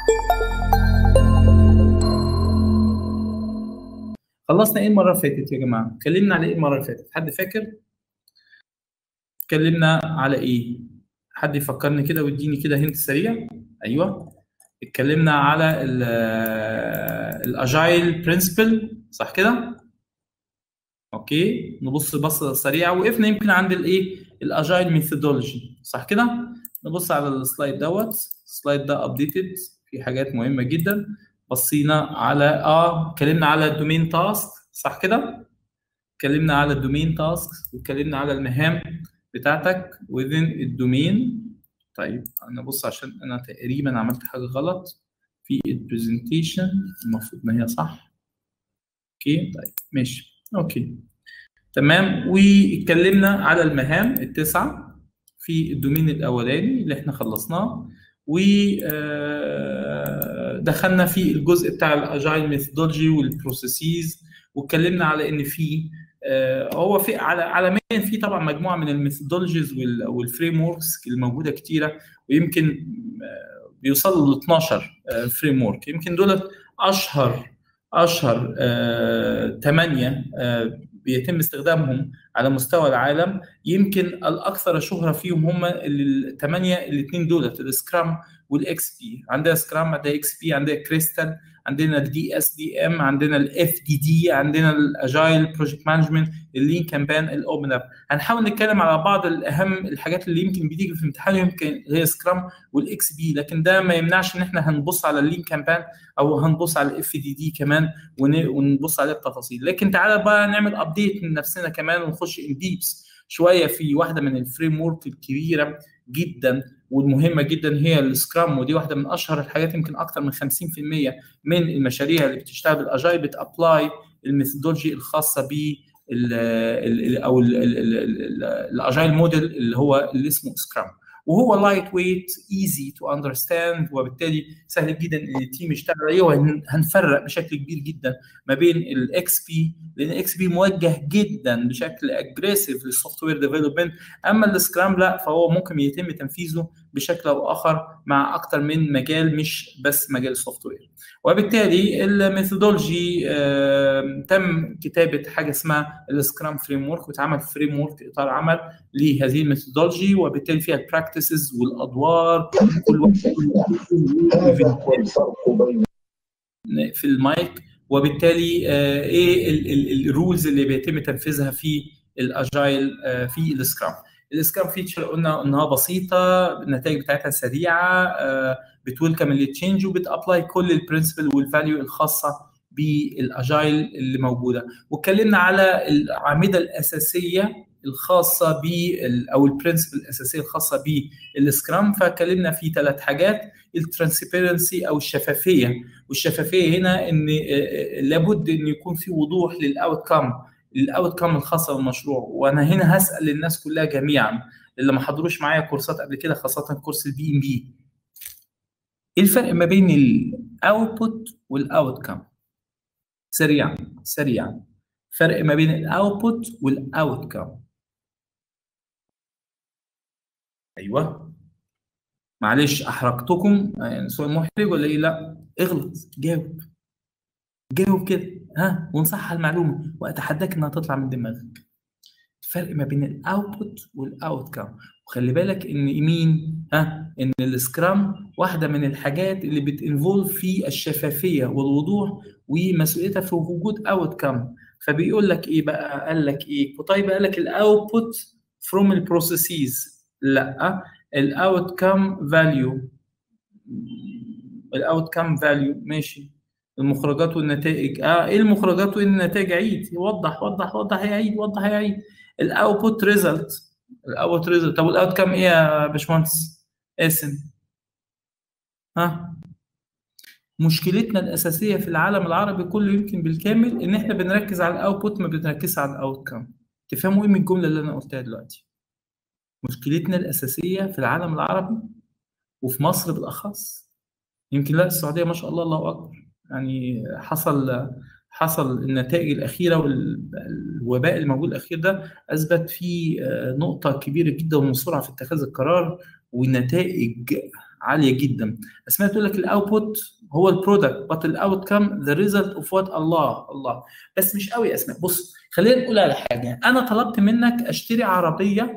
خلصنا ايه المره اللي فاتت يا جماعه اتكلمنا على ايه المره اللي فاتت حد فاكر اتكلمنا على ايه حد يفكرني كده ويديني كده هنت سريع ايوه اتكلمنا على الاجايل برنسبل صح كده اوكي نبص بصه سريعه وقفنا يمكن عند الايه الاجايل ميثودولوجي صح كده نبص على السلايد دوت السلايد ده ابديتد في حاجات مهمه جدا بصينا على اه اتكلمنا على الدومين تاسك صح كده اتكلمنا على الدومين تاسك واتكلمنا على المهام بتاعتك within الدومين طيب انا بص عشان انا تقريبا عملت حاجه غلط في البرزنتيشن المفروض ان هي صح اوكي طيب ماشي اوكي تمام واتكلمنا على المهام التسعه في الدومين الاولاني اللي احنا خلصناه ودخلنا في الجزء بتاع الاجايل ميثودولوجي والبروسيسز واتكلمنا على ان في هو في على عالميا في طبعا مجموعه من الميثودولوجيز والفريم وركس الموجوده كتيره ويمكن بيوصلوا ل 12 فريم ورك يمكن دول اشهر اشهر ثمانيه بيتم استخدامهم على مستوى العالم يمكن الاكثر شهره فيهم هم الثمانيه الاثنين دولت السكرام والاكس بي عندنا سكرام عندنا اكس بي عندنا كريستال عندنا الدي اس دي ام عندنا الاف دي دي عندنا الاجايل بروجكت مانجمنت اللين كامبان الاوبن اب هنحاول نتكلم على بعض الاهم الحاجات اللي يمكن بتيجي في الامتحان يمكن هي سكرام والاكس بي لكن ده ما يمنعش ان احنا هنبص على اللين كامبان او هنبص على الاف دي دي كمان ونبص عليها بتفاصيل لكن تعالى بقى نعمل ابديت من نفسنا كمان ونخش ان ديبس شويه في واحده من الفريم ورك الكبيره جدا والمهمه جدا هي السكرام ودي واحده من اشهر الحاجات يمكن اكثر من 50% من المشاريع اللي بتشتغل بالاجايل بتابلاي الميثودولوجي الخاصه ب او الاجايل موديل اللي هو اللي اسمه سكرام وهو لايت ويت ايزي تو اندرستاند وبالتالي سهل جدا ان التيم يشتغل عليه وهنفرق بشكل كبير جدا ما بين الاكس بي لان الاكس بي موجه جدا بشكل اجريسيف للسوفت وير ديفلوبمنت اما السكرام لا فهو ممكن يتم تنفيذه بشكل او اخر مع اكثر من مجال مش بس مجال السوفت وير وبالتالي الميثودولوجي تم كتابه حاجه اسمها السكرام فريم ورك واتعمل فريم ورك اطار عمل لهذه الميثودولوجي وبالتالي فيها البراكتسز والادوار كل في المايك وبالتالي ايه الرولز اللي بيتم تنفيذها في الاجايل في السكرام السكرام فيتشر قلنا انها بسيطه النتائج بتاعتها سريعه بتويلكم التشينج وبتابلاي كل البرنسبل والفاليو الخاصه بالاجايل اللي موجوده واتكلمنا على الاعمده الاساسيه الخاصه ب او البرنسبل الاساسيه الخاصه بالسكرام فاتكلمنا في ثلاث حاجات الترانسبيرنسي او الشفافيه والشفافيه هنا ان لابد ان يكون في وضوح للاوت كام الاوت كام الخاصه بالمشروع وانا هنا هسال الناس كلها جميعا اللي ما حضروش معايا كورسات قبل كده خاصه كورس البي ام بي ايه الفرق ما بين الاوتبوت والاوت كام سريعا سريعا فرق ما بين الاوتبوت والاوت كام ايوه معلش احرجتكم يعني سؤال محرج ولا ايه لا اغلط جاوب جاوب كده ها ونصحح المعلومه واتحداك انها تطلع من دماغك الفرق ما بين الاوتبوت والاوت كام وخلي بالك ان مين ها ان السكرام واحده من الحاجات اللي بتنفولف في الشفافيه والوضوح ومسؤوليتها في وجود اوت كام فبيقول لك ايه بقى قال لك ايه طيب قال لك الاوتبوت فروم البروسيسز لا الاوت كام فاليو الاوت كام فاليو ماشي المخرجات والنتائج اه ايه المخرجات والنتائج عيد وضح وضح وضح يا عيد وضح يا عيد الاوتبوت ريزلت الاوت ريزلت طب الاوت كام ايه يا باشمهندس قاسم ها مشكلتنا الاساسيه في العالم العربي كله يمكن بالكامل ان احنا بنركز على الاوتبوت ما بنركزش على الاوت كام تفهموا ايه من الجمله اللي انا قلتها دلوقتي مشكلتنا الاساسيه في العالم العربي وفي مصر بالاخص يمكن لا السعوديه ما شاء الله الله اكبر يعني حصل حصل النتائج الاخيره والوباء الموجود الاخير ده اثبت في نقطه كبيره جدا وسرعه في اتخاذ القرار ونتائج عاليه جدا اسمها تقول لك الاوتبوت هو البرودكت بس الاوت كم ذا ريزلت اوف وات الله الله بس مش قوي اسماء بص خلينا نقول على حاجه انا طلبت منك اشتري عربيه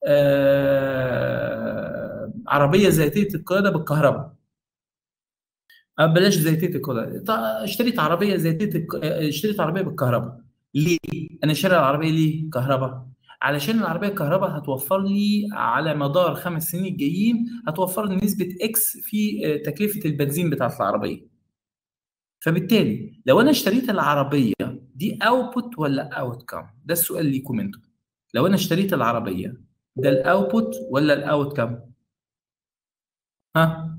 آه عربيه ذاتيه القياده بالكهرباء آه بلاش ذاتيه القياده اشتريت عربيه ذاتيه اشتريت عربيه بالكهرباء ليه انا شاري العربيه ليه كهرباء علشان العربيه الكهرباء هتوفر لي على مدار خمس سنين الجايين هتوفر لي نسبه اكس في تكلفه البنزين بتاعت العربيه فبالتالي لو انا اشتريت العربيه دي اوتبوت ولا اوت كام ده السؤال ليكم انتم لو انا اشتريت العربيه ده الاوتبوت ولا الاوت كام ها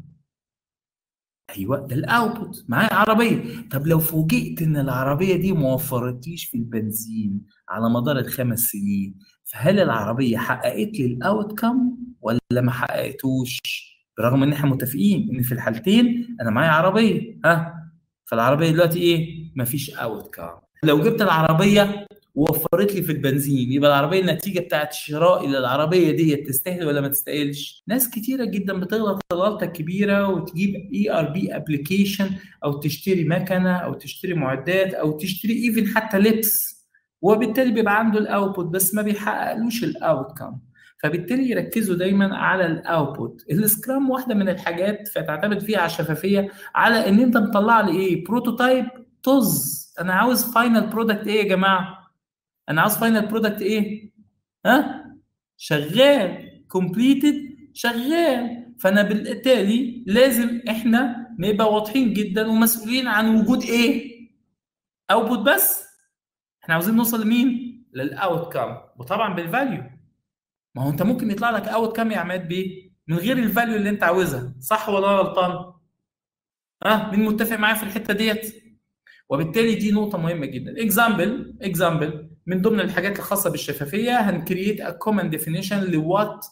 ايوه ده الاوتبوت معايا عربيه طب لو فوجئت ان العربيه دي ما وفرتليش في البنزين على مدار الخمس سنين فهل العربيه حققت لي الاوت كام ولا ما حققتوش برغم ان احنا متفقين ان في الحالتين انا معايا عربيه ها فالعربيه دلوقتي ايه مفيش اوت كام لو جبت العربيه ووفرت لي في البنزين يبقى العربيه النتيجه بتاعت شرائي للعربيه دي تستاهل ولا ما تستاهلش ناس كتيره جدا بتغلط غلطه كبيره وتجيب اي ار بي ابلكيشن او تشتري مكنه او تشتري معدات او تشتري ايفن حتى لبس وبالتالي بيبقى عنده الاوتبوت بس ما بيحققلوش الاوت كام فبالتالي يركزوا دايما على الاوتبوت السكرام واحده من الحاجات فتعتمد فيها على الشفافيه على ان انت مطلع لي ايه بروتوتايب طز انا عاوز فاينل برودكت ايه يا جماعه انا عاوز فاينل برودكت ايه ها شغال كومبليتد شغال فانا بالتالي لازم احنا نبقى واضحين جدا ومسؤولين عن وجود ايه اوتبوت بس احنا عاوزين نوصل لمين للاوت كام وطبعا بالفاليو ما هو انت ممكن يطلع لك اوت كام يا عماد بيه من غير الفاليو اللي انت عاوزها صح ولا غلطان ها مين متفق معايا في الحته ديت وبالتالي دي نقطه مهمه جدا اكزامبل اكزامبل من ضمن الحاجات الخاصه بالشفافيه هنكريت ا كومن ديفينيشن لوات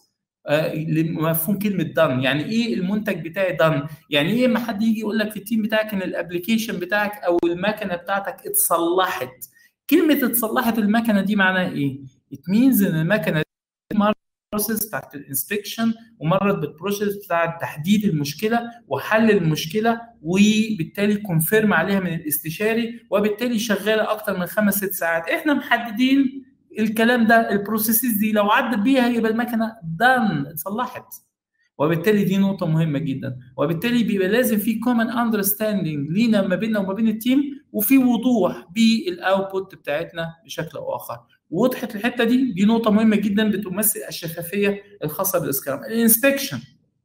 لمفهوم كلمه دان يعني ايه المنتج بتاعي دان يعني ايه ما حد يجي يقول لك في التيم بتاعك ان الابلكيشن بتاعك او المكنه بتاعتك اتصلحت كلمه اتصلحت المكنه دي معناها ايه ات مينز ان المكنه بروسيس بتاعت الانسبكشن ومرت بالبروسيس بتاعت تحديد المشكله وحل المشكله وبالتالي كونفيرم عليها من الاستشاري وبالتالي شغاله اكتر من خمس ست ساعات احنا محددين الكلام ده البروسيسز دي لو عدت بيها يبقى المكنه دان اتصلحت وبالتالي دي نقطه مهمه جدا وبالتالي بيبقى لازم في كومن اندرستاندينج لينا ما بيننا وما بين التيم وفي وضوح بالاوتبوت بتاعتنا بشكل او اخر وضحت الحته دي دي نقطه مهمه جدا بتمثل الشفافيه الخاصه بالاسكرام الانسبكشن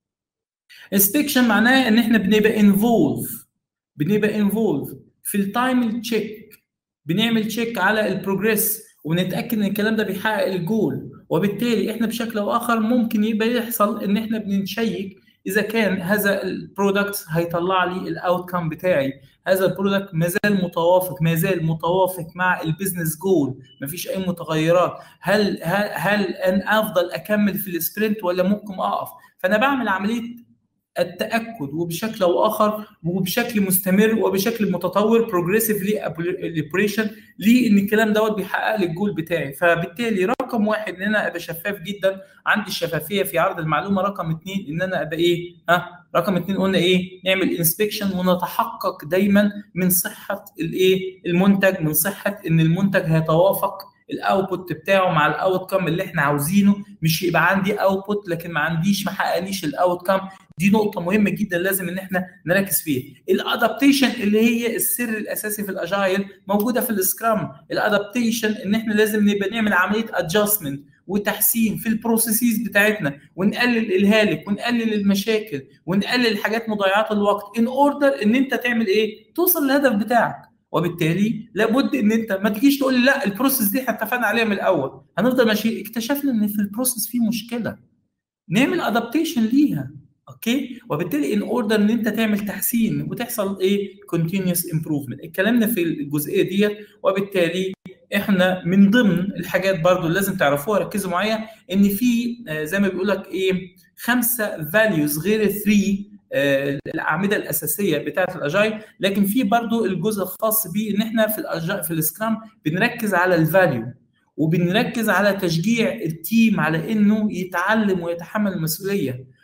انسبكشن معناه ان احنا بنبقى انفولف بنبقى انفولف في التايم تشيك بنعمل تشيك على البروجريس ونتاكد ان الكلام ده بيحقق الجول وبالتالي احنا بشكل او اخر ممكن يبقى يحصل ان احنا بنشيك اذا كان هذا البرودكت هيطلع لي الاوت كام بتاعي هذا البرودكت ما زال متوافق ما زال متوافق مع البيزنس جول ما فيش اي متغيرات هل هل هل ان افضل اكمل في السبرنت ولا ممكن اقف فانا بعمل عمليه التاكد وبشكل او اخر وبشكل مستمر وبشكل متطور بروجريسيفلي ابريشن لان الكلام دوت بيحقق لي الجول بتاعي فبالتالي رقم واحد ان انا ابقى شفاف جدا عندي الشفافيه في عرض المعلومه رقم اثنين ان انا ابقى ايه ها رقم اثنين قلنا ايه نعمل انسبكشن ونتحقق دايما من صحه الايه المنتج من صحه ان المنتج هيتوافق الاوتبوت بتاعه مع الاوت كام اللي احنا عاوزينه مش يبقى عندي اوتبوت لكن ما عنديش ما حققليش الاوت كام دي نقطه مهمه جدا لازم ان احنا نركز فيها الادابتيشن اللي هي السر الاساسي في الاجايل موجوده في السكرام الادابتيشن ان احنا لازم نبقى نعمل عمليه ادجستمنت وتحسين في البروسيسز بتاعتنا ونقلل الهالك ونقلل المشاكل ونقلل حاجات مضيعات الوقت ان اوردر ان انت تعمل ايه توصل للهدف بتاعك وبالتالي لابد ان انت ما تجيش تقول لي لا البروسيس دي احنا اتفقنا عليها من الاول هنفضل ماشيين اكتشفنا ان في البروسيس في مشكله نعمل ادابتيشن ليها اوكي وبالتالي ان اوردر ان انت تعمل تحسين وتحصل ايه كونتينوس امبروفمنت الكلام ده في الجزئيه ديت وبالتالي احنا من ضمن الحاجات برضو اللي لازم تعرفوها ركزوا معايا ان في زي ما بيقول لك ايه خمسه فاليوز غير الثري الاعمده الاساسيه بتاعه الاجايل لكن في برضو الجزء الخاص بيه ان احنا في الأجايل في السكرام بنركز على الفاليو وبنركز على تشجيع التيم على انه يتعلم ويتحمل المسؤوليه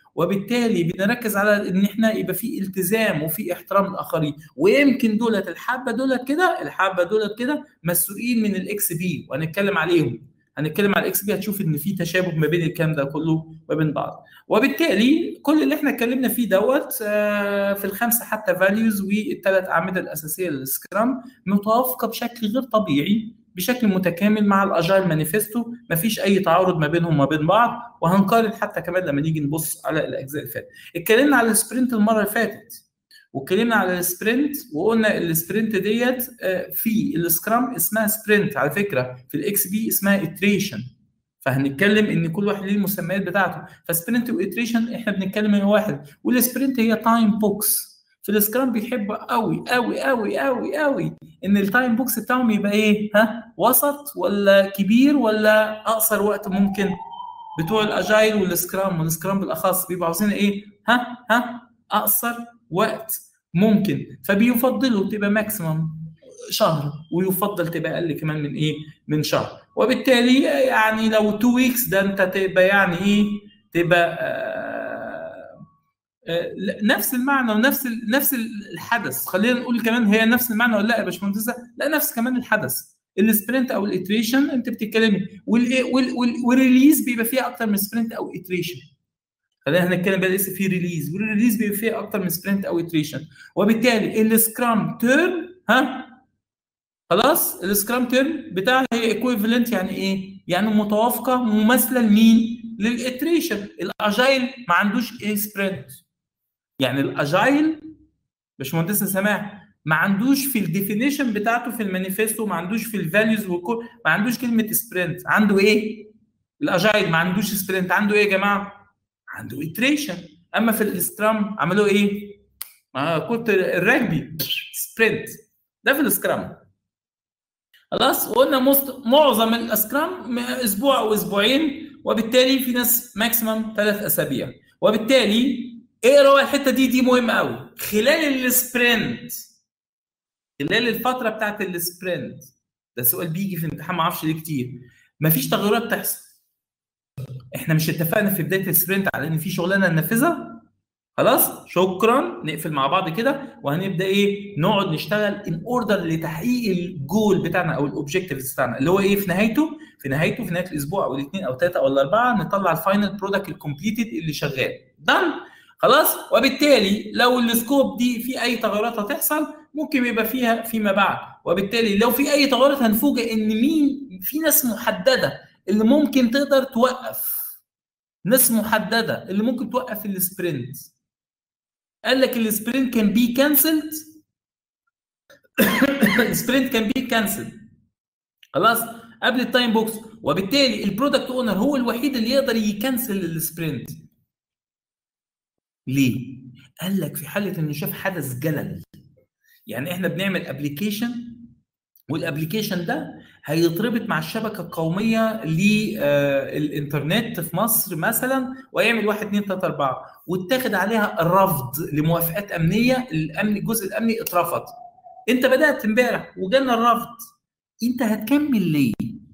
وبالتالي بنركز على ان احنا يبقى في التزام وفي احترام الاخرين ويمكن دولت الحبه دولت كده الحبه دولت كده مسؤولين من الاكس بي وهنتكلم عليهم هنتكلم على الاكس بي هتشوف ان في تشابه ما بين الكلام ده كله وبين بعض وبالتالي كل اللي احنا اتكلمنا فيه دوت في الخمسه حتى فاليوز والثلاث اعمده الاساسيه للسكرام متوافقه بشكل غير طبيعي بشكل متكامل مع الاجايل مانيفستو مفيش اي تعارض ما بينهم وما بين بعض وهنقارن حتى كمان لما نيجي نبص على الاجزاء اللي فاتت اتكلمنا على السبرنت المره اللي فاتت واتكلمنا على السبرنت وقلنا السبرنت ديت في السكرام اسمها سبرنت على فكره في الاكس بي اسمها اتريشن فهنتكلم ان كل واحد ليه المسميات بتاعته فسبرنت واتريشن احنا بنتكلم هي واحد والسبرنت هي تايم بوكس في السكرام بيحب قوي قوي قوي قوي قوي ان التايم بوكس بتاعهم يبقى ايه ها وسط ولا كبير ولا اقصر وقت ممكن بتوع الاجايل والسكرام والسكرام بالاخص بيبقوا عاوزين ايه ها ها اقصر وقت ممكن فبيفضلوا تبقى ماكسيمم شهر ويفضل تبقى اقل كمان من ايه من شهر وبالتالي يعني لو 2 ويكس ده انت تبقى يعني ايه تبقى آه آه نفس المعنى ونفس نفس الحدث خلينا نقول كمان هي نفس المعنى ولا لا يا باشمهندسه لا نفس كمان الحدث السبرنت او الاتريشن انت بتتكلمي والريليز بيبقى فيها اكتر من سبرنت او اتريشن خلينا هنتكلم بقى لسه في ريليز والريليز بيبقى فيها اكتر من سبرنت او اتريشن وبالتالي السكرام تيرن ها خلاص السكرام تيرن بتاعها هي ايكويفالنت يعني ايه؟ يعني متوافقه مماثله لمين؟ للاتريشن الاجايل ما عندوش ايه سبرنت يعني الاجايل باشمهندس سماح ما عندوش في الديفينيشن بتاعته في المانيفستو ما عندوش في الفاليوز والكل ما عندوش كلمه سبرنت عنده ايه؟ الاجايل ما عندوش سبرنت عنده ايه يا جماعه؟ عنده اتريشن اما في السكرام عملوا ايه؟ ما كنت الرجبي سبرنت ده في السكرام خلاص وقلنا مست... معظم الاسكرام اسبوع او اسبوعين وبالتالي في ناس ماكسيمم ثلاث اسابيع وبالتالي اقرا الحته دي دي مهمه قوي خلال السبرنت خلال الفتره بتاعت السبرنت ده سؤال بيجي في الامتحان ما اعرفش ليه كتير مفيش تغيرات تحصل احنا مش اتفقنا في بدايه السبرنت على ان في شغلانه ننفذها خلاص شكرا نقفل مع بعض كده وهنبدا ايه نقعد نشتغل ان اوردر لتحقيق الجول بتاعنا او الاوبجيكتيف بتاعنا اللي هو ايه في نهايته في نهايته في نهايه الاسبوع او الاثنين او ثلاثه او الاربعه نطلع الفاينل برودكت الكومبليتد اللي شغال دن خلاص وبالتالي لو السكوب دي في اي تغيرات هتحصل ممكن يبقى فيها فيما بعد وبالتالي لو في اي تغيرات هنفوجئ ان مين في ناس محدده اللي ممكن تقدر توقف ناس محدده اللي ممكن توقف السبرنت قال لك السبرنت كان بي كانسلد السبرنت كان بي كانسلد خلاص قبل التايم بوكس وبالتالي البرودكت اونر هو الوحيد اللي يقدر يكنسل السبرنت ليه؟ قال لك في حاله انه شاف حدث جلل يعني احنا بنعمل ابلكيشن والابلكيشن ده هيتربط مع الشبكه القوميه للانترنت في مصر مثلا ويعمل 1 2 3 4 واتاخد عليها الرفض لموافقات امنيه الامن الجزء الامني اترفض انت بدات امبارح وجالنا الرفض انت هتكمل ليه؟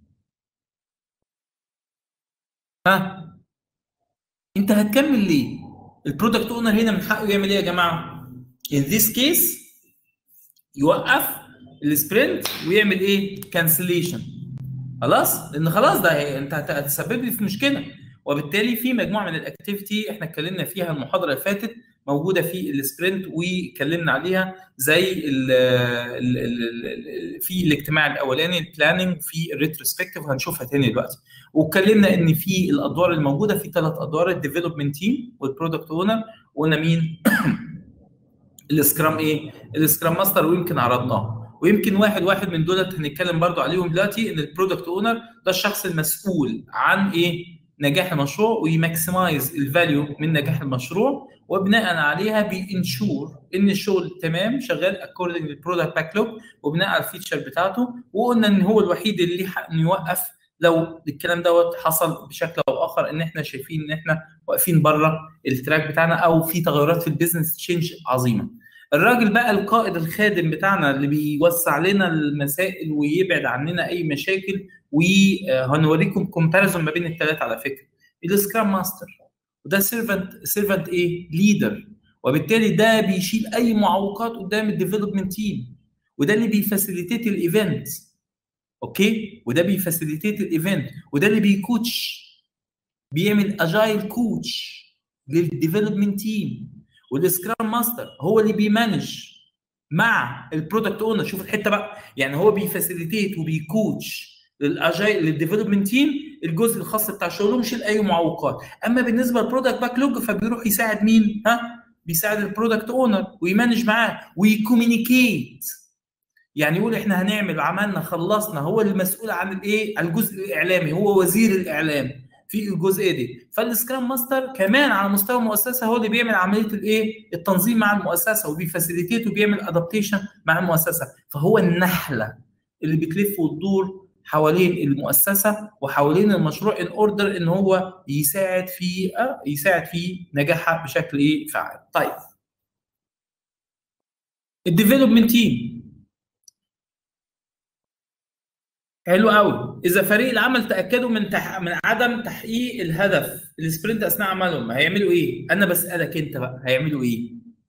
ها؟ انت هتكمل ليه؟ البرودكت اونر هنا من حقه يعمل ايه يا جماعه؟ in this case يوقف السبرنت ويعمل ايه؟ كانسليشن خلاص؟ لان خلاص ده انت هتسبب لي في مشكله وبالتالي في مجموعه من الاكتيفيتي احنا اتكلمنا فيها المحاضره اللي فاتت موجوده في السبرنت واتكلمنا عليها زي ال ال ال في الاجتماع الاولاني البلاننج في الريتروسبكتيف هنشوفها تاني دلوقتي واتكلمنا ان في الادوار الموجوده في ثلاث ادوار الديفلوبمنت تيم والبرودكت اونر وقلنا مين السكرام ايه السكرام ماستر ويمكن عرضناه ويمكن واحد واحد من دولت هنتكلم برضو عليهم دلوقتي ان البرودكت اونر ده الشخص المسؤول عن ايه نجاح المشروع ويماكسمايز الفاليو من نجاح المشروع وبناء عليها بينشور ان الشغل تمام شغال اكوردنج للبرودكت باك لوج وبناء على الفيتشر بتاعته وقلنا ان هو الوحيد اللي ليه حق انه يوقف لو الكلام دوت حصل بشكل او اخر ان احنا شايفين ان احنا واقفين بره التراك بتاعنا او في تغيرات في البيزنس تشينج عظيمه. الراجل بقى القائد الخادم بتاعنا اللي بيوسع لنا المسائل ويبعد عننا اي مشاكل وهنوريكم كومباريزون ما بين الثلاثه على فكره السكرام ماستر وده سيرفنت سيرفنت ايه ليدر وبالتالي ده بيشيل اي معوقات قدام الديفلوبمنت تيم وده اللي بيفاسيليتيت الايفنت اوكي وده بيفاسيليتيت الايفنت وده اللي بيكوتش بيعمل اجايل كوتش للديفلوبمنت تيم والسكرام ماستر هو اللي بيمانج مع البرودكت اونر شوف الحته بقى يعني هو بيفاسيليتيت وبيكوتش للاجايل للديفلوبمنت تيم الجزء الخاص بتاع شغلهم يشيل اي معوقات اما بالنسبه للبرودكت باك لوج فبيروح يساعد مين ها بيساعد البرودكت اونر ويمانج معاه ويكومينيكيت يعني يقول احنا هنعمل عملنا خلصنا هو المسؤول عن الايه الجزء الاعلامي هو وزير الاعلام في الجزئيه دي فالسكرام ماستر كمان على مستوى المؤسسه هو اللي بيعمل عمليه الايه التنظيم مع المؤسسه وبيفاسيليتيت وبيعمل ادابتيشن مع المؤسسه فهو النحله اللي بتلف وتدور حوالين المؤسسه وحوالين المشروع ان اوردر ان هو يساعد في يساعد في نجاحها بشكل ايه فعال طيب الديفلوبمنت تيم حلو قوي اذا فريق العمل تاكدوا من تح... من عدم تحقيق الهدف السبرنت اثناء عملهم هيعملوا ايه انا بسالك انت بقى هيعملوا ايه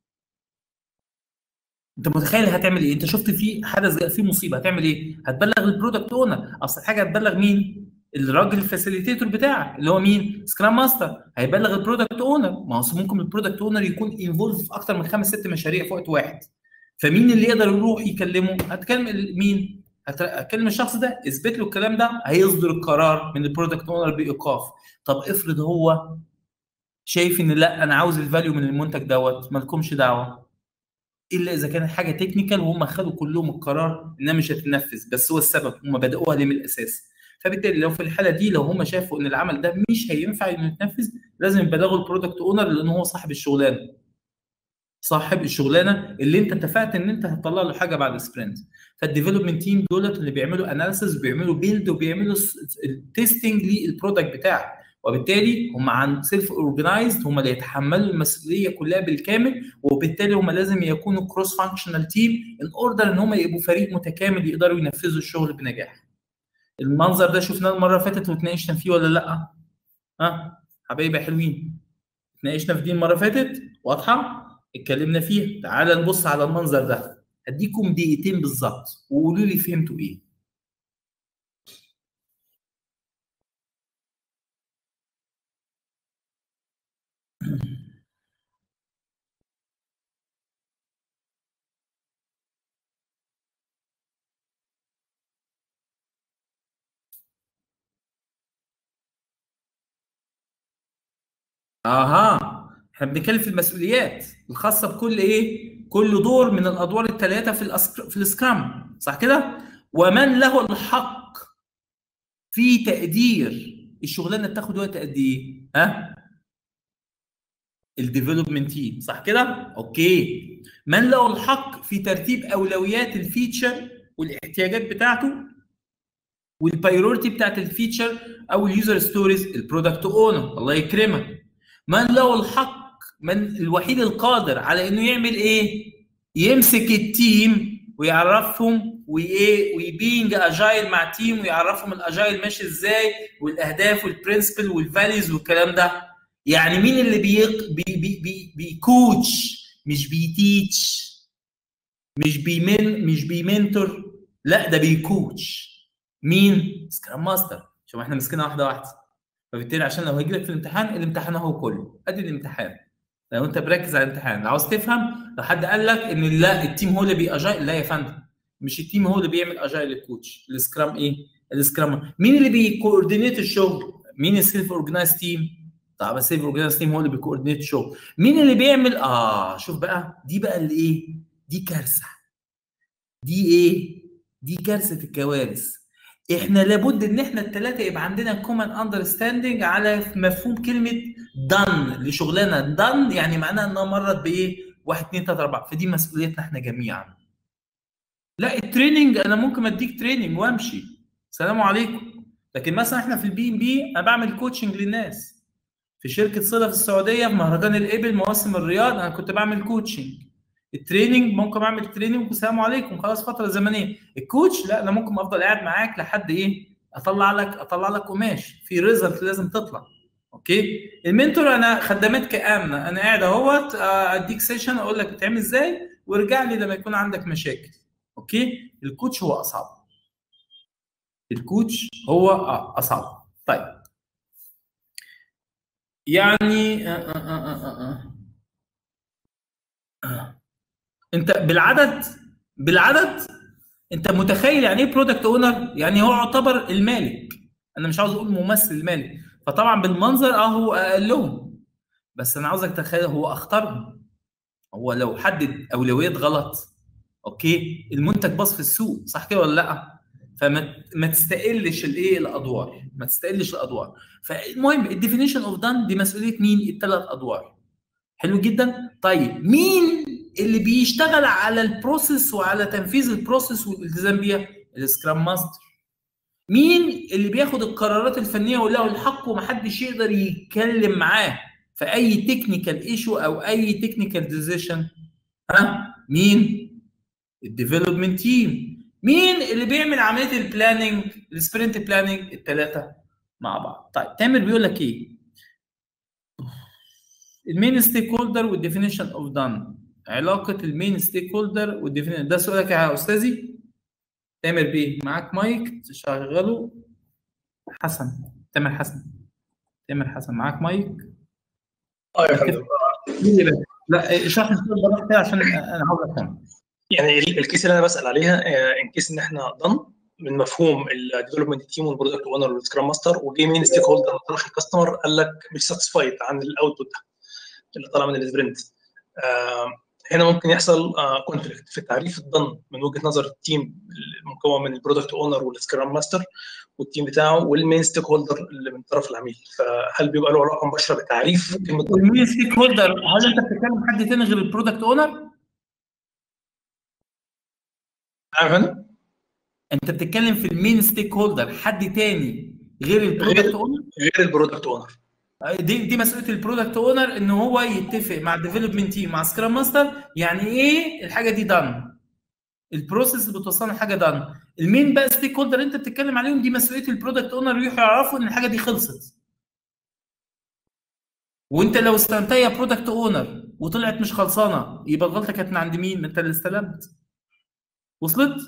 انت متخيل هتعمل ايه انت شفت في حدث في مصيبه هتعمل ايه هتبلغ البرودكت اونر اصل حاجه هتبلغ مين الراجل الفاسيليتيتور بتاعك اللي هو مين سكرام ماستر هيبلغ البرودكت اونر ما هو ممكن البرودكت اونر يكون انفولف في اكتر من خمس ست مشاريع في وقت واحد فمين اللي يقدر يروح يكلمه هتكلم مين هتكلم الشخص ده اثبت له الكلام ده هيصدر القرار من البرودكت اونر بايقاف طب افرض هو شايف ان لا انا عاوز الفاليو من المنتج دوت مالكمش دعوه الا اذا كانت حاجه تكنيكال وهم خدوا كلهم القرار انها مش هتنفذ بس هو السبب هم بداوها ليه من الاساس فبالتالي لو في الحاله دي لو هم شافوا ان العمل ده مش هينفع انه يتنفذ لازم يبلغوا البرودكت اونر لان هو صاحب الشغلانه صاحب الشغلانه اللي انت اتفقت ان انت هتطلع له حاجه بعد سبرنت فالديفلوبمنت تيم دولت اللي بيعملوا اناليسيس وبيعملوا بيلد وبيعملوا التستنج للبرودكت بتاعك وبالتالي هم عن سيلف اورجنايزد هم اللي يتحملوا المسؤوليه كلها بالكامل وبالتالي هم لازم يكونوا كروس فانكشنال تيم ان اوردر ان هم يبقوا فريق متكامل يقدروا ينفذوا الشغل بنجاح. المنظر ده شفناه المره اللي فاتت واتناقشنا فيه ولا لا؟ ها حبايبي حلوين اتناقشنا في دي المره اللي فاتت واضحه؟ اتكلمنا فيها تعال نبص على المنظر ده هديكم دقيقتين بالظبط وقولوا لي فهمتوا ايه اها احنا بنتكلم في المسؤوليات الخاصه بكل ايه كل دور من الادوار الثلاثه في الأسك... في السكرام صح كده ومن له الحق في تقدير الشغلانه بتاخد وقت قد ايه ها الديفلوبمنت تيم صح كده اوكي من له الحق في ترتيب اولويات الفيتشر والاحتياجات بتاعته والبايورتي بتاعت الفيتشر او اليوزر ستوريز البرودكت اونر الله يكرمك من له الحق من الوحيد القادر على انه يعمل ايه؟ يمسك التيم ويعرفهم وايه ويبينج اجايل مع تيم ويعرفهم الاجايل ماشي ازاي والاهداف والبرنسبل والفاليوز والكلام ده يعني مين اللي بيق... بي بي بي بيكوتش مش بيتيتش مش بيمن مش بيمنتور لا ده بيكوتش مين سكرام ماستر شوف احنا مسكنا واحده واحده فبالتالي عشان لو هيجي لك في الامتحان الامتحان اهو كله ادي الامتحان لو انت مركز على الامتحان لو عاوز تفهم لو حد قال لك ان لا التيم هو اللي بيأجايل لا يا فندم مش التيم هو اللي بيعمل اجايل الكوتش السكرام ايه السكرام مين اللي بيكوردينيت الشغل مين السيلف اورجنايز تيم طب السيلف اورجنايز تيم هو اللي بيكوردينيت الشغل مين اللي بيعمل اه شوف بقى دي بقى اللي ايه دي كارثه دي ايه دي كارثه الكوارث احنا لابد ان احنا الثلاثه يبقى عندنا كومن اندرستاندنج على مفهوم كلمه دن لشغلانه دن يعني معناها انها مرت بايه؟ واحد اثنين ثلاثه اربعه فدي مسؤوليتنا احنا جميعا. لا التريننج انا ممكن اديك تريننج وامشي سلام عليكم لكن مثلا احنا في البي ام بي انا بعمل كوتشنج للناس في شركه صدى في السعوديه في مهرجان الابل مواسم الرياض انا كنت بعمل كوتشنج التريننج ممكن اعمل تريننج والسلام عليكم خلاص فتره زمنيه الكوتش لا انا ممكن افضل قاعد معاك لحد ايه اطلع لك اطلع لك قماش في ريزلت لازم تطلع اوكي المنتور انا خدمات كامنه انا قاعد اهوت آه، اديك سيشن اقول لك بتعمل ازاي وارجع لي لما يكون عندك مشاكل اوكي الكوتش هو اصعب الكوتش هو آه، اصعب طيب يعني آه آه آه آه آه. انت بالعدد بالعدد انت متخيل يعني ايه برودكت اونر يعني هو يعتبر المالك انا مش عاوز اقول ممثل المالك فطبعا بالمنظر اه هو اقلهم بس انا عاوزك تتخيل هو اختارهم هو لو حدد اولويات غلط اوكي المنتج باظ في السوق صح كده ولا لا فما ما تستقلش الايه الادوار ما تستقلش الادوار فالمهم الديفينيشن اوف دان دي مسؤوليه مين الثلاث ادوار حلو جدا طيب مين اللي بيشتغل على البروسيس وعلى تنفيذ البروسيس والالتزام بيها السكرام ماستر مين اللي بياخد القرارات الفنيه وله الحق ومحدش يقدر يتكلم معاه في اي تكنيكال ايشو او اي تكنيكال ديسيشن ها مين الديفلوبمنت تيم مين اللي بيعمل عمليه البلاننج السبرنت بلاننج الثلاثه مع بعض طيب تامر بيقول لك ايه المين ستيك هولدر والديفينيشن اوف دان علاقه المين ستيك هولدر والديفينيشن ده سؤالك يا استاذي تامر بيه معاك مايك تشغله حسن تامر حسن تامر حسن معاك مايك اه يا فندم لا اشرح لي السؤال ده عشان انا عاوز افهم يعني الكيس اللي انا بسال عليها ان كيس ان احنا ضن من مفهوم الديفلوبمنت تيم والبرودكت اونر والسكرام ماستر وجي مين ستيك هولدر من طرف الكاستمر قال لك مش ساتسفايد عن الاوتبوت ده اللي طالع من السبرنت آه هنا ممكن يحصل كونفليكت في تعريف الضن من وجهه نظر التيم المكون من البرودكت اونر والسكرام ماستر والتيم بتاعه والمين ستيك هولدر اللي من طرف العميل فهل بيبقى له علاقه مباشره بتعريف كلمه المين ستيك هولدر هل انت بتتكلم حد تاني غير البرودكت اونر؟ نعم انت بتتكلم في المين ستيك هولدر حد تاني غير البرودكت اونر؟ غير البرودكت اونر دي دي مسؤوليه البرودكت اونر ان هو يتفق مع الديفلوبمنت تيم مع سكرام ماستر يعني ايه الحاجه دي دان البروسيس اللي بتوصلنا حاجه دان المين بقى ستيك هولدر انت بتتكلم عليهم دي مسؤوليه البرودكت اونر يروحوا يعرفوا ان الحاجه دي خلصت وانت لو استلمتها يا برودكت اونر وطلعت مش خلصانه يبقى الغلطه كانت من عند مين؟ ما انت اللي استلمت وصلت؟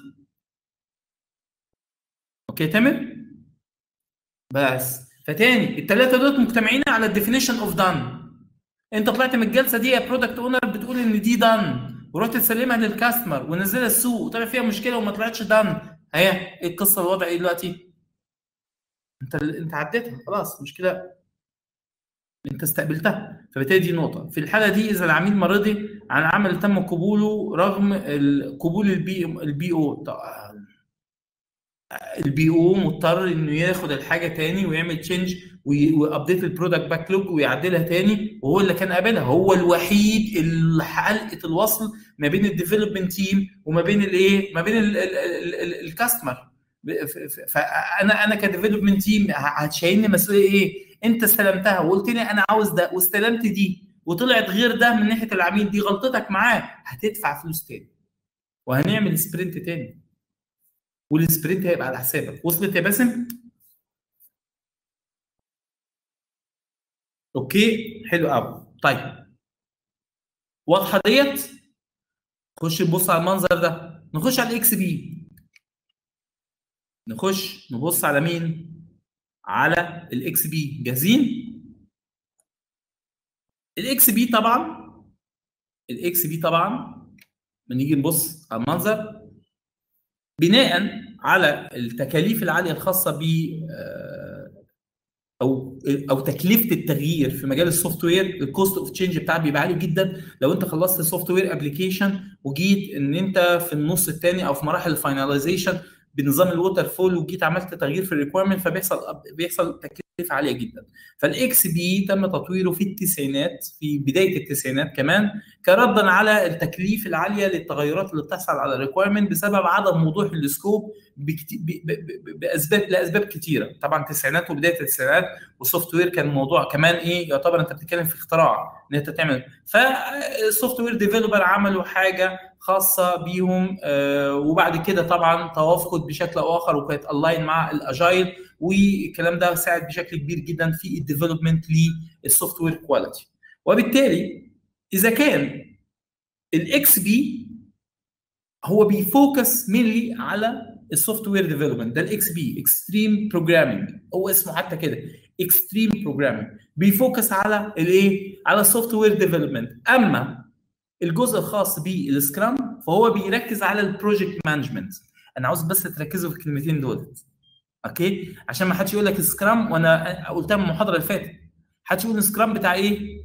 اوكي تمام؟ بس فتاني الثلاثه دول مجتمعين على الديفينيشن اوف دان انت طلعت من الجلسه دي يا برودكت اونر بتقول ان دي دان ورحت تسلمها للكاستمر ونزلها السوق وطلع فيها مشكله وما طلعتش دان اهي ايه القصه الوضع ايه دلوقتي؟ انت انت عديتها خلاص مشكله انت استقبلتها فبالتالي دي نقطه في الحاله دي اذا العميل ما رضي عن عمل تم قبوله رغم قبول البي البي او البي او مضطر انه ياخد الحاجه تاني ويعمل تشينج وابديت البرودكت باك لوج ويعدلها تاني وهو اللي كان قابلها هو الوحيد اللي حلقه الوصل ما بين الديفلوبمنت تيم وما بين الايه ما بين الكاستمر فانا انا كديفلوبمنت تيم هتشيلني مسؤوليه ايه انت استلمتها وقلت لي انا عاوز ده واستلمت دي وطلعت غير ده من ناحيه العميل دي غلطتك معاه هتدفع فلوس تاني وهنعمل سبرنت تاني والسبرنت هيبقى على حسابك وصلت يا باسم اوكي حلو قوي طيب واضحه ديت نخش نبص على المنظر ده نخش على الاكس بي نخش نبص على مين على الاكس بي جاهزين الاكس بي طبعا الاكس بي طبعا بنيجي نبص على المنظر بناء على التكاليف العاليه الخاصه ب او او تكلفه التغيير في مجال السوفت وير الكوست اوف تشينج بتاعها بيبقى عالي جدا لو انت خلصت السوفت وير ابلكيشن وجيت ان انت في النص الثاني او في مراحل الفايناليزيشن بنظام الووتر فول وجيت عملت تغيير في الريكويرمنت فبيحصل بيحصل تكلفه عاليه جدا فالاكس بي تم تطويره في التسعينات في بدايه التسعينات كمان كردا على التكليف العاليه للتغيرات اللي بتحصل على الريكويرمنت بسبب عدم وضوح السكوب بكت... ب... ب... باسباب لاسباب كثيره طبعا التسعينات وبدايه التسعينات والسوفت وير كان الموضوع كمان ايه يعتبر انت بتتكلم في اختراع ان انت تعمل فالسوفت وير ديفلوبر عملوا حاجه خاصه بيهم آه وبعد كده طبعا توافقت بشكل او اخر وكانت الاين مع الاجايل والكلام ده ساعد بشكل كبير جدا في الديفلوبمنت للسوفت وير كواليتي وبالتالي اذا كان الاكس بي هو بيفوكس مينلي على السوفت وير ديفلوبمنت ده الاكس بي اكستريم بروجرامينج هو اسمه حتى كده اكستريم بروجرامينج بيفوكس على الايه على السوفت وير ديفلوبمنت اما الجزء الخاص بالسكرام فهو بيركز على البروجكت مانجمنت انا عاوز بس تركزوا في الكلمتين دول اوكي عشان ما حدش يقول لك سكرام وانا قلتها من المحاضره اللي فاتت حدش يقول سكرام بتاع ايه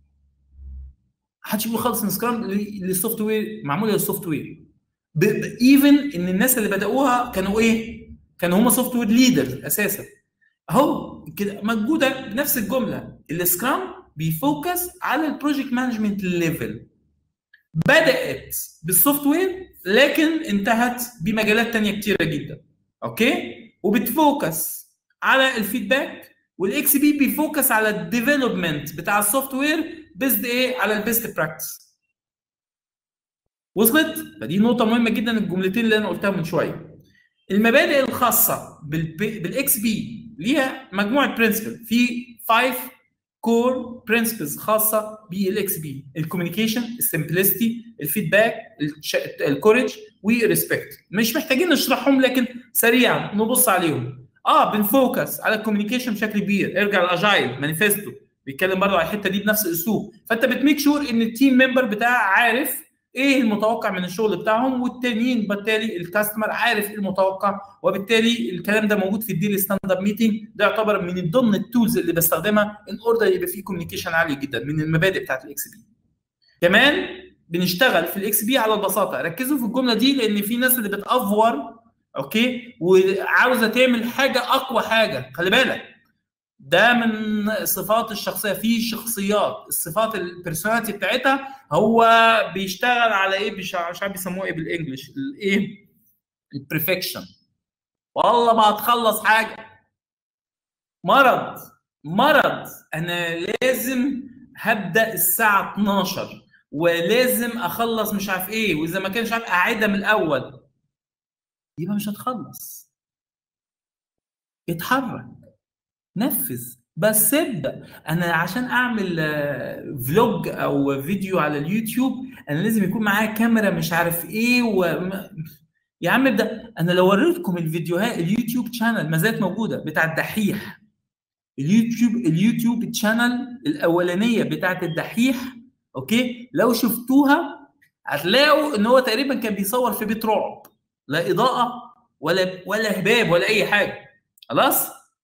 حدش يقول خالص ان سكرام للسوفت وير معموله للسوفت وير ايفن ان الناس اللي بداوها كانوا ايه كانوا هم سوفت وير ليدرز اساسا اهو كده موجوده بنفس الجمله السكرام بيفوكس على البروجكت مانجمنت ليفل بدات بالسوفت وير لكن انتهت بمجالات تانية كتيره جدا اوكي وبتفوكس على الفيدباك والاكس بي بيفوكس على الديفلوبمنت بتاع السوفت وير بيزد ايه على البيست براكتس وصلت فدي نقطه مهمه جدا الجملتين اللي انا قلتها من شويه المبادئ الخاصه بالاكس بي ليها مجموعه برنسبل في 5 كور برنسبلز خاصه بالاكس بي الكوميونيكيشن السمبلسيتي الفيدباك الكورج والريسبكت مش محتاجين نشرحهم لكن سريعا نبص عليهم اه بنفوكس على الكوميونيكيشن بشكل كبير ارجع الاجايل مانيفستو بيتكلم برضه على الحته دي بنفس الاسلوب فانت بتميك شور ان التيم ممبر بتاعك عارف ايه المتوقع من الشغل بتاعهم والتانيين بالتالي الكاستمر عارف ايه المتوقع وبالتالي الكلام ده موجود في الديلي ستاند اب ميتنج ده يعتبر من ضمن التولز اللي بستخدمها ان اوردر يبقى فيه كوميونيكيشن عالي جدا من المبادئ بتاعت الاكس بي كمان بنشتغل في الاكس بي على البساطه ركزوا في الجمله دي لان في ناس اللي بتافور اوكي وعاوزه تعمل حاجه اقوى حاجه خلي بالك ده من صفات الشخصيه في شخصيات الصفات البيرسوناليتي بتاعتها هو بيشتغل على ايه مش عارف بيسموه ايه بالانجلش الايه البرفكشن والله ما هتخلص حاجه مرض مرض انا لازم هبدا الساعه 12 ولازم اخلص مش عارف ايه واذا ما كانش عارف اعيدها من الاول يبقى مش هتخلص اتحرك نفذ بس ابدا انا عشان اعمل فلوج او فيديو على اليوتيوب انا لازم يكون معايا كاميرا مش عارف ايه و... يا عم ابدا انا لو وريتكم الفيديوهات اليوتيوب شانل ما زالت موجوده بتاع الدحيح اليوتيوب اليوتيوب تشانل الاولانيه بتاعت الدحيح اوكي لو شفتوها هتلاقوا ان هو تقريبا كان بيصور في بيت رعب لا اضاءه ولا ولا هباب ولا اي حاجه خلاص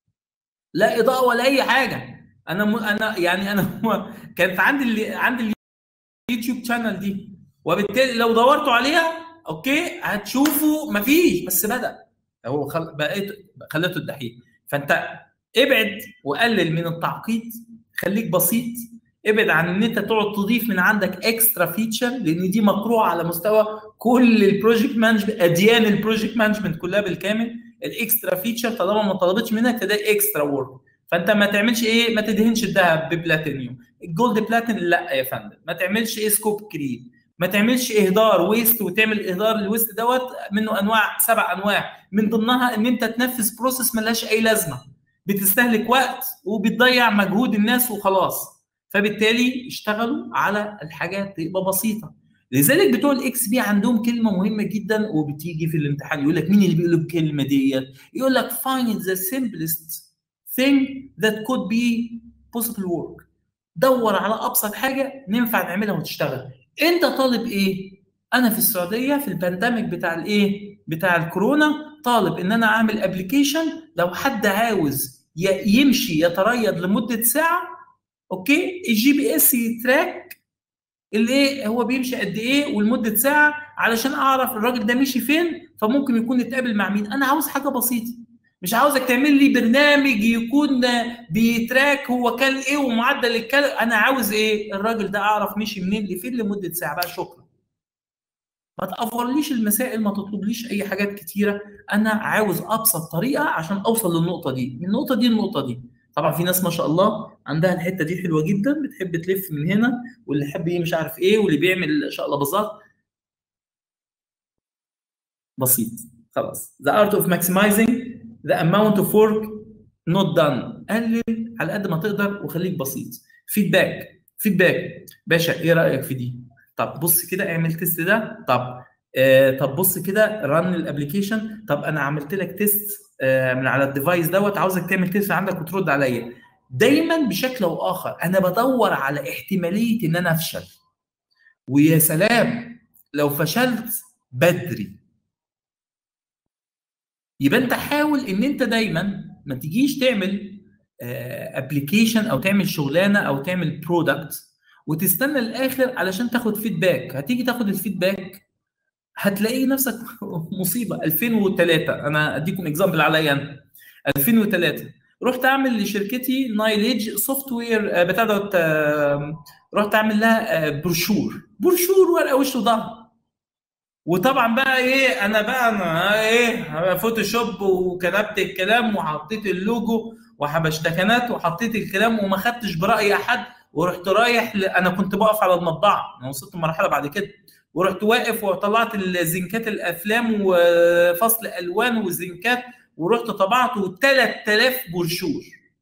لا اضاءه ولا اي حاجه انا م... انا يعني انا م... كانت عندي اللي عندي اليوتيوب شانل دي وبالتالي لو دورتوا عليها اوكي هتشوفوا مفيش بس بدا هو خل... بقيت خليته الدحيح فانت ابعد وقلل من التعقيد خليك بسيط ابعد عن ان انت تقعد تضيف من عندك اكسترا فيتشر لان دي مقروعه على مستوى كل البروجكت مانجمنت اديان البروجكت مانجمنت كلها بالكامل الاكسترا فيتشر طالما ما طلبتش منك فده اكسترا وورك فانت ما تعملش ايه ما تدهنش الذهب ببلاتينيوم الجولد بلاتين لا يا فندم ما تعملش ايه سكوب كريم ما تعملش اهدار ويست وتعمل اهدار الويست دوت منه انواع سبع انواع من ضمنها ان انت تنفذ بروسيس ملهاش اي لازمه بتستهلك وقت وبتضيع مجهود الناس وخلاص فبالتالي اشتغلوا على الحاجات تبقى بسيطه لذلك بتوع الاكس بي عندهم كلمه مهمه جدا وبتيجي في الامتحان يقول لك مين اللي بيقول الكلمه دي يقول لك find the simplest thing that could be possible work دور على ابسط حاجه ننفع نعملها وتشتغل انت طالب ايه انا في السعوديه في البانديميك بتاع الايه بتاع الكورونا طالب ان انا اعمل ابلكيشن لو حد عاوز يمشي يتريض لمده ساعه اوكي الجي بي اس يتراك الايه هو بيمشي قد ايه ولمده ساعه علشان اعرف الراجل ده مشي فين فممكن يكون يتقابل مع مين انا عاوز حاجه بسيطه مش عاوزك تعمل لي برنامج يكون بيتراك هو كان ايه ومعدل الكلام انا عاوز ايه الراجل ده اعرف مشي منين لفين لمده ساعه بقى شكرا ما تقفرليش المسائل ما تطلبليش اي حاجات كتيره انا عاوز ابسط طريقه عشان اوصل للنقطه دي من النقطه دي للنقطه دي طبعا في ناس ما شاء الله عندها الحته دي حلوه جدا بتحب تلف من هنا واللي يحب ايه مش عارف ايه واللي بيعمل شقلباظات بسيط خلاص the art of maximizing the amount of work not done قلل على قد ما تقدر وخليك بسيط فيدباك فيدباك باشا ايه رايك في دي طب بص كده اعمل تيست ده طب آه طب بص كده رن الابلكيشن طب انا عملت لك تيست آه من على الديفايس دوت عاوزك تعمل تيست عندك وترد عليا دايما بشكل او اخر انا بدور على احتماليه ان انا افشل ويا سلام لو فشلت بدري يبقى انت حاول ان انت دايما ما تجيش تعمل ابلكيشن او تعمل شغلانه او تعمل برودكت وتستنى الاخر علشان تاخد فيدباك هتيجي تاخد الفيدباك هتلاقي نفسك مصيبه 2003 انا اديكم اكزامبل عليا انا 2003 رحت اعمل لشركتي نايليج سوفت وير بتاع دوت رحت اعمل لها بروشور بروشور ورقه وش وظهر وطبعا بقى ايه انا بقى انا ايه فوتوشوب وكتبت الكلام وحطيت اللوجو وحبشتكنات وحطيت الكلام وما خدتش براي احد ورحت رايح ل... انا كنت بقف على المطبعه انا وصلت مرحله بعد كده ورحت واقف وطلعت الزنكات الافلام وفصل الوان وزنكات ورحت طبعته 3000 بروشور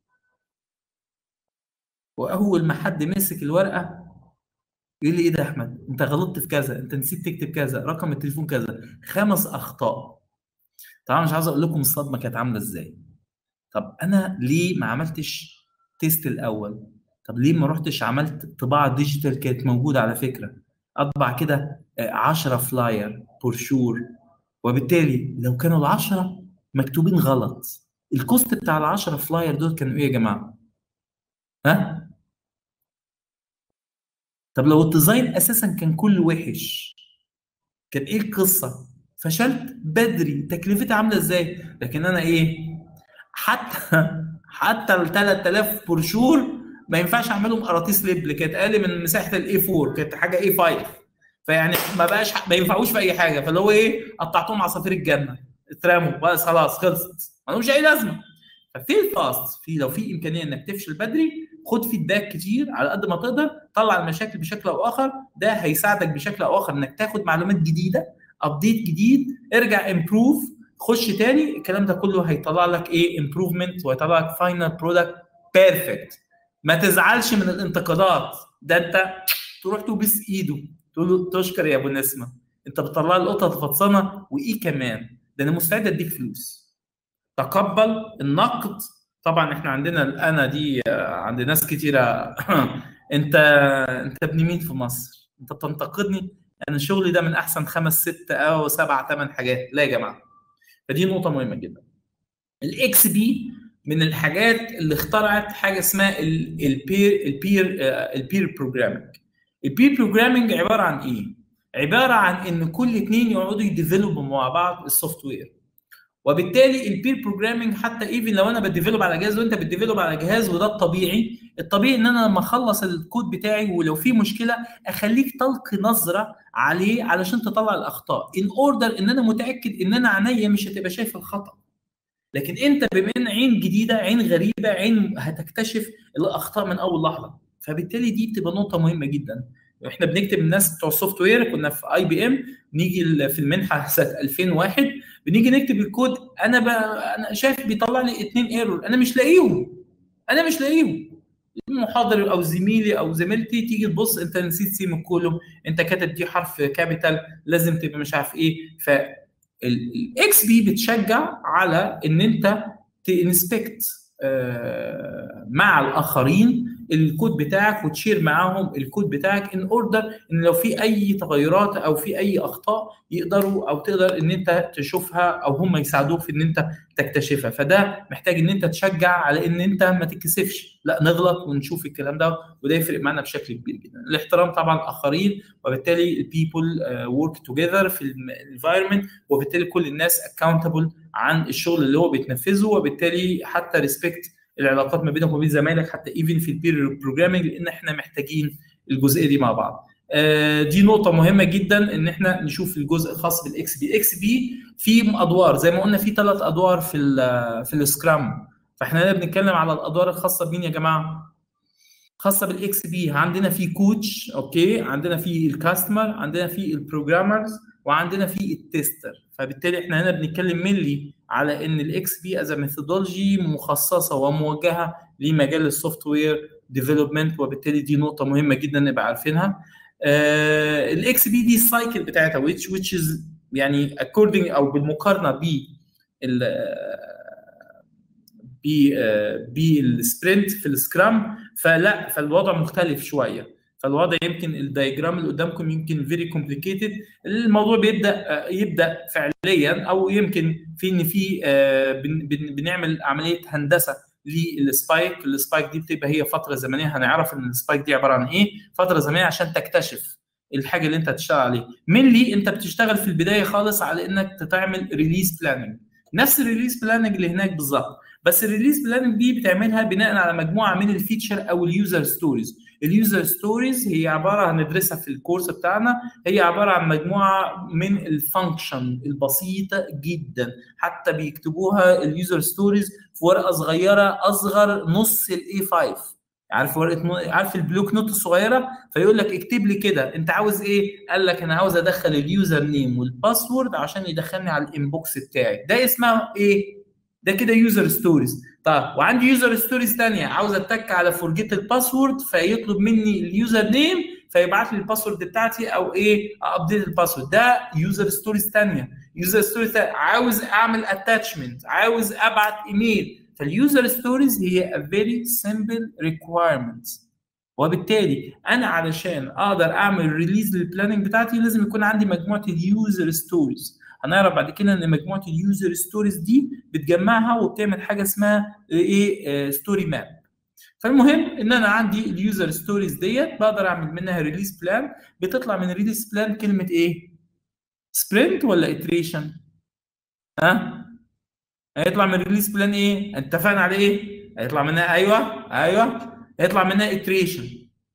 واول ما حد مسك الورقه يقول لي ايه ده يا احمد انت غلطت في كذا انت نسيت تكتب كذا رقم التليفون كذا خمس اخطاء طبعا مش عاوز اقول لكم الصدمه كانت عامله ازاي طب انا ليه ما عملتش تيست الاول طب ليه ما رحتش عملت طباعه ديجيتال كانت موجوده على فكره اطبع كده 10 فلاير بروشور وبالتالي لو كانوا ال 10 مكتوبين غلط الكوست بتاع ال 10 فلاير دول كانوا ايه يا جماعه؟ ها؟ طب لو الديزاين اساسا كان كله وحش كان ايه القصه؟ فشلت بدري تكلفتها عامله ازاي؟ لكن انا ايه؟ حتى حتى ال 3000 بروشور ما ينفعش اعملهم قراطيس ليبل كانت اقل من مساحه الاي 4 كانت حاجه اي 5 فيعني ما بقاش ما ينفعوش في اي حاجه فاللي هو ايه قطعتهم عصافير الجنه اترموا بس خلاص خلصت ما لهمش اي لازمه ففي الفاست في لو في امكانيه انك تفشل بدري خد فيدباك كتير على قد ما تقدر طلع المشاكل بشكل او اخر ده هيساعدك بشكل او اخر انك تاخد معلومات جديده ابديت جديد ارجع امبروف خش تاني الكلام ده كله هيطلع لك ايه امبروفمنت وهيطلع لك فاينل برودكت بيرفكت ما تزعلش من الانتقادات ده انت تروح تبوس ايده تقول له تشكر يا ابو نسمه انت بتطلع لي القطه الفطسانه وايه كمان ده انا مستعد اديك فلوس تقبل النقد طبعا احنا عندنا انا دي عند ناس كتيره انت انت ابن مين في مصر انت بتنتقدني انا شغلي ده من احسن خمس ست او سبع ثمان حاجات لا يا جماعه فدي نقطه مهمه جدا الاكس بي من الحاجات اللي اخترعت حاجه اسمها البير البير البير بروجرامينج البير بروجرامينج عباره عن ايه عباره عن ان كل اثنين يقعدوا يديفلوبوا مع بعض السوفت وير وبالتالي البير بروجرامينج حتى ايفن لو انا بديفلوب على جهاز وانت بتديفلوب على جهاز وده الطبيعي الطبيعي ان انا لما اخلص الكود بتاعي ولو في مشكله اخليك تلقي نظره عليه علشان تطلع الاخطاء ان اوردر ان انا متاكد ان انا عينيا مش هتبقى شايف الخطا لكن انت بما ان عين جديده عين غريبه عين هتكتشف الاخطاء من اول لحظه فبالتالي دي بتبقى نقطه مهمه جدا احنا بنكتب الناس بتوع السوفت وير كنا في اي بي ام نيجي في المنحه سنه 2001 بنيجي نكتب الكود انا ب... انا شايف بيطلع لي اثنين ايرور انا مش لاقيهم انا مش لاقيهم المحاضر او زميلي او زميلتي تيجي تبص انت نسيت سيم الكولوم انت كاتب دي حرف كابيتال لازم تبقى مش عارف ايه ف الاكس بي بتشجع على ان انت تنسبكت مع الاخرين الكود بتاعك وتشير معاهم الكود بتاعك ان اوردر ان لو في اي تغيرات او في اي اخطاء يقدروا او تقدر ان انت تشوفها او هم يساعدوك في ان انت تكتشفها فده محتاج ان انت تشجع على ان انت ما تتكسفش لا نغلط ونشوف الكلام ده وده يفرق معنا بشكل كبير جدا الاحترام طبعا الاخرين وبالتالي البيبل ورك توجذر في الانفايرمنت وبالتالي كل الناس اكاونتبل عن الشغل اللي هو بيتنفذه وبالتالي حتى ريسبكت العلاقات ما بينك وبين زمايلك حتى ايفن في البير بروجرامنج لان احنا محتاجين الجزئيه دي مع بعض دي نقطه مهمه جدا ان احنا نشوف الجزء الخاص بالاكس بي اكس بي في ادوار زي ما قلنا في ثلاث ادوار في ال في السكرام فاحنا هنا بنتكلم على الادوار الخاصه بمين يا جماعه خاصه بالاكس بي عندنا في كوتش اوكي عندنا في الكاستمر عندنا في البروجرامرز وعندنا في التستر فبالتالي احنا هنا بنتكلم ملي على ان الاكس بي از ميثودولوجي مخصصه وموجهه لمجال السوفت وير ديفلوبمنت وبالتالي دي نقطه مهمه جدا نبقى عارفينها الاكس بي دي السايكل بتاعتها which which is يعني according او بالمقارنه ب بالسبرنت في السكرام فلا فالوضع مختلف شويه فالوضع يمكن الدايجرام اللي قدامكم يمكن فيري كومبليكيتد الموضوع بيبدا يبدا فعليا او يمكن في ان في بنعمل عمليه هندسه للسبايك السبايك دي بتبقى هي فتره زمنيه هنعرف ان السبايك دي عباره عن ايه فتره زمنيه عشان تكتشف الحاجه اللي انت هتشتغل عليها مينلي انت بتشتغل في البدايه خالص على انك تعمل ريليز بلاننج نفس الريليز بلاننج اللي هناك بالظبط بس الريليز بلاننج دي بتعملها بناء على مجموعه من الفيتشر او اليوزر ستوريز اليوزر ستوريز هي عباره هندرسها في الكورس بتاعنا هي عباره عن مجموعه من الفانكشن البسيطه جدا حتى بيكتبوها اليوزر ستوريز في ورقه صغيره اصغر نص الاي 5 عارف ورقه عارف البلوك نوت الصغيره فيقول لك اكتب لي كده انت عاوز ايه قال لك انا عاوز ادخل اليوزر نيم والباسورد عشان يدخلني على الانبوكس بتاعي ده اسمها ايه ده كده يوزر ستوريز طيب وعندي يوزر ستوريز ثانيه عاوز اتك على فورجيت الباسورد فيطلب مني اليوزر نيم فيبعت لي الباسورد بتاعتي او ايه ابديت الباسورد ده يوزر ستوريز ثانيه يوزر ستوريز عاوز اعمل اتاتشمنت عاوز ابعت ايميل فاليوزر ستوريز هي a very simple requirement وبالتالي انا علشان اقدر اعمل ريليز للبلاننج بتاعتي لازم يكون عندي مجموعه اليوزر ستوريز هنعرف بعد كده ان مجموعه اليوزر ستوريز دي بتجمعها وبتعمل حاجه اسمها ايه ستوري ماب فالمهم ان انا عندي اليوزر ستوريز ديت بقدر اعمل منها ريليز بلان بتطلع من الريليز بلان كلمه ايه سبرنت ولا اتريشن ها هيطلع من الريليز بلان ايه اتفقنا على ايه هيطلع منها ايوه ايوه هيطلع منها اتريشن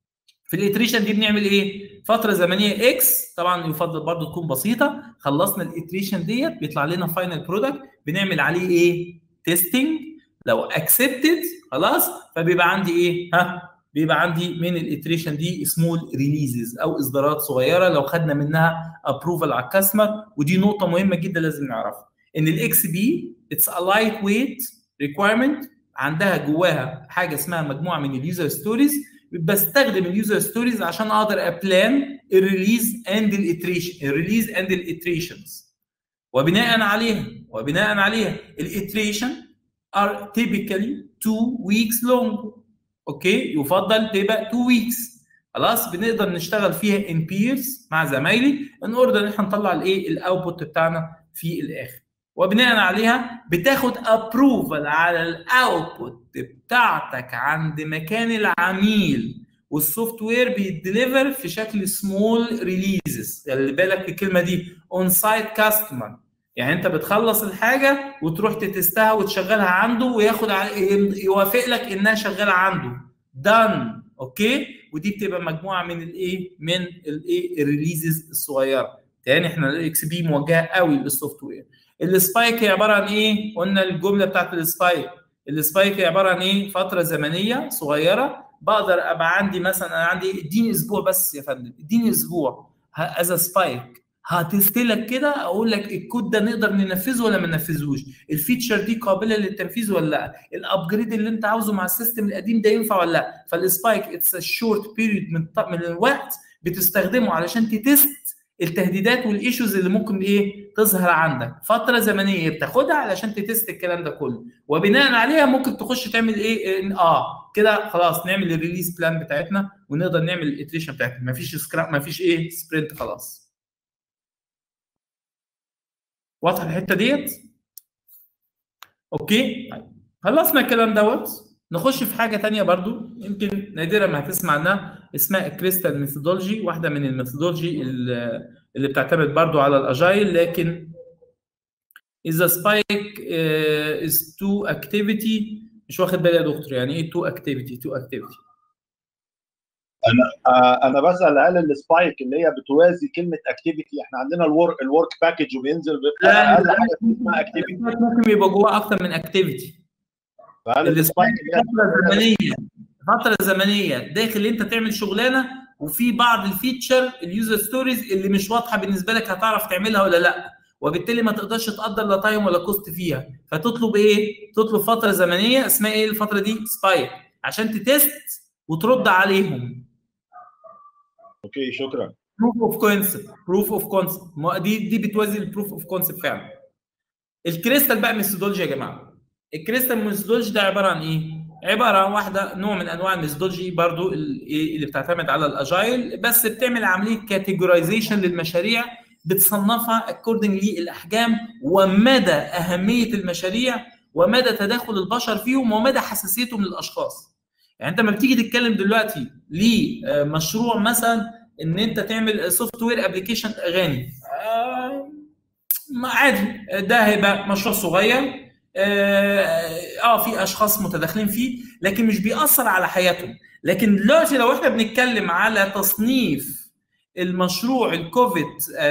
في الاتريشن دي بنعمل ايه فتره زمنيه اكس طبعا يفضل برضو تكون بسيطه خلصنا الاتريشن ديت بيطلع لنا فاينل برودكت بنعمل عليه ايه تيستنج لو اكسبتد خلاص فبيبقى عندي ايه ها بيبقى عندي من الاتريشن دي سمول ريليزز او اصدارات صغيره لو خدنا منها ابروفال على الكاستمر ودي نقطه مهمه جدا لازم نعرفها ان الاكس بي اتس ا لايت ويت ريكويرمنت عندها جواها حاجه اسمها مجموعه من اليوزر ستوريز بستخدم اليوزر ستوريز عشان اقدر ابلان الريليز اند الاتريشن الريليز اند الاتريشنز وبناء عليها وبناء عليها الاتريشن are typically two weeks long اوكي يفضل تبقى two weeks خلاص بنقدر نشتغل فيها ان بيرز مع زمايلي ان اوردر ان احنا نطلع الايه الاوتبوت بتاعنا في الاخر وبناء عليها بتاخد ابروفال على الاوتبوت بتاعتك عند مكان العميل والسوفت وير بيديليفر في شكل سمول ريليزز خلي بالك الكلمه دي اون سايت كاستمر يعني انت بتخلص الحاجه وتروح تتستها وتشغلها عنده وياخد يوافق لك انها شغاله عنده دان اوكي ودي بتبقى مجموعه من الايه من الايه الريليزز الصغيره تاني احنا الاكس بي موجهه قوي للسوفت وير السبايك هي عباره عن ايه قلنا الجمله بتاعت السبايك السبايك هي عباره عن ايه فتره زمنيه صغيره بقدر ابقى عندي مثلا انا عندي اديني اسبوع بس يا فندم اديني اسبوع از سبايك هتستلك كده اقول لك الكود ده نقدر ننفذه ولا ما ننفذوش الفيتشر دي قابله للتنفيذ ولا لا الابجريد اللي انت عاوزه مع السيستم القديم ده ينفع ولا لا فالسبايك اتس شورت بيريود من من الوقت بتستخدمه علشان تتست التهديدات والايشوز اللي ممكن ايه تظهر عندك فتره زمنيه بتاخدها علشان تتست الكلام ده كله وبناء عليها ممكن تخش تعمل ايه اه كده خلاص نعمل الريليز بلان بتاعتنا ونقدر نعمل الاتريشن بتاعتنا مفيش سكراب مفيش ايه سبرنت خلاص واضحه الحته ديت اوكي خلصنا الكلام دوت نخش في حاجه تانية برضو يمكن نادرا ما هتسمع عنها اسمها الكريستال ميثودولوجي واحده من الميثودولوجي اللي بتعتمد برضو على الاجايل لكن اذا سبايك از تو اكتيفيتي مش واخد بالي يا دكتور يعني ايه تو اكتيفيتي تو اكتيفيتي انا آه انا بسال هل السبايك اللي هي بتوازي كلمه اكتيفيتي احنا عندنا الورك الورك باكج وبينزل لا اقل حاجه اسمها اكتيفيتي ممكن يبقى جواه اكتر من اكتيفيتي فهل السبايك السبايك اللي هي فتره زمنيه فتره زمنيه داخل انت تعمل شغلانه وفي بعض الفيتشر اليوزر ستوريز اللي مش واضحه بالنسبه لك هتعرف تعملها ولا لا وبالتالي ما تقدرش تقدر لا تايم ولا كوست فيها فتطلب ايه تطلب فتره زمنيه اسمها ايه الفتره دي سبايك عشان تتست وترد عليهم اوكي شكرا بروف اوف كونسبت بروف اوف كونسبت دي دي بتوازي البروف اوف كونسبت فعلا الكريستال بقى ميثودولوجي يا جماعه الكريستال ميثودولوجي ده عباره عن ايه عباره عن واحده نوع من انواع الميثودولوجي برضو اللي بتعتمد على الاجايل بس بتعمل عمليه كاتيجورايزيشن للمشاريع بتصنفها اكوردنج للاحجام ومدى اهميه المشاريع ومدى تداخل البشر فيهم ومدى حساسيتهم للاشخاص يعني انت لما بتيجي تتكلم دلوقتي لمشروع مثلا ان انت تعمل سوفت وير ابلكيشن اغاني آه عادي ده هيبقى مشروع صغير اه في اشخاص متداخلين فيه لكن مش بيأثر على حياتهم لكن دلوقتي لو احنا بنتكلم على تصنيف المشروع الكوفيد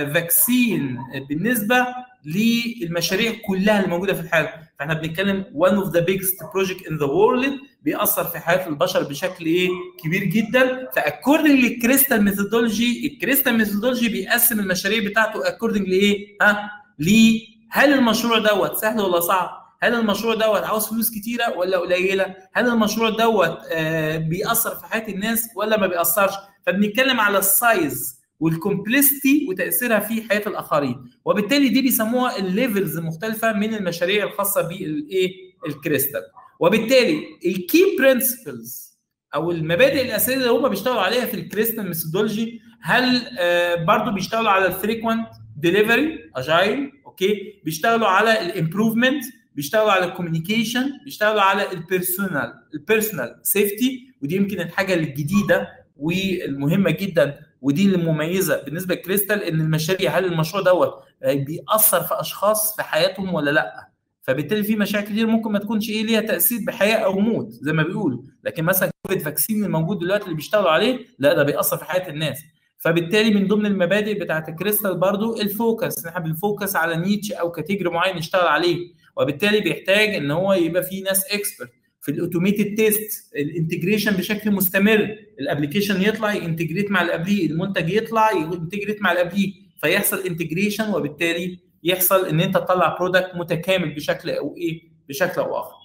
فاكسين بالنسبه للمشاريع كلها اللي موجوده في الحياه فاحنا بنتكلم one of the biggest project in the world بيأثر في حياه البشر بشكل ايه كبير جدا فاكوردنج للكريستال ميثودولوجي الكريستال ميثودولوجي بيقسم المشاريع بتاعته اكوردنج لايه ها ليه هل المشروع دوت سهل ولا صعب هل المشروع دوت عاوز فلوس كتيره ولا قليله هل المشروع دوت آه بيأثر في حياه الناس ولا ما بيأثرش فبنتكلم على السايز والكومبلستي وتاثيرها في حياه الاخرين وبالتالي دي بيسموها الليفلز مختلفه من المشاريع الخاصه بالايه الكريستال وبالتالي الكي برنسبلز او المبادئ الاساسيه اللي هم بيشتغلوا عليها في الكريستال ميثودولوجي هل آه برضو بيشتغلوا على الفريكوينت ديليفري اجايل اوكي بيشتغلوا على الامبروفمنت بيشتغلوا على الكوميونيكيشن بيشتغلوا على البيرسونال البيرسونال سيفتي ودي يمكن الحاجه الجديده والمهمه جدا ودي اللي مميزه بالنسبه لكريستال ان المشاريع هل المشروع دوت بيأثر في اشخاص في حياتهم ولا لا فبالتالي في مشاريع كتير ممكن ما تكونش ايه ليها تاثير بحياه او موت زي ما بيقولوا لكن مثلا كوفيد فاكسين الموجود دلوقتي اللي بيشتغلوا عليه لا ده بيأثر في حياه الناس فبالتالي من ضمن المبادئ بتاعت الكريستال برضو الفوكس احنا بنفوكس على نيتش او كاتيجوري معين نشتغل عليه وبالتالي بيحتاج ان هو يبقى فيه ناس اكسبرت في الاوتوميتد تيست الانتجريشن بشكل مستمر الابلكيشن يطلع ينتجريت مع اللي قبليه المنتج يطلع ينتجريت مع اللي قبليه فيحصل انتجريشن وبالتالي يحصل ان انت تطلع برودكت متكامل بشكل او ايه بشكل او اخر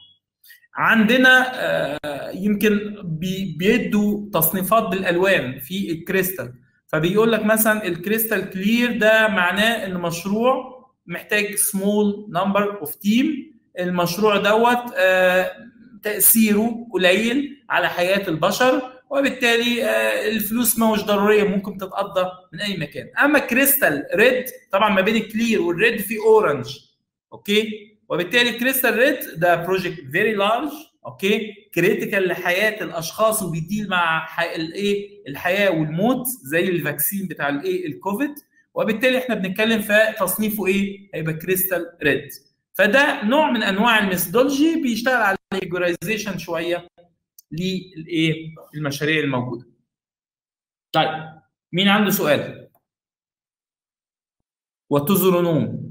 عندنا آه يمكن بي بيدوا تصنيفات بالالوان في الكريستال فبيقول لك مثلا الكريستال كلير ده معناه ان مشروع محتاج سمول نمبر اوف تيم المشروع دوت آه تاثيره قليل على حياه البشر وبالتالي آه الفلوس ما مش ضروريه ممكن تتقضى من اي مكان اما كريستال ريد طبعا ما بين الكلير والريد في اورنج اوكي وبالتالي كريستال ريد ده بروجكت فيري لارج اوكي كريتيكال لحياه الاشخاص وبيديل مع الايه الحياه والموت زي الفاكسين بتاع الايه الكوفيد وبالتالي احنا بنتكلم في تصنيفه ايه هيبقى كريستال ريد فده نوع من انواع الميثودولوجي بيشتغل على الكاتيجورايزيشن شويه للايه المشاريع الموجوده طيب مين عنده سؤال وتظنون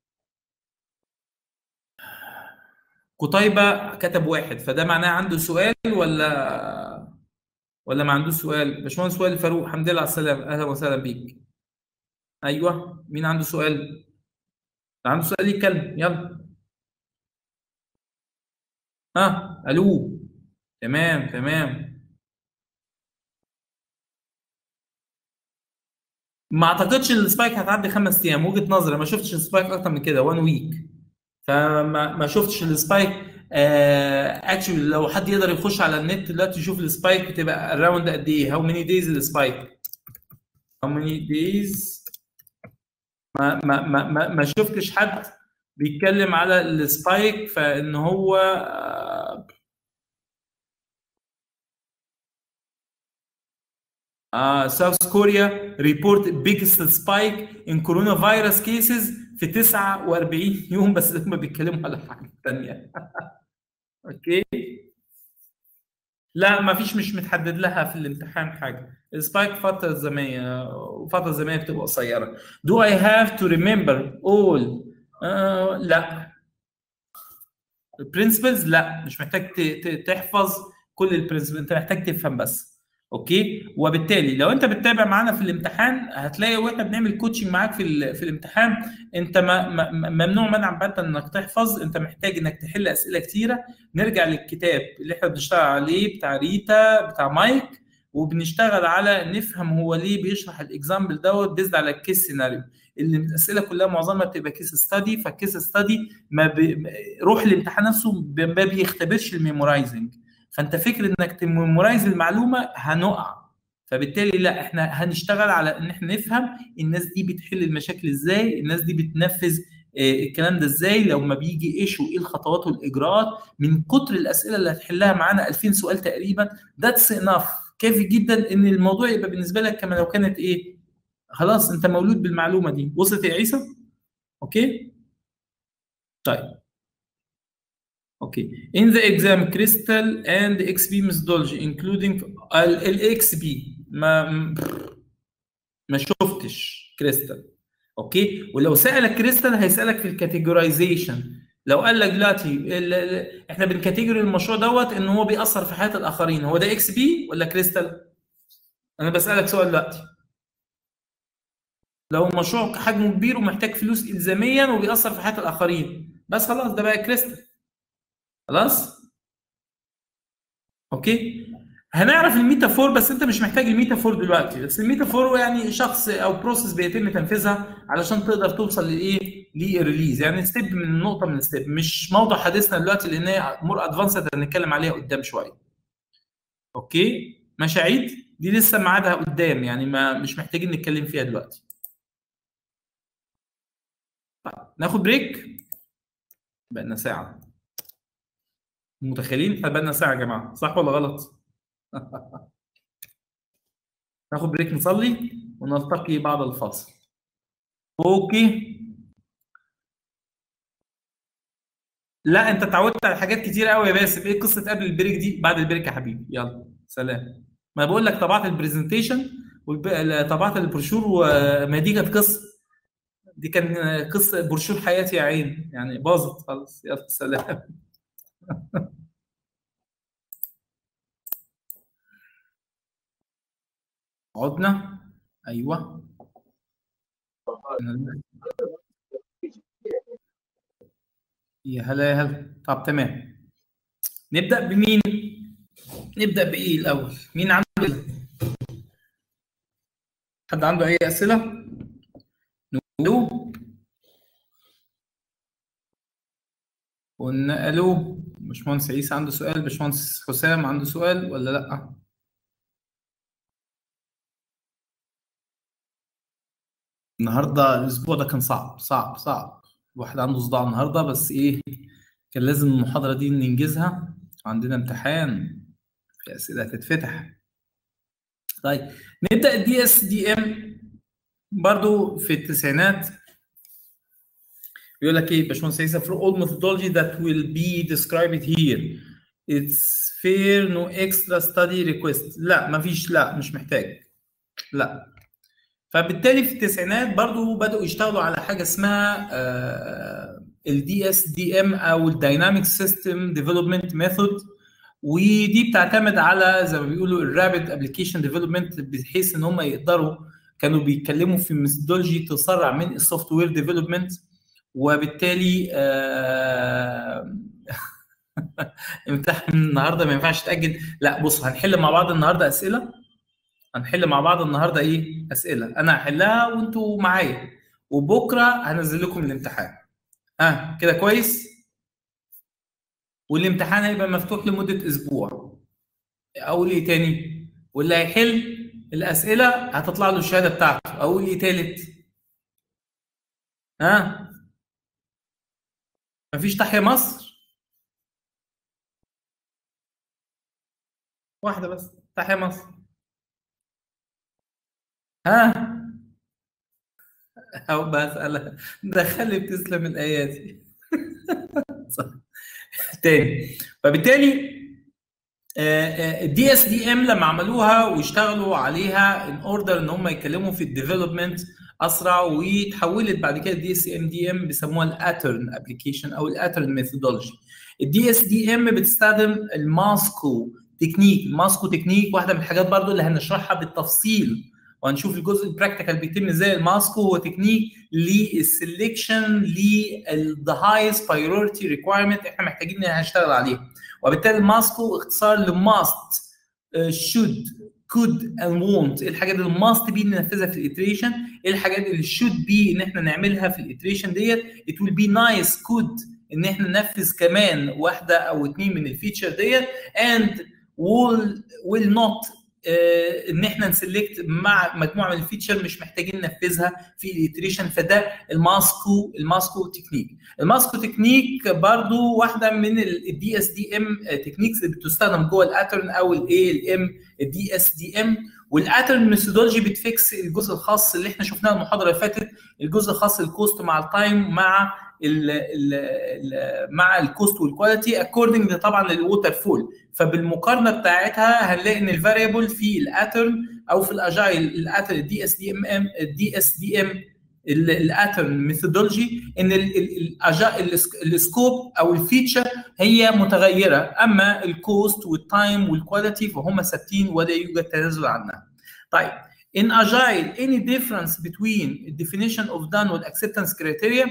قتيبة كتب واحد فده معناه عنده سؤال ولا ولا ما عندوش سؤال باشمهندس سؤال فاروق الحمد لله على السلامة أهلا وسهلا بيك أيوه مين عنده سؤال؟ اللي عنده سؤال يتكلم يلا ها ألو تمام تمام ما اعتقدش ان السبايك هتعدي خمس ايام وجهه نظري ما شفتش السبايك اكتر من كده 1 ويك فما ما شفتش السبايك اكشلي لو حد يقدر يخش على النت دلوقتي يشوف السبايك بتبقى اراوند قد ايه هاو ماني دايز السبايك هاو ماني دايز ما ما ما ما, ما شفتش حد بيتكلم على السبايك فان هو آه ساوث كوريا ريبورت بيجست سبايك ان كورونا فيروس كيسز في 49 يوم بس هم بيتكلموا على حاجه ثانيه اوكي لا ما فيش مش متحدد لها في الامتحان حاجه السبايك فتره زمنيه وفتره زمنيه بتبقى قصيره do I have to remember all آه لا البرنسبلز لا مش محتاج تحفظ كل البرنسبل انت محتاج تفهم بس اوكي وبالتالي لو انت بتتابع معانا في الامتحان هتلاقي واحنا بنعمل كوتشنج معاك في ال- في الامتحان انت ما ما- ممنوع منعا باتا انك تحفظ انت محتاج انك تحل اسئله كتيره نرجع للكتاب اللي احنا بنشتغل عليه بتاع ريتا بتاع مايك وبنشتغل على نفهم هو ليه بيشرح الاكزامبل دوت بيزد على الكيس سيناريو اللي الاسئله كلها معظمها بتبقى كيس ستادي فالكيس ستادي ما بي... روح الامتحان نفسه ب- ما بيختبرش الميمورايزنج فانت فكر انك تميمورايز المعلومه هنقع فبالتالي لا احنا هنشتغل على ان احنا نفهم الناس دي بتحل المشاكل ازاي الناس دي بتنفذ آه، الكلام ده ازاي لو ما بيجي ايش وايه الخطوات والاجراءات من كتر الاسئله اللي هتحلها معانا 2000 سؤال تقريبا ذاتس انف كافي جدا ان الموضوع يبقى بالنسبه لك كما لو كانت ايه خلاص انت مولود بالمعلومه دي وصلت يا عيسى اوكي طيب اوكي in the exam crystal and XP methodology including ال XP ما ما شفتش كريستال اوكي ولو سالك كريستال هيسالك في الكاتيجورايزيشن لو قال لك دلوقتي ال- ال- احنا بنكاتيجوري المشروع دوت ان هو بيأثر في حياه الاخرين هو ده اكس بي ولا كريستال؟ انا بسالك سؤال دلوقتي لو المشروع حجمه كبير ومحتاج فلوس الزاميا وبيأثر في حياه الاخرين بس خلاص ده بقى كريستال خلاص اوكي هنعرف الميتافور بس انت مش محتاج الميتافور دلوقتي بس الميتافور هو يعني شخص او بروسيس بيتم تنفيذها علشان تقدر توصل لايه للريليز يعني ستيب من نقطه من ستيب مش موضوع حديثنا دلوقتي لان هي مور ادفانسد هنتكلم عليها قدام شويه اوكي مشاعيد دي لسه ميعادها قدام يعني ما مش محتاجين نتكلم فيها دلوقتي طيب ناخد بريك بقالنا ساعه متخيلين احنا بقالنا ساعه يا جماعه صح ولا غلط ناخد بريك نصلي ونلتقي بعد الفاصل اوكي لا انت اتعودت على حاجات كتير قوي يا باسم ايه قصه قبل البريك دي بعد البريك يا حبيبي يلا سلام ما بقول لك طبعت البرزنتيشن طبعت البروشور وما دي كانت قصه دي كان قصه بروشور حياتي يا عين يعني باظت خلاص يلا سلام عدنا ايوه يا هلا يا هلا طب تمام نبدا بمين نبدا بايه الاول مين عنده إيه؟ حد عنده اي اسئله نقولوا قلنا الو باشمهندس عيسى عنده سؤال باشمهندس حسام عنده سؤال ولا لا النهارده الاسبوع ده كان صعب صعب صعب الواحد عنده صداع النهارده بس ايه كان لازم المحاضره دي ننجزها عندنا امتحان في اسئله هتتفتح طيب نبدا الدي اس دي ام برضو في التسعينات يقول لك ايه باشمهندس عيسى for all methodology that will be described here it's fair no extra study request لا مفيش لا مش محتاج لا فبالتالي في التسعينات برضو بدأوا يشتغلوا على حاجة اسمها الدي اس دي ام او الدايناميك سيستم ديفلوبمنت ميثود ودي بتعتمد على زي ما بيقولوا الرابid ابلكيشن ديفلوبمنت بحيث ان هم يقدروا كانوا بيتكلموا في ميثودولوجي تسرع من السوفت وير ديفلوبمنت وبالتالي آه امتحان النهارده ما ينفعش تاجل لا بص هنحل مع بعض النهارده اسئله هنحل مع بعض النهارده ايه اسئله انا هحلها وانتوا معايا وبكره هنزل لكم الامتحان ها آه كده كويس والامتحان هيبقى مفتوح لمده اسبوع اقول ايه تاني واللي هيحل الاسئله هتطلع له الشهاده بتاعته اقول ايه تالت ها آه. مفيش تحيا مصر واحده بس تحيا مصر ها أو بسألها دخلي بتسلم الآيات تاني فبالتالي الدي اس دي ام لما عملوها واشتغلوا عليها ان اوردر ان هم يتكلموا في الديفلوبمنت اسرع وتحولت بعد كده الدي اس ام دي ام بيسموها الاترن ابلكيشن او الاترن ميثودولوجي الدي اس دي ام بتستخدم الماسكو تكنيك ماسكو تكنيك واحده من الحاجات برضو اللي هنشرحها بالتفصيل وهنشوف الجزء البراكتيكال بيتم ازاي الماسكو هو تكنيك للسلكشن للذا هايست بايورتي ريكوايرمنت احنا محتاجين نشتغل عليها وبالتالي الماسكو اختصار لماست شود كود اند وونت ايه الحاجات اللي ماست بي ننفذها في الاتريشن ايه الحاجات اللي شود بي ان احنا نعملها في الاتريشن ديت ات ويل بي نايس كود ان احنا ننفذ كمان واحده او اثنين من الفيتشر ديت اند ويل ويل نوت ان احنا نسلكت مع مجموعه من الفيتشر مش محتاجين ننفذها في الاتريشن فده الماسكو الماسكو تكنيك الماسكو تكنيك برضو واحده من الدي اس دي ام تكنيكس اللي بتستخدم جوه الاترن او الاي الام الدي اس دي ام والاترن ميثودولوجي بتفكس الجزء الخاص اللي احنا شفناه المحاضره اللي فاتت الجزء الخاص الكوست مع التايم مع ال ال ال مع الكوست والكواليتي اكوردنج طبعا للووتر فول فبالمقارنه بتاعتها هنلاقي ان الفاريبل في الاترن او في الاجايل الاترن الدي اس دي ام ام الدي اس دي ام الاترن ميثودولوجي ان السكوب او الفيتشر هي متغيره اما الكوست والتايم والكواليتي فهم ثابتين ولا يوجد تنازل عنها. طيب in agile any difference between definition of done والacceptance criteria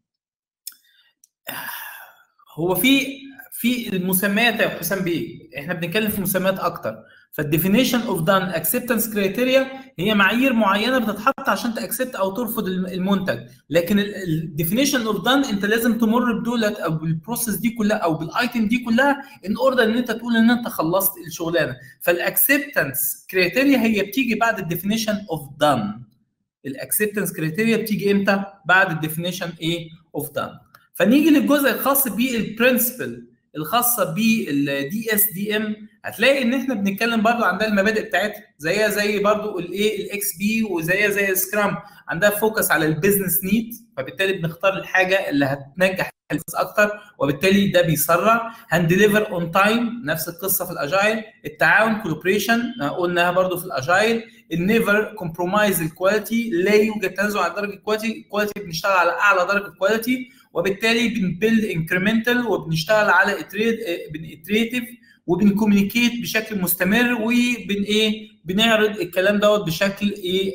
هو في في المسميات يا حسام بيه احنا بنتكلم في مسميات اكتر فالديفينيشن اوف دان اكسبتنس كريتيريا هي معايير معينه بتتحط عشان تاكسبت او ترفض المنتج لكن الديفينيشن اوف دان انت لازم تمر بدولت او بالبروسيس دي كلها او بالايتم دي كلها ان اوردر ان انت تقول ان انت خلصت الشغلانه فالاكسبتنس كريتيريا هي بتيجي بعد الديفينيشن اوف دان الاكسبتنس كريتيريا بتيجي امتى بعد الديفينيشن ايه اوف دان فنيجي للجزء الخاص بالبرنسبل الخاصه بالدي اس دي ام هتلاقي ان احنا بنتكلم برضو عندها المبادئ بتاعتها زيها زي برضو الايه الاكس بي وزيها زي السكرام عندها فوكس على البيزنس نيد فبالتالي بنختار الحاجه اللي هتنجح الفلوس اكتر وبالتالي ده بيسرع هنديليفر اون تايم نفس القصه في الاجايل التعاون كولوبريشن قلناها برضو في الاجايل النيفر كومبرومايز الكواليتي لا يوجد تنازل عن درجه الكواليتي الكواليتي بنشتغل على اعلى درجه كواليتي وبالتالي بنبيلد انكريمنتال وبنشتغل على بنتريتيف وبنكومينيكيت بشكل مستمر وبن ايه بنعرض الكلام دوت بشكل ايه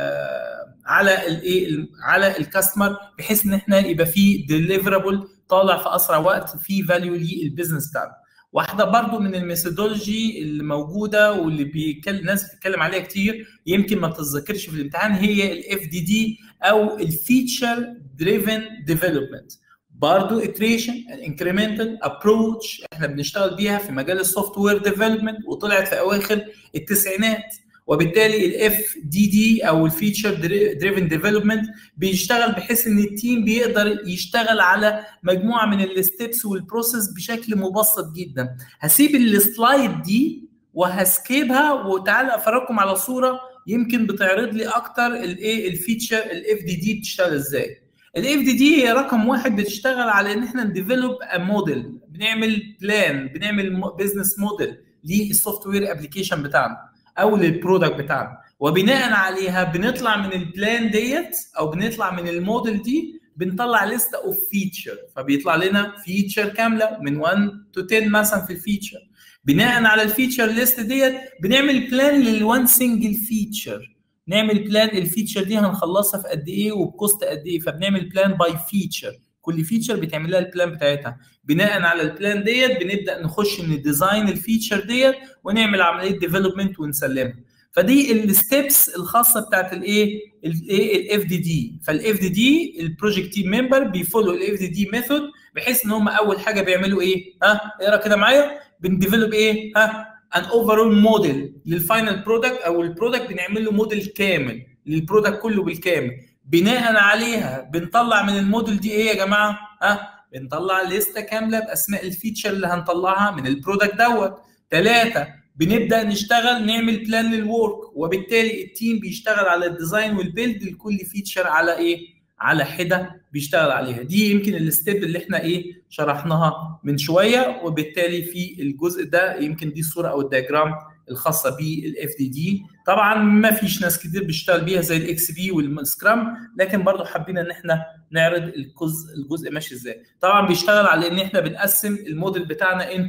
آه على الايه على الكاستمر بحيث ان احنا يبقى في ديليفرابل طالع في اسرع وقت في فاليو للبيزنس بتاعنا واحده برضو من الميثودولوجي اللي موجوده واللي بيتكلم الناس بتتكلم عليها كتير يمكن ما تتذكرش في الامتحان هي الاف دي دي او الفيتشر دريفن ديفلوبمنت برضو iteration انكريمنتال ابروتش احنا بنشتغل بيها في مجال السوفت وير ديفلوبمنت وطلعت في اواخر التسعينات وبالتالي الاف دي دي او الفيتشر دريفن ديفلوبمنت بيشتغل بحيث ان التيم بيقدر يشتغل على مجموعه من الستبس والبروسيس بشكل مبسط جدا هسيب السلايد دي وهسكيبها وتعالى افرجكم على صوره يمكن بتعرض لي اكتر الايه الفيتشر الاف دي دي بتشتغل ازاي الاف دي دي هي رقم واحد بتشتغل على ان احنا نديفلوب ا موديل بنعمل بلان بنعمل بزنس موديل للسوفت وير ابلكيشن بتاعنا او للبرودكت بتاعنا وبناء عليها بنطلع من البلان ديت او بنطلع من الموديل دي بنطلع لسته اوف فيتشر فبيطلع لنا فيتشر كامله من 1 تو 10 مثلا في الفيتشر بناء على الفيتشر ليست ديت بنعمل بلان للوان سنجل فيتشر نعمل بلان الفيتشر دي هنخلصها في قد ايه وبكوست قد ايه فبنعمل بلان باي فيتشر كل فيتشر بتعمل لها البلان بتاعتها بناء على البلان ديت بنبدا نخش من ديزاين الفيتشر ديت ونعمل عمليه ديفلوبمنت ونسلمها فدي الستبس الخاصه بتاعت الايه الايه الاف دي دي فالاف دي دي البروجكت تيم ممبر بيفولو الاف دي دي ميثود بحيث ان هم اول حاجه بيعملوا ايه ها اقرا كده معايا بنديفلوب ايه ها ان اوفرول موديل للفاينل برودكت او البرودكت بنعمل له موديل كامل للبرودكت كله بالكامل بناء عليها بنطلع من الموديل دي ايه يا جماعه ها بنطلع لسته كامله باسماء الفيتشر اللي هنطلعها من البرودكت دوت ثلاثه بنبدا نشتغل نعمل بلان للورك وبالتالي التيم بيشتغل على الديزاين والبيلد لكل فيتشر على ايه على حده بيشتغل عليها دي يمكن الستيب اللي احنا ايه شرحناها من شويه وبالتالي في الجزء ده يمكن دي الصوره او الدياجرام الخاصه بالاف دي دي طبعا ما فيش ناس كتير بتشتغل بيها زي الاكس بي والسكرام لكن برضو حابين ان احنا نعرض الجزء الجزء ماشي ازاي طبعا بيشتغل على ان احنا بنقسم الموديل بتاعنا انتو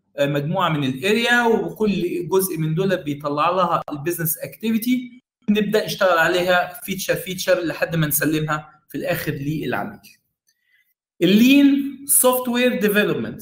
مجموعه من الاريا وكل جزء من دول بيطلع لها البيزنس اكتيفيتي نبدا نشتغل عليها فيتشر فيتشر لحد ما نسلمها في الاخر للعميل. اللين سوفت وير ديفلوبمنت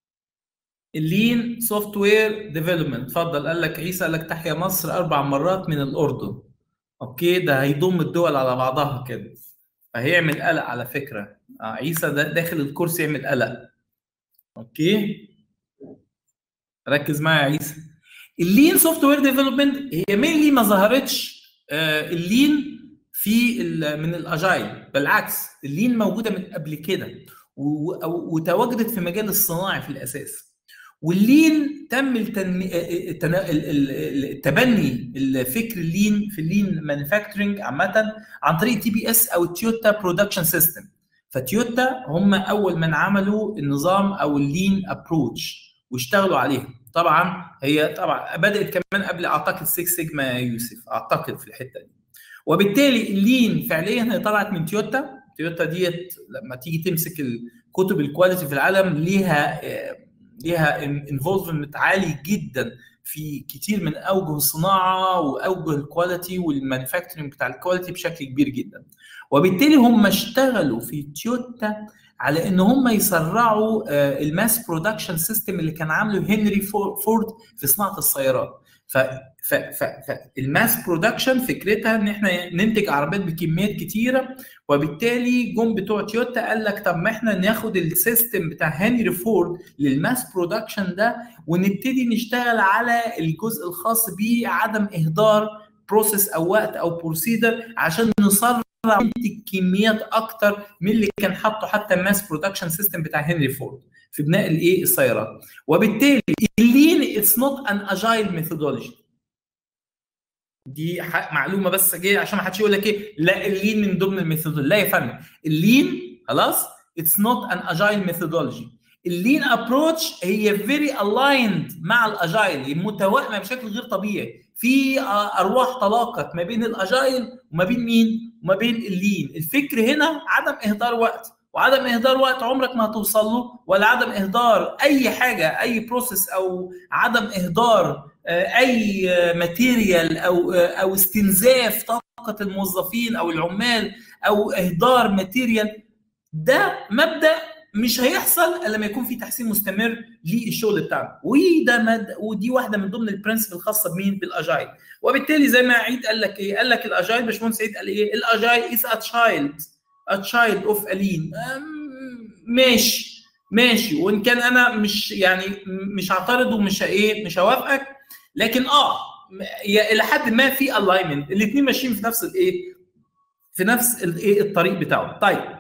اللين سوفت وير ديفلوبمنت اتفضل قال لك عيسى قال لك تحيا مصر اربع مرات من الاردن اوكي ده هيضم الدول على بعضها كده فهيعمل قلق على فكره آه عيسى ده داخل الكورس يعمل قلق اوكي ركز معايا يا عيسى اللين سوفت وير ديفلوبمنت هي مينلي ما ظهرتش آه اللين في من الاجايل بالعكس اللين موجوده من قبل كده وتواجدت في مجال الصناعي في الاساس واللين تم التنمي... التبني الفكر اللين في اللين مانيفاكتشرنج عامه عن طريق تي بي اس او تويوتا برودكشن سيستم فتويوتا هم اول من عملوا النظام او اللين ابروتش واشتغلوا عليها طبعا هي طبعا بدات كمان قبل اعتقد 6 سيجما يوسف اعتقد في الحته دي وبالتالي اللين فعليا هي طلعت من تويوتا تويوتا ديت لما تيجي تمسك الكتب الكواليتي في العالم ليها ليها انفولفمنت عالي جدا في كتير من اوجه الصناعه واوجه الكواليتي والمانيفاكتشرنج بتاع الكواليتي بشكل كبير جدا وبالتالي هم اشتغلوا في تويوتا على ان هم يسرعوا الماس برودكشن سيستم اللي كان عامله هنري فورد في صناعه السيارات ف ف ف فالماس برودكشن فكرتها ان احنا ننتج عربيات بكميات كتيره وبالتالي جم بتوع تويوتا قال لك طب ما احنا ناخد السيستم بتاع هنري فورد للماس برودكشن ده ونبتدي نشتغل على الجزء الخاص بعدم اهدار بروسيس او وقت او بروسيدر عشان نسرع ننتج كميات اكتر من اللي كان حاطه حتى الماس برودكشن سيستم بتاع هنري فورد في بناء الايه السيارات وبالتالي اللين اتس نوت ان اجايل ميثودولوجي دي معلومه بس جايه عشان ما حدش يقول لك ايه لا اللين من ضمن الميثودولوجي لا يا فندم اللين خلاص اتس نوت ان اجايل ميثودولوجي اللين ابروتش هي فيري الايند مع الاجايل متوائمه بشكل غير طبيعي في ارواح تلاقت ما بين الاجايل وما بين مين وما بين اللين الفكر هنا عدم اهدار وقت وعدم اهدار وقت عمرك ما هتوصل له ولا عدم اهدار اي حاجه اي بروسيس او عدم اهدار اي ماتيريال او او استنزاف طاقه الموظفين او العمال او اهدار ماتيريال ده مبدا مش هيحصل الا لما يكون في تحسين مستمر للشغل بتاعنا وده مد... ودي واحده من ضمن البرنسبل الخاصه بمين بالاجايل وبالتالي زي ما عيد قال لك ايه قال لك الاجايل باشمهندس عيد قال ايه الاجايل از ا تشايلد a child of الين ماشي ماشي وان كان انا مش يعني مش هعترض ومش ايه مش هوافقك لكن اه الى حد ما في الاينمنت الاثنين ماشيين في نفس الايه في نفس الايه الطريق بتاعهم طيب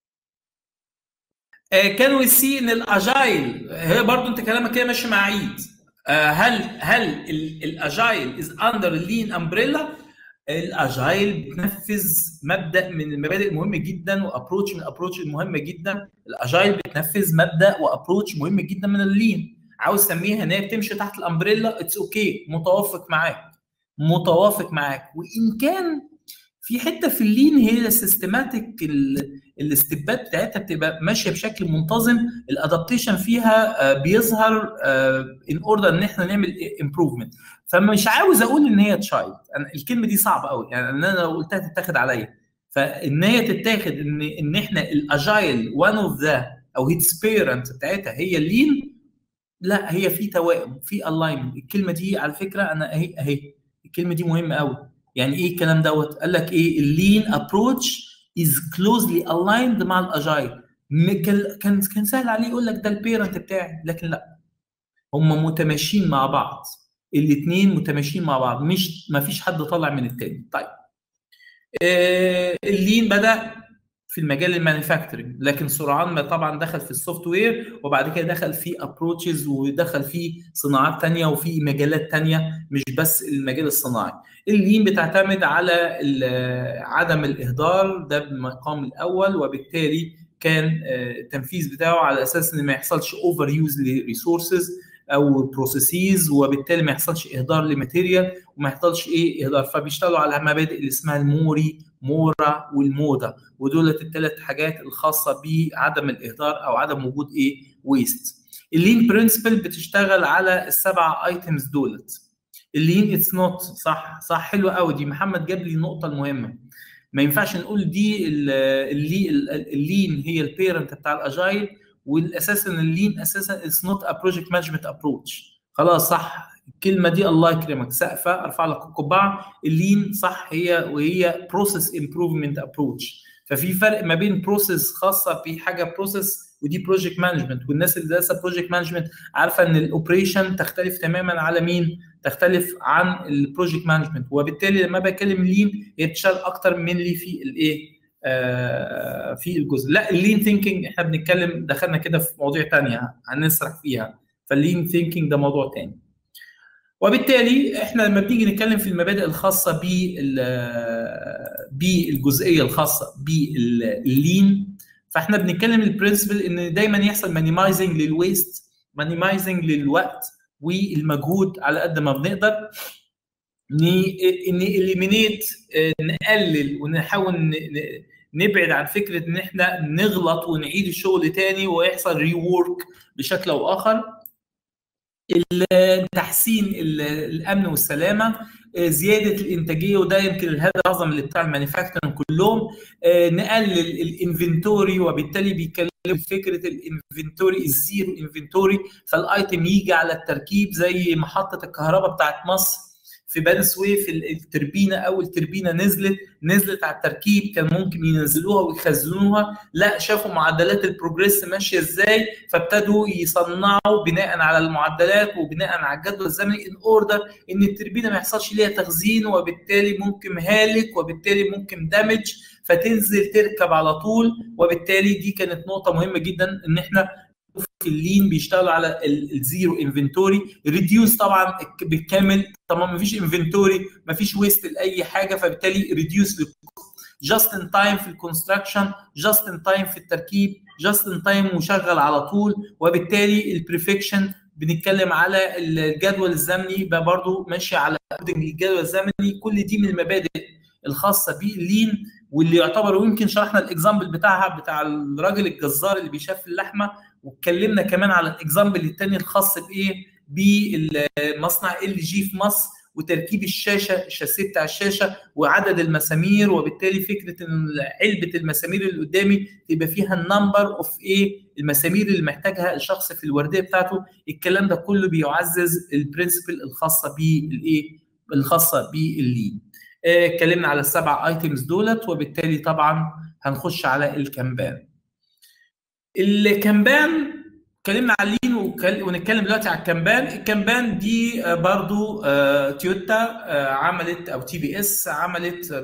آه كانوا يسي ان الاجايل هي برضو انت كلامك كده ماشي مع عيد آه هل هل الاجايل از اندر لين امبريلا الاجايل بتنفذ مبدا من المبادئ المهمه جدا وابروتش من الابروتش المهمه جدا الاجايل بتنفذ مبدا وابروتش مهم جدا من اللين عاوز تسميها ان هي بتمشي تحت الامبريلا اتس اوكي okay. متوافق معاك متوافق معاك وان كان في حته في اللين هي السيستماتيك الاستبات بتاعتها بتبقى ماشيه بشكل منتظم الادابتيشن فيها بيظهر ان اوردر ان احنا نعمل امبروفمنت فمش عاوز اقول ان هي تشايلد انا الكلمه دي صعبه قوي يعني ان انا لو قلتها تتاخد عليا فان هي تتاخد ان ان احنا الاجايل وان اوف ذا او هيتس بيرنت بتاعتها هي اللين لا هي في توائم في الاينمنت الكلمه دي على فكره انا اهي اهي الكلمه دي مهمه قوي يعني ايه الكلام دوت قال لك ايه اللين ابروتش از كلوزلي الايند مع الاجايل كان كان سهل عليه يقول لك ده البيرنت بتاعي لكن لا هم متماشيين مع بعض الاثنين متماشيين مع بعض مش ما فيش حد طالع من الثاني طيب آه اللين بدا في المجال المانيفاكتشرنج لكن سرعان ما طبعا دخل في السوفت وير وبعد كده دخل في ابروتشز ودخل في صناعات ثانيه وفي مجالات ثانيه مش بس المجال الصناعي اللين بتعتمد على عدم الاهدار ده بالمقام الاول وبالتالي كان التنفيذ بتاعه على اساس ان ما يحصلش اوفر يوز لريسورسز او بروسيسز وبالتالي ما يحصلش اهدار لماتيريال وما يحصلش ايه اهدار فبيشتغلوا على مبادئ اللي اسمها الموري مورا والمودا ودول الثلاث حاجات الخاصه بعدم الاهدار او عدم وجود ايه ويست اللين برنسبل بتشتغل على السبع ايتمز دولت اللين اتس نوت صح صح حلو قوي دي محمد جاب لي النقطه المهمه ما ينفعش نقول دي اللي اللين هي البيرنت بتاع الاجايل والاساس ان اللين اساسا اتس نوت ا بروجكت مانجمنت ابروتش خلاص صح الكلمه دي الله يكرمك سقفه ارفع لك القبعه اللين صح هي وهي بروسيس امبروفمنت ابروتش ففي فرق ما بين بروسيس خاصه بحاجه بروسيس ودي بروجكت مانجمنت والناس اللي دارسه بروجكت مانجمنت عارفه ان الاوبريشن تختلف تماما على مين؟ تختلف عن البروجكت مانجمنت وبالتالي لما بكلم لين هي بتشتغل اكتر من اللي في الايه؟ آه في الجزء لا اللين ثينكينج احنا بنتكلم دخلنا كده في مواضيع ثانيه هنسرح فيها فاللين ثينكينج ده موضوع ثاني وبالتالي احنا لما بنيجي نتكلم في المبادئ الخاصه بالجزئيه الخاصه باللين فاحنا بنتكلم البرنسبل ان دايما يحصل مانيمايزنج للويست مانيمايزنج للوقت والمجهود على قد ما بنقدر نإليمينيت نقلل ونحاول نبعد عن فكره ان احنا نغلط ونعيد الشغل تاني ويحصل ريورك بشكل او اخر تحسين الامن والسلامه زياده الانتاجيه وده يمكن الهدف الاعظم اللي بتاع المانيفاكتشرنج كلهم نقلل الانفنتوري وبالتالي بيتكلم فكره الانفنتوري الزيرو انفنتوري فالايتم يجي على التركيب زي محطه الكهرباء بتاعت مصر في بني سويف التربينه اول تربينه نزلت نزلت على التركيب كان ممكن ينزلوها ويخزنوها لا شافوا معدلات البروجريس ماشيه ازاي فابتدوا يصنعوا بناء على المعدلات وبناء على الجدول الزمني ان اوردر ان التربينه ما يحصلش ليها تخزين وبالتالي ممكن هالك وبالتالي ممكن دامج فتنزل تركب على طول وبالتالي دي كانت نقطه مهمه جدا ان احنا في اللين بيشتغلوا على الزيرو انفنتوري ريديوس طبعا بالكامل طبعا ما فيش انفنتوري ما فيش ويست لاي حاجه فبالتالي ريديوس جاست ان تايم في الكونستراكشن جاست ان تايم في التركيب جاست ان تايم وشغل على طول وبالتالي البريفكشن بنتكلم على الجدول الزمني بقى برضو ماشي على الجدول الزمني كل دي من المبادئ الخاصه باللين واللي يعتبر ويمكن شرحنا الاكزامبل بتاعها بتاع الراجل الجزار اللي بيشاف اللحمه واتكلمنا كمان على الاكزامبل الثاني الخاص بايه؟ بمصنع ال جي في مصر وتركيب الشاشه الشاسيه بتاع الشاشه وعدد المسامير وبالتالي فكره ان علبه المسامير اللي قدامي تبقى فيها النمبر اوف ايه المسامير اللي محتاجها الشخص في الورديه بتاعته الكلام ده كله بيعزز البرنسبل الخاصه بالايه الخاصه باللين اتكلمنا على السبع ايتمز دولت وبالتالي طبعا هنخش على الكامبان الكامبان اتكلمنا على اللين ونتكلم دلوقتي على الكامبان الكامبان دي برضو تويوتا عملت او تي بي اس عملت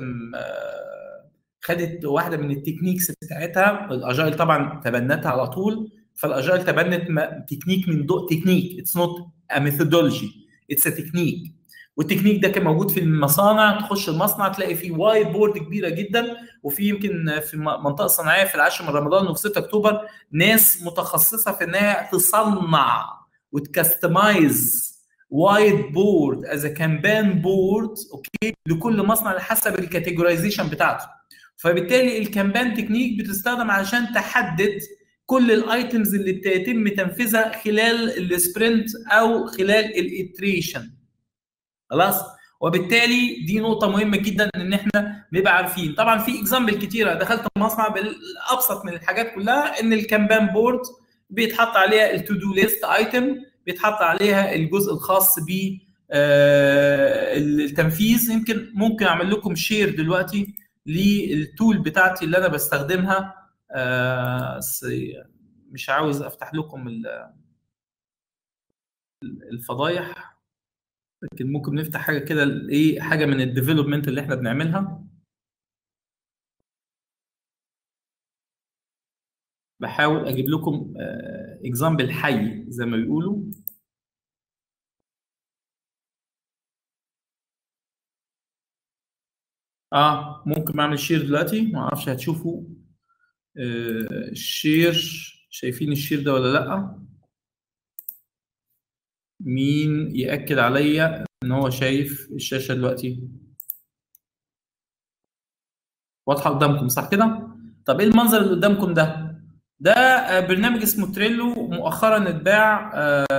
خدت واحده من التكنيكس بتاعتها الاجايل طبعا تبنتها على طول فالاجايل تبنت تكنيك من ضوء تكنيك اتس نوت ا ميثودولوجي اتس ا تكنيك والتكنيك ده كان موجود في المصانع تخش المصنع تلاقي فيه وايت بورد كبيره جدا وفي يمكن في منطقه صناعيه في العاشر من رمضان وفي 6 اكتوبر ناس متخصصه في انها تصنع وتكستمايز وايت بورد از كامبان بورد اوكي لكل مصنع على حسب الكاتيجورايزيشن بتاعته فبالتالي الكامبان تكنيك بتستخدم علشان تحدد كل الايتمز اللي بيتم تنفيذها خلال السبرنت او خلال الاتريشن خلاص وبالتالي دي نقطه مهمه جدا ان احنا نبقى عارفين طبعا في اكزامبل كتيره دخلت مصنع بالابسط من الحاجات كلها ان الكامبان بورد بيتحط عليها التو دو ليست ايتم بيتحط عليها الجزء الخاص ب التنفيذ يمكن ممكن اعمل لكم شير دلوقتي للتول بتاعتي اللي انا بستخدمها مش عاوز افتح لكم الفضايح لكن ممكن نفتح حاجه كده ايه حاجه من الديفلوبمنت اللي احنا بنعملها بحاول اجيب لكم اكزامبل حي زي ما بيقولوا اه ممكن اعمل شير دلوقتي ما اعرفش هتشوفوا الشير شايفين الشير ده ولا لا مين ياكد عليا ان هو شايف الشاشه دلوقتي واضحه قدامكم صح كده طب ايه المنظر اللي قدامكم ده ده برنامج اسمه تريلو مؤخرا اتباع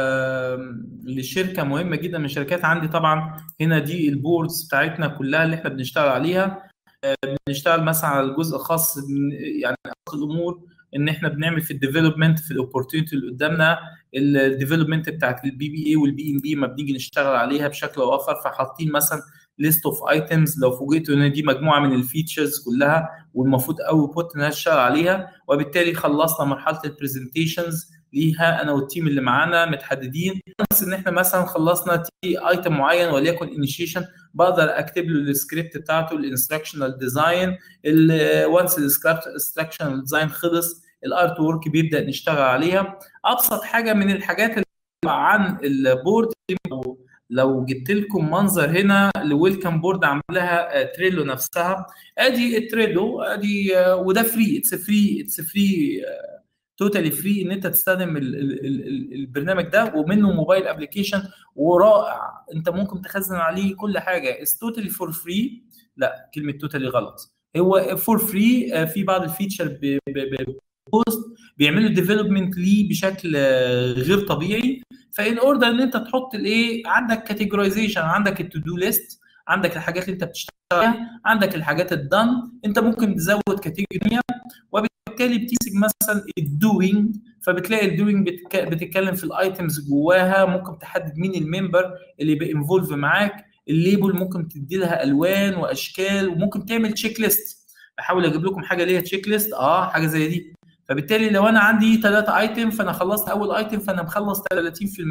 لشركه مهمه جدا من الشركات عندي طبعا هنا دي البوردز بتاعتنا كلها اللي احنا بنشتغل عليها بنشتغل مثلا على الجزء الخاص يعني الامور ان احنا بنعمل في الديفلوبمنت في الاوبورتيونيتي اللي قدامنا الديفلوبمنت بتاعت البي بي اي والبي ام بي ما بنيجي نشتغل عليها بشكل او اخر فحاطين مثلا ليست اوف ايتمز لو فوجئتوا ان دي مجموعه من الفيتشرز كلها والمفروض اوتبوت نشتغل عليها وبالتالي خلصنا مرحله البرزنتيشنز ليها انا والتيم اللي معانا متحددين بس ان احنا مثلا خلصنا تي ايتم معين وليكن انيشيشن بقدر اكتب له السكريبت بتاعته الانستراكشنال ديزاين وانس الانستراكشنال ديزاين خلص الارت وورك بيبدا نشتغل عليها ابسط حاجه من الحاجات اللي عن البورد لو جبت لكم منظر هنا لويلكم بورد عاملاها تريلو نفسها ادي التريلو ادي وده فري اتس فري اتس فري توتالي فري ان انت تستخدم ال ال ال البرنامج ده ومنه موبايل ابلكيشن ورائع انت ممكن تخزن عليه كل حاجه از توتالي فور فري لا كلمه توتالي غلط هو فور فري في بعض الفيتشر بوست بيعملوا ديفلوبمنت ليه بشكل غير طبيعي فان اوردر ان انت تحط الايه عندك كاتيجورايزيشن عندك التو دو ليست عندك الحاجات اللي انت بتشتغلها عندك الحاجات الدن انت ممكن تزود كاتيجوري وبالتالي بتمسك مثلا الدوينج فبتلاقي الدوينج بتتكلم في الايتمز جواها ممكن تحدد مين الممبر اللي بينفولف معاك الليبل ممكن تدي لها الوان واشكال وممكن تعمل تشيك ليست بحاول اجيب لكم حاجه ليها تشيك ليست اه حاجه زي دي فبالتالي لو انا عندي ثلاثة ايتم فانا خلصت اول ايتم فانا مخلص 30%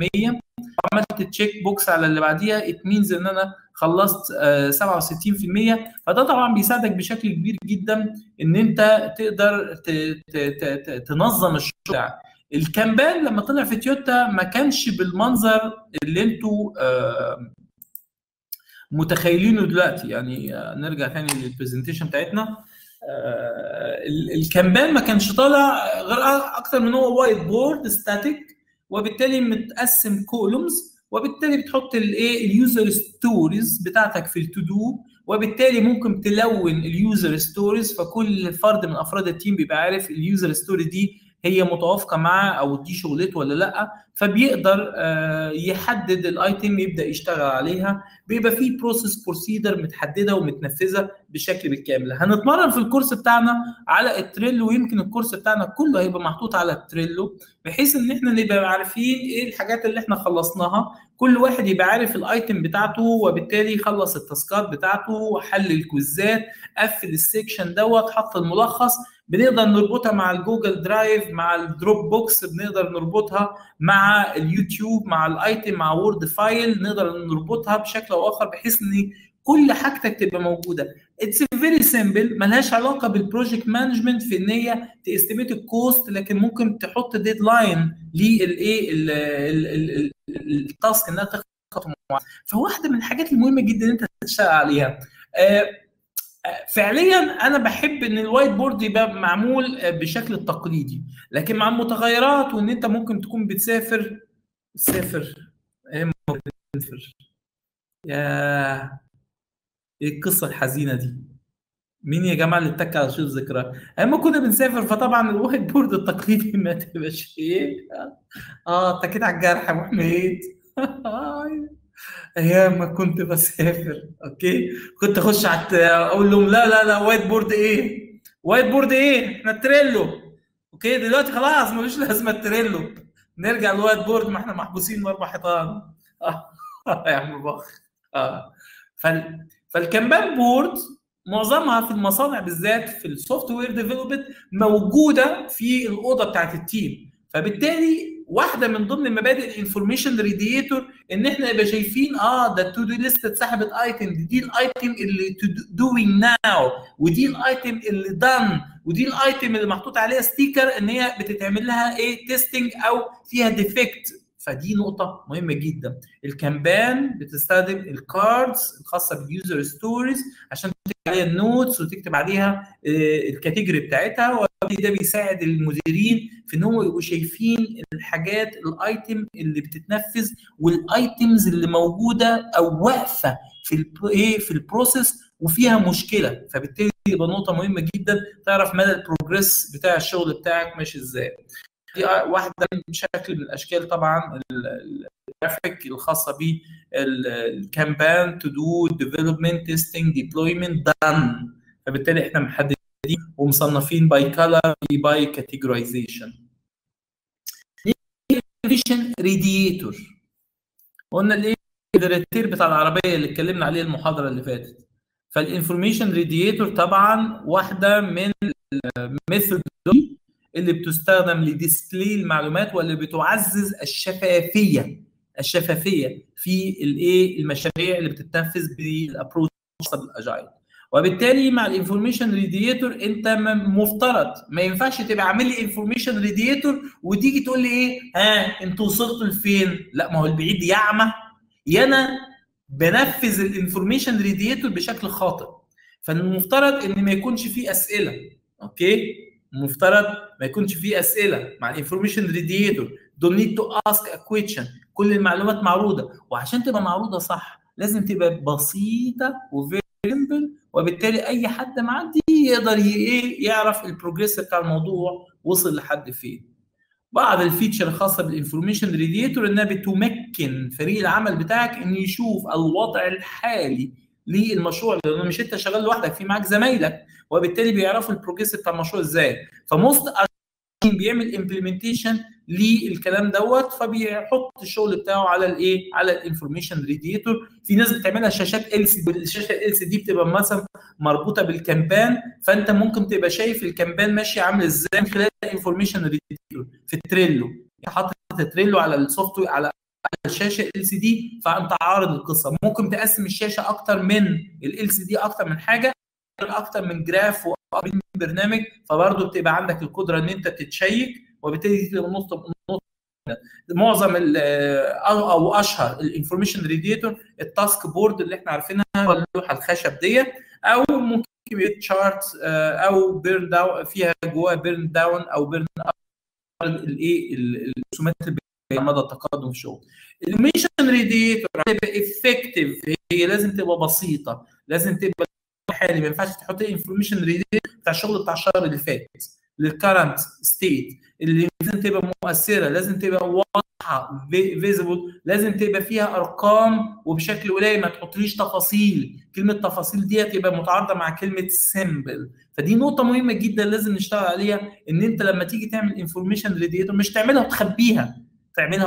وعملت تشيك بوكس على اللي بعديها ات مينز ان انا خلصت آه 67% فده طبعا بيساعدك بشكل كبير جدا ان انت تقدر تنظم الشغل الكامبان لما طلع في تويوتا ما كانش بالمنظر اللي انتوا آه متخيلينه دلوقتي يعني آه نرجع تاني للبرزنتيشن بتاعتنا الكامبان ما كانش طالع غير اكتر من هو وايت بورد ستاتيك وبالتالي متقسم كولومز وبالتالي بتحط الايه اليوزر ستوريز بتاعتك في التو دو وبالتالي ممكن تلون اليوزر ستوريز فكل فرد من افراد التيم بيبقى عارف اليوزر ستوري دي هي متوافقه معاه او دي شغلته ولا لا فبيقدر يحدد الايتم يبدا يشتغل عليها بيبقى في بروسيس بروسيدر متحدده ومتنفذه بشكل بالكامل هنتمرن في الكورس بتاعنا على التريلو ويمكن الكورس بتاعنا كله هيبقى محطوط على التريلو بحيث ان احنا نبقى عارفين ايه الحاجات اللي احنا خلصناها كل واحد يبقى عارف الايتم بتاعته وبالتالي خلص التاسكات بتاعته حل الكويزات قفل السكشن دوت حط الملخص بنقدر نربطها مع الجوجل درايف مع الدروب بوكس بنقدر نربطها مع اليوتيوب مع الايتم مع وورد فايل نقدر نربطها بشكل او اخر بحيث ان كل حاجتك تبقى موجوده اتس فيري سيمبل ملهاش علاقه بالبروجكت مانجمنت في ان هي تستيميت الكوست لكن ممكن تحط ديدلاين للايه التاسك انها تخطط فواحده من الحاجات المهمه جدا ان انت تشتغل عليها آه فعليا انا بحب ان الوايت بورد يبقى معمول بشكل التقليدي لكن مع المتغيرات وان انت ممكن تكون بتسافر تسافر بتسافر يا ايه القصه الحزينه دي مين يا جماعه اللي اتك على شيل ذكرى اما كنا بنسافر فطبعا الوايت بورد التقليدي ما تبقاش ايه اه اتكيت على الجرح يا ابو حميد ايام ما كنت بسافر اوكي كنت اخش على اقول لهم لا لا لا وايت بورد ايه وايت بورد ايه احنا تريلو اوكي دلوقتي خلاص ملوش لازمه التريلو نرجع للوايت بورد ما احنا محبوسين باربع حيطان اه يا عم بخ اه فال... فالكامبان بورد معظمها في المصانع بالذات في السوفت وير ديفلوبمنت موجوده في الاوضه بتاعت التيم فبالتالي واحده من ضمن مبادئ الانفورميشن ريديتور ان احنا نبقى شايفين اه ده التو دو ليست اتسحبت ايتم دي, دي الايتم اللي دوينج ناو ودي الايتم اللي دان ودي الايتم اللي محطوط عليها ستيكر ان هي بتتعمل لها ايه تيستنج او فيها ديفكت فدي نقطة مهمة جدا الكامبان بتستخدم الكاردز الخاصة باليوزر ستوريز عشان تكتب عليها النوتس وتكتب عليها الكاتيجوري بتاعتها وده بيساعد المديرين في ان هم يبقوا شايفين الحاجات الايتم اللي بتتنفذ والايتمز اللي موجودة او واقفة في ايه في البروسيس وفيها مشكلة فبالتالي تبقى نقطه مهمه جدا تعرف مدى البروجريس بتاع الشغل بتاعك ماشي ازاي دي واحده من شكل من الاشكال طبعا الجرافيك الخاصه بالكامبان تو دو ديفلوبمنت تيستنج ديبلويمنت دان فبالتالي احنا محددين ومصنفين باي كلر باي كاتيجورايزيشن انفورميشن ريديتور قلنا الايه الريتير بتاع العربيه اللي اتكلمنا عليه المحاضره اللي فاتت فالانفورميشن ريديتور طبعا واحده من الميثود اللي بتستخدم لديسبلاي المعلومات واللي بتعزز الشفافيه الشفافيه في الايه المشاريع اللي بتتنفذ بالابروش الاجايل وبالتالي مع الانفورميشن ريديتور انت مفترض ما ينفعش تبقى عامل لي انفورميشن ريديتور وتيجي تقول لي ايه ها انتوا وصلتوا لفين لا ما هو البعيد يعمى يا انا بنفذ الانفورميشن ريديتور بشكل خاطئ فالمفترض ان ما يكونش فيه اسئله اوكي المفترض ما يكونش فيه اسئله مع الانفورميشن ريديتور دون نيد تو اسك ا كويشن كل المعلومات معروضه وعشان تبقى معروضه صح لازم تبقى بسيطه وفيري سمبل وبالتالي اي حد معدي يقدر ايه يعرف البروجريس بتاع الموضوع وصل لحد فين بعض الفيتشر الخاصه بالانفورميشن ريديتور انها بتمكن فريق العمل بتاعك ان يشوف الوضع الحالي للمشروع لانه مش انت شغال لوحدك في معاك زمايلك وبالتالي بيعرفوا البروجريس بتاع المشروع ازاي فموست بيعمل امبلمنتيشن للكلام دوت فبيحط الشغل بتاعه على الايه على الانفورميشن ريديتور في ناس بتعملها شاشات ال سي الشاشه ال سي دي بتبقى مثلا مربوطه بالكامبان فانت ممكن تبقى شايف الكامبان ماشي عامل ازاي من خلال الانفورميشن ريديتور في التريلو حاطط تريلو على السوفت وير على الشاشه ال سي دي فانت عارض القصه ممكن تقسم الشاشه اكتر من ال سي دي اكتر من حاجه اكتر من جراف ومن برنامج فبرضه بتبقى عندك القدره ان انت تتشيك وبالتالي دي تبقى نقطه نقطه معظم او اشهر الانفورميشن ريديتور التاسك بورد اللي احنا عارفينها اللوحه الخشب ديت او ممكن يبقى تشارت او بيرن داون فيها جواها بيرن داون او بيرن الايه الرسومات مدى التقدم في الشغل الميشن ريديتور تبقى افكتيف هي لازم تبقى بسيطه لازم تبقى حالي ما ينفعش تحط انفورميشن ريديتور بتاع الشغل بتاع الشهر اللي فات للكرنت ستيت اللي لازم تبقى مؤثره لازم تبقى واضحه فيزبل لازم تبقى فيها ارقام وبشكل قليل ما تحطليش تفاصيل كلمه تفاصيل ديت تبقى متعارضه مع كلمه سيمبل فدي نقطه مهمه جدا لازم نشتغل عليها ان انت لما تيجي تعمل انفورميشن ريديتور مش تعملها وتخبيها تعملها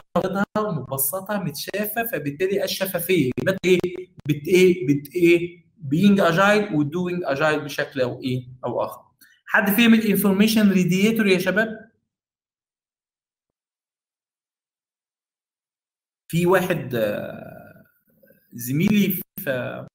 مبسطه متشافه فبالتالي الشفافيه يبقى ايه بت ايه بت ايه being agile و doing agile بشكل او ايه او اخر حد فهم الانفورميشن ريديتور يا شباب في واحد زميلي في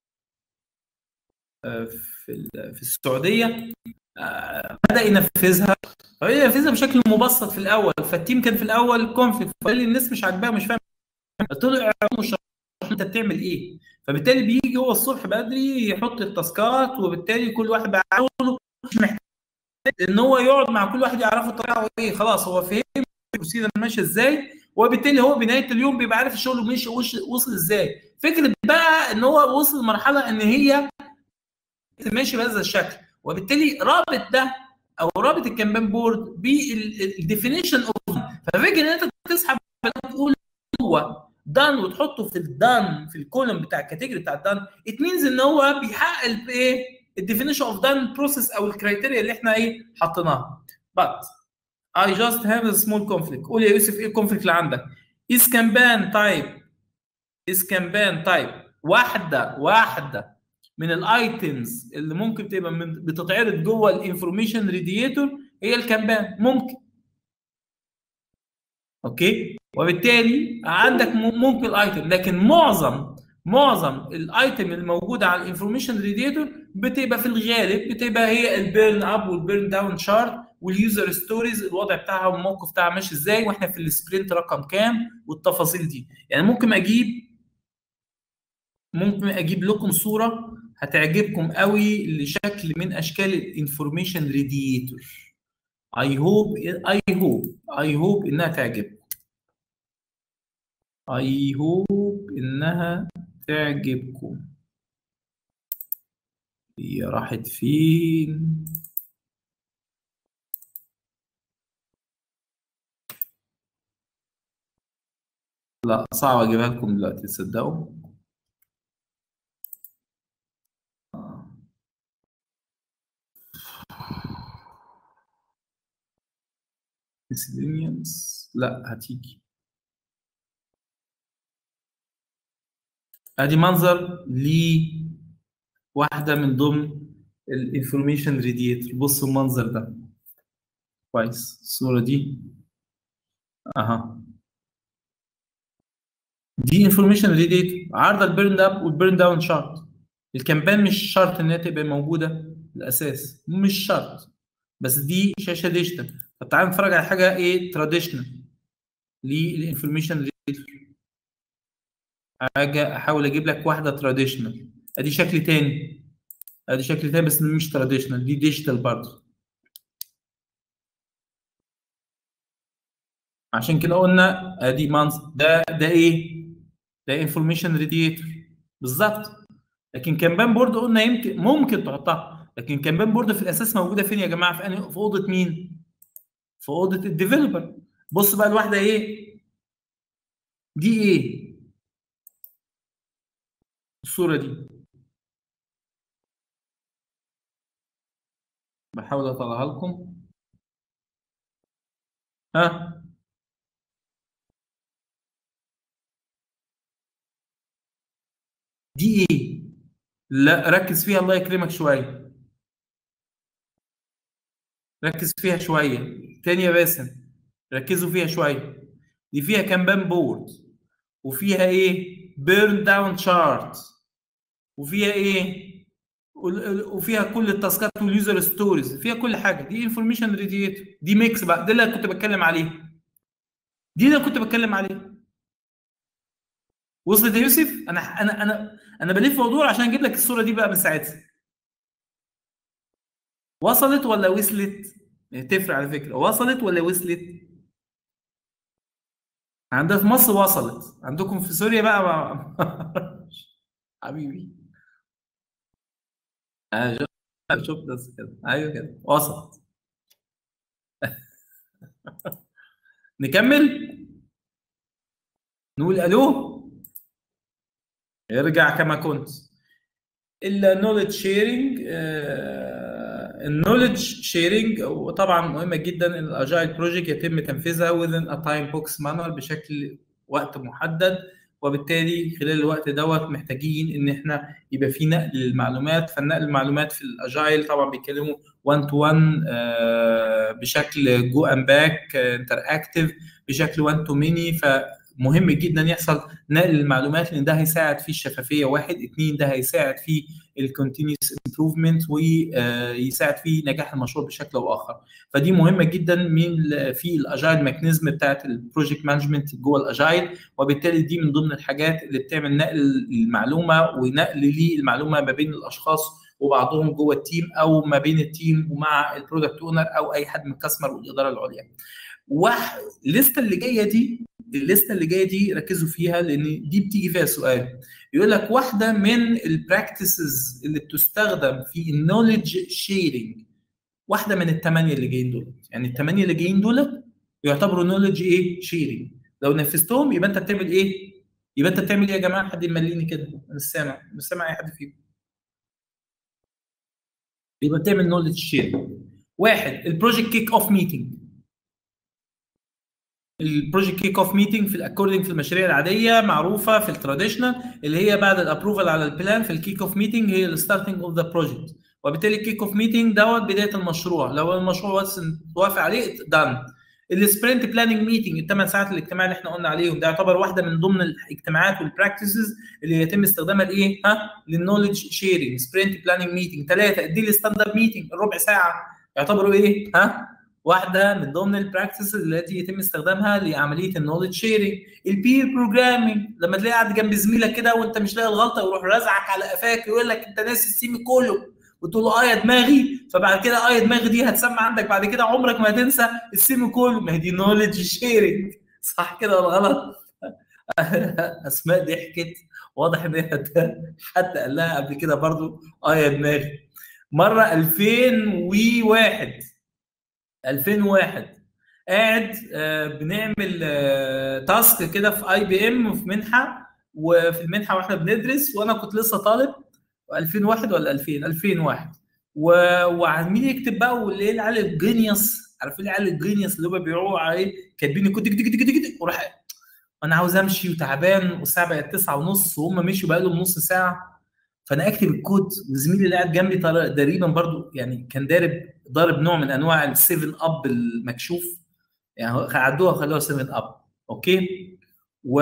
في في السعوديه بدا ينفذها ينفذها بشكل مبسط في الاول فالتيم كان في الاول كونفليكت فقال لي الناس مش عاجباها مش فاهم قلت له انت بتعمل ايه فبالتالي بيجي هو الصبح بدري يحط التاسكات وبالتالي كل واحد بقى مش محتاج ان هو يقعد مع كل واحد يعرفه الطريقه ايه خلاص هو فهم البروسيجر ماشيه ازاي وبالتالي هو بنهايه اليوم بيبقى عارف الشغل ماشي وصل ازاي فكره بقى ان هو وصل لمرحله ان هي ماشي بهذا الشكل وبالتالي رابط ده او رابط الكامبان بورد بالديفينيشن اوف ففكره ان انت تسحب تقول هو دان وتحطه في الدان في الكولوم بتاع الكاتيجوري بتاع الدان ات مينز ان هو بيحقق الايه الديفينيشن اوف دان بروسيس او الكرايتيريا اللي احنا ايه حطيناها but I just have a small conflict قول يا يوسف ايه الكونفليكت اللي عندك is campaign type is campaign type واحده واحده من الايتمز اللي ممكن تبقى من بتتعرض جوه الانفورميشن ريديتور هي الكامبان ممكن اوكي وبالتالي عندك ممكن الايتم لكن معظم معظم الايتم الموجوده على الانفورميشن ريديتور بتبقى في الغالب بتبقى هي البيرن اب والبيرن داون شارت واليوزر ستوريز الوضع بتاعها والموقف بتاعها ماشي ازاي واحنا في السبرنت رقم كام والتفاصيل دي يعني ممكن اجيب ممكن اجيب لكم صوره هتعجبكم قوي لشكل من اشكال الانفورميشن ريديتور اي هوب اي هوب اي هوب انها تعجبكم اي هوب انها تعجبكم هي راحت فين لا صعب اجيبها لكم دلوقتي تصدقوا miscellaneous لا هتيجي ادي منظر لواحده من ضمن الانفورميشن ريديتور بصوا المنظر ده كويس الصوره دي اها دي انفورميشن ريديتور عارضه البيرن اب والبيرن داون شارت الكامبان مش شرط ان هي تبقى موجوده الاساس مش شرط بس دي شاشه ديجيتال طب تعالى نتفرج على حاجه ايه تراديشنال للانفورميشن ريديتور حاجه احاول اجيب لك واحده تراديشنال ادي شكل تاني ادي شكل تاني بس مش تراديشنال دي ديجيتال برضه عشان كده قلنا ادي منظر ده ده ايه ده انفورميشن ريديتور بالظبط لكن كامبان بورد قلنا يمكن ممكن تحطها لكن كامبان بورد في الاساس موجوده فين يا جماعه في أنهي- في اوضه مين في اوضه الديفلوبر بص بقى الواحده ايه دي ايه الصوره دي بحاول اطلعها لكم ها دي ايه لا ركز فيها الله يكرمك شويه ركز فيها شويه تاني يا باسم ركزوا فيها شويه دي فيها كامبان بورد وفيها ايه بيرن داون شارت وفيها ايه وال- وفيها كل التاسكات واليوزر ستوريز فيها كل حاجه دي انفورميشن ريديتور دي ميكس بقى ده اللي أنا كنت بتكلم عليه دي اللي أنا كنت بتكلم عليه وصلت يا يوسف انا انا انا انا بلف وادور عشان اجيب لك الصوره دي بقى من ساعتها وصلت ولا وصلت تفرق على فكره وصلت ولا وصلت عندنا في مصر وصلت عندكم في سوريا بقى ما... حبيبي آه شوف شوف بس كده ايوه كده وصلت نكمل نقول الو ارجع كما كنت النولج شيرنج النولج شيرنج وطبعا مهمه جدا ان الاجايل بروجكت يتم تنفيذها within a time box manner بشكل وقت محدد وبالتالي خلال الوقت دوت محتاجين ان احنا يبقى في نقل للمعلومات فالنقل المعلومات في الاجايل طبعا بيتكلموا 1 تو 1 بشكل جو اند باك انتر اكتف بشكل 1 تو ميني فمهم جدا يحصل نقل المعلومات لان ده هيساعد في الشفافيه واحد اثنين ده هيساعد في الكونتينيوس امبروفمنت ويساعد في نجاح المشروع بشكل او اخر فدي مهمه جدا من في الاجايل ميكانيزم بتاعت البروجكت مانجمنت جوه الاجايل وبالتالي دي من ضمن الحاجات اللي بتعمل نقل المعلومه ونقل للمعلومه ما بين الاشخاص وبعضهم جوه التيم او ما بين التيم ومع البرودكت اونر او اي حد من الكاستمر والاداره العليا. واحد الليسته اللي جايه دي الليسته اللي جايه دي ركزوا فيها لان دي بتيجي فيها سؤال يقول لك واحده من البراكتسز اللي بتستخدم في النولج شيرنج واحده من الثمانيه اللي جايين دول يعني الثمانيه اللي جايين دول يعتبروا نولج ايه شيرنج لو نفذتهم يبقى انت بتعمل ايه يبقى انت بتعمل ايه يا جماعه حد يمليني كده مش سامع مش سامع اي حد فيكم يبقى بتعمل نولج شيرنج واحد البروجكت كيك اوف ميتنج البروجكت كيك اوف ميتنج في الاكوردنج في المشاريع العاديه معروفه في التراديشنال اللي هي بعد الابروفال على البلان في الكيك اوف ميتنج هي الستارتنج اوف ذا بروجكت وبالتالي الكيك اوف ميتنج دوت بدايه المشروع لو المشروع بس توافق عليه دان السبرنت بلاننج ميتنج الثمان ساعات الاجتماع اللي احنا قلنا عليهم ده يعتبر واحده من ضمن الاجتماعات والبراكتسز اللي يتم استخدامها لايه؟ ها؟ للنولج شيرنج سبرنت بلاننج ميتنج ثلاثه الديلي ستاندرد ميتنج الربع ساعه يعتبروا ايه؟ ها؟ واحده من ضمن البراكتسز التي يتم استخدامها لعمليه النولج شيرنج البير بروجرامينج لما تلاقي قاعد جنب زميلك كده وانت مش لاقي الغلطه ويروح رازعك على قفاك يقول لك انت ناسي السيمي كله وتقول له اه يا دماغي فبعد كده اه يا دماغي دي هتسمع عندك بعد كده عمرك ما هتنسى السيمي كله ما هي دي نولج شيرنج صح كده ولا غلط؟ اسماء ضحكت واضح ان هي حد قال لها قبل كده برضو اه يا دماغي مره 2001 2001 قاعد آه، بنعمل آه، تاسك كده في اي بي ام في منحه وفي المنحه واحنا بندرس وانا كنت لسه طالب 2001 ولا 2000 2001 و- وعمال يكتب بقى والايه العيال الجينيوس عارفين العيال الجينيوس اللي هم بيقعوا عليه كاتبين كود دك دك دك دك دك وراح وانا عاوز امشي وتعبان والساعه بقت 9 ونص وهم مشوا بقى لهم نص ساعه فانا اكتب الكود وزميلي اللي قاعد جنبي طر- تقريبا برضو يعني كان دارب ضارب نوع من انواع السيفن اب المكشوف يعني هو- عدوها خلوها 7 اب اوكي و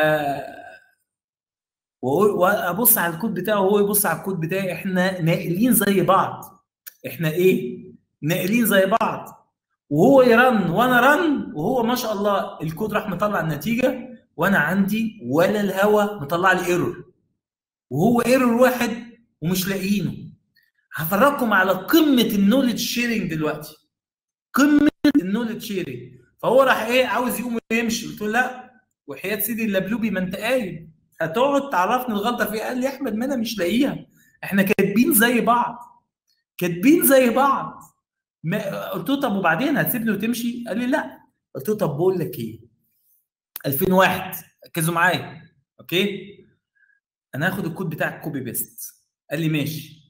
وأقول- وابص على الكود بتاعه وهو يبص على الكود بتاعي احنا ناقلين زي بعض احنا ايه ناقلين زي بعض وهو يرن وانا رن وهو ما شاء الله الكود راح مطلع النتيجه وانا عندي ولا الهوا مطلع لي ايرور وهو ايرور واحد ومش لاقيينه هفرجكم على قمه النولج شيرنج دلوقتي قمه النولج شيرنج فهو راح ايه عاوز يقوم يمشي قلت له لا وحياه سيدي اللبلوبي ما انت قايل هتقعد تعرفني الغلطه فيها قال لي يا احمد ما انا مش لاقيها احنا كاتبين زي بعض كاتبين زي بعض ما قلت له طب وبعدين هتسيبني وتمشي قال لي لا قلت له طب بقول لك ايه 2001 ركزوا معايا اوكي انا هاخد الكود بتاعك كوبي بيست قال لي ماشي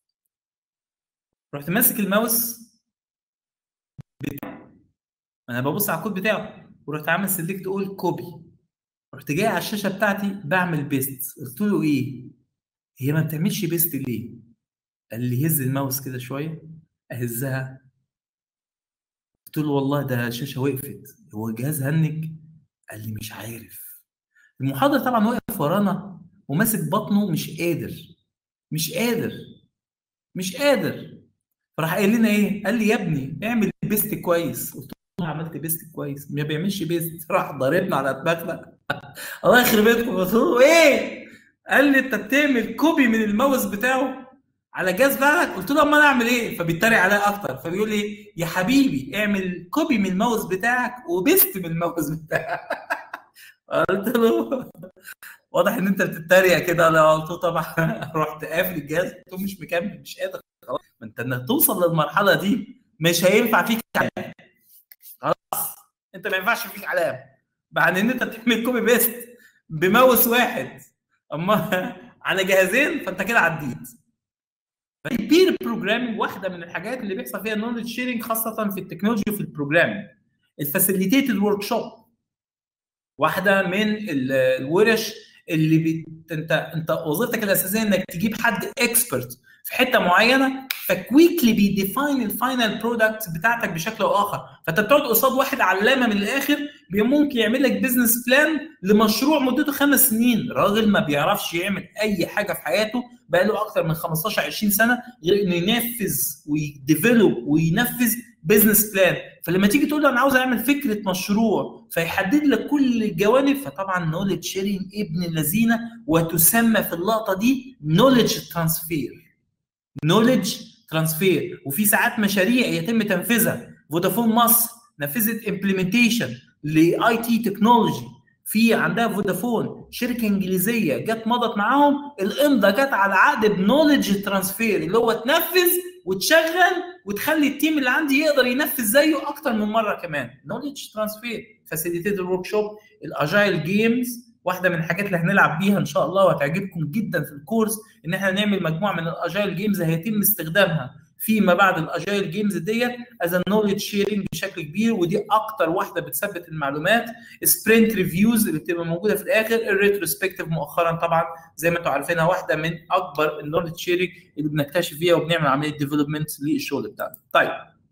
رحت ماسك الماوس بتاعه انا ببص على الكود بتاعه ورحت عامل سيلكت اول كوبي رحت جاي على الشاشه بتاعتي بعمل بيست قلت له ايه هي ما بتعملش بيست ليه قال لي هز الماوس كده شويه اهزها قلت له والله ده الشاشه وقفت هو الجهاز هنج قال لي مش عارف المحاضر طبعا واقف ورانا وماسك بطنه مش قادر مش قادر مش قادر فراح قايل لنا ايه قال لي يا ابني اعمل بيست كويس قلت له أنا عملت بيست كويس ما بيعملش بيست راح ضاربنا على دماغنا الله يخرب بيتكم قلت له ايه قال لي انت بتعمل كوبي من الماوس بتاعه على جهاز بتاعك قلت له امال انا اعمل ايه فبيتريق عليا اكتر فبيقول لي يا حبيبي اعمل كوبي من الماوس بتاعك وبيست من الماوس بتاعك قلت له واضح ان انت بتتريق كده انا قلت له طبعا رحت قافل الجهاز قلت له مش مكمل مش قادر خلاص ما انت انك توصل للمرحله دي مش هينفع فيك علام خلاص انت ما ينفعش فيك علام بعد ان انت بتعمل كوبي بيست بماوس واحد اما على جهازين فانت كده عديت البير بروجرامينج واحده من الحاجات اللي بيحصل فيها نولج شيرنج خاصه في التكنولوجي وفي البروجرامينج الفاسيليتيتد ورك شوب واحده من ال- الورش اللي بت... انت انت وظيفتك الاساسيه انك تجيب حد اكسبرت في حته معينه فكويكلي بيديفاين الفاينل برودكت بتاعتك بشكل او اخر فانت بتقعد قصاد واحد علامه من الاخر بي- ممكن يعمل لك بيزنس بلان لمشروع مدته خمس سنين راجل ما بيعرفش يعمل اي حاجه في حياته بقى له اكتر من 15 20 سنه غير انه ينفذ ويديفلوب وينفذ بزنس بلان فلما تيجي تقول له انا عاوز اعمل فكره مشروع فيحدد لك كل الجوانب فطبعا نولج شيرنج ابن اللذينه وتسمى في اللقطه دي نولج ترانسفير نولج ترانسفير وفي ساعات مشاريع يتم تنفيذها فودافون مصر نفذت امبلمنتيشن لاي تي تكنولوجي في عندها فودافون شركه انجليزيه جت مضت معاهم الامضه جت على عقد بنولج ترانسفير اللي هو تنفذ وتشغل وتخلي التيم اللي عندي يقدر ينفذ زيه اكتر من مره كمان نولج ترانسفير فاسيليتيد ورك شوب الاجايل جيمز واحده من الحاجات اللي هنلعب بيها ان شاء الله وهتعجبكم جدا في الكورس ان احنا نعمل مجموعه من الاجايل جيمز هيتم استخدامها فيما بعد الاجايل جيمز ديت از نولج شيرنج بشكل كبير ودي اكتر واحده بتثبت المعلومات سبرنت ريفيوز اللي بتبقى موجوده في الاخر الريتروسبكتيف مؤخرا طبعا زي ما انتم عارفينها واحده من اكبر النولج شيرنج اللي بنكتشف فيها وبنعمل عمليه ديفلوبمنت للشغل بتاعنا طيب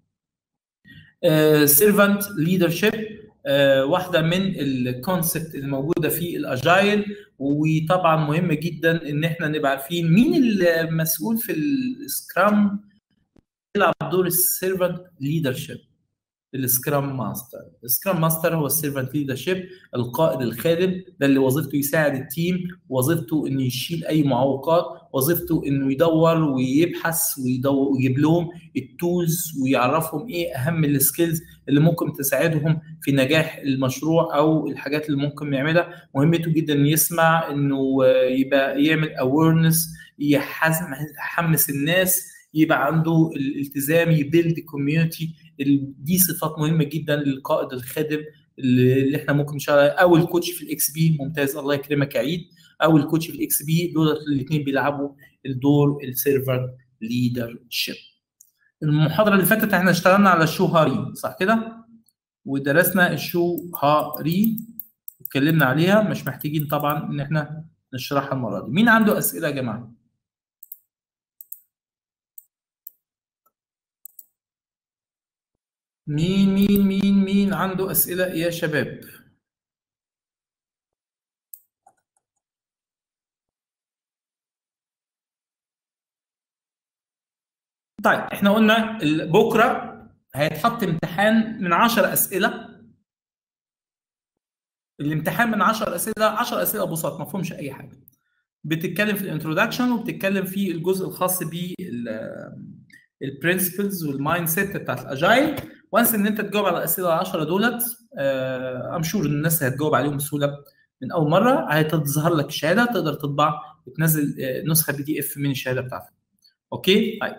سيرفنت ليدرشيب واحده من الكونسبت الموجوده في الاجايل وطبعا مهم جدا ان احنا نبقى عارفين مين المسؤول في السكرام يلعب دور السيرفنت ليدرشيب السكرام ماستر السكرام ماستر هو السيرفنت ليدرشيب القائد الخادم ده اللي وظيفته يساعد التيم وظيفته انه يشيل اي معوقات وظيفته انه يدور ويبحث ويدور ويجيب لهم التولز ويعرفهم ايه اهم السكيلز اللي ممكن تساعدهم في نجاح المشروع او الحاجات اللي ممكن يعملها مهمته جدا انه يسمع انه يبقى يعمل اويرنس يحمس الناس يبقى عنده الالتزام يبيلد كوميونتي دي صفات مهمه جدا للقائد الخادم اللي احنا ممكن نشتغل او الكوتش في الاكس بي ممتاز الله يكرمك يا عيد او الكوتش في الاكس بي دول الاثنين بيلعبوا الدور السيرفر ليدر شيب المحاضره اللي فاتت احنا اشتغلنا على الشو هاري صح كده ودرسنا الشو هاري اتكلمنا عليها مش محتاجين طبعا ان احنا نشرحها المره دي مين عنده اسئله يا جماعه مين مين مين مين عنده اسئله يا شباب طيب احنا قلنا بكره هيتحط امتحان من 10 اسئله الامتحان من 10 اسئله 10 اسئله بساط ما فيهمش اي حاجه بتتكلم في الانترودكشن وبتتكلم في الجزء الخاص بالبرنسبلز والمايند سيت بتاعت الاجايل وانس ان انت تجاوب على الاسئله ال 10 دولت ام شور الناس هتجاوب عليهم بسهوله من اول مره هتظهر لك الشهاده تقدر تطبع وتنزل نسخه بي دي اف من الشهاده بتاعتك اوكي طيب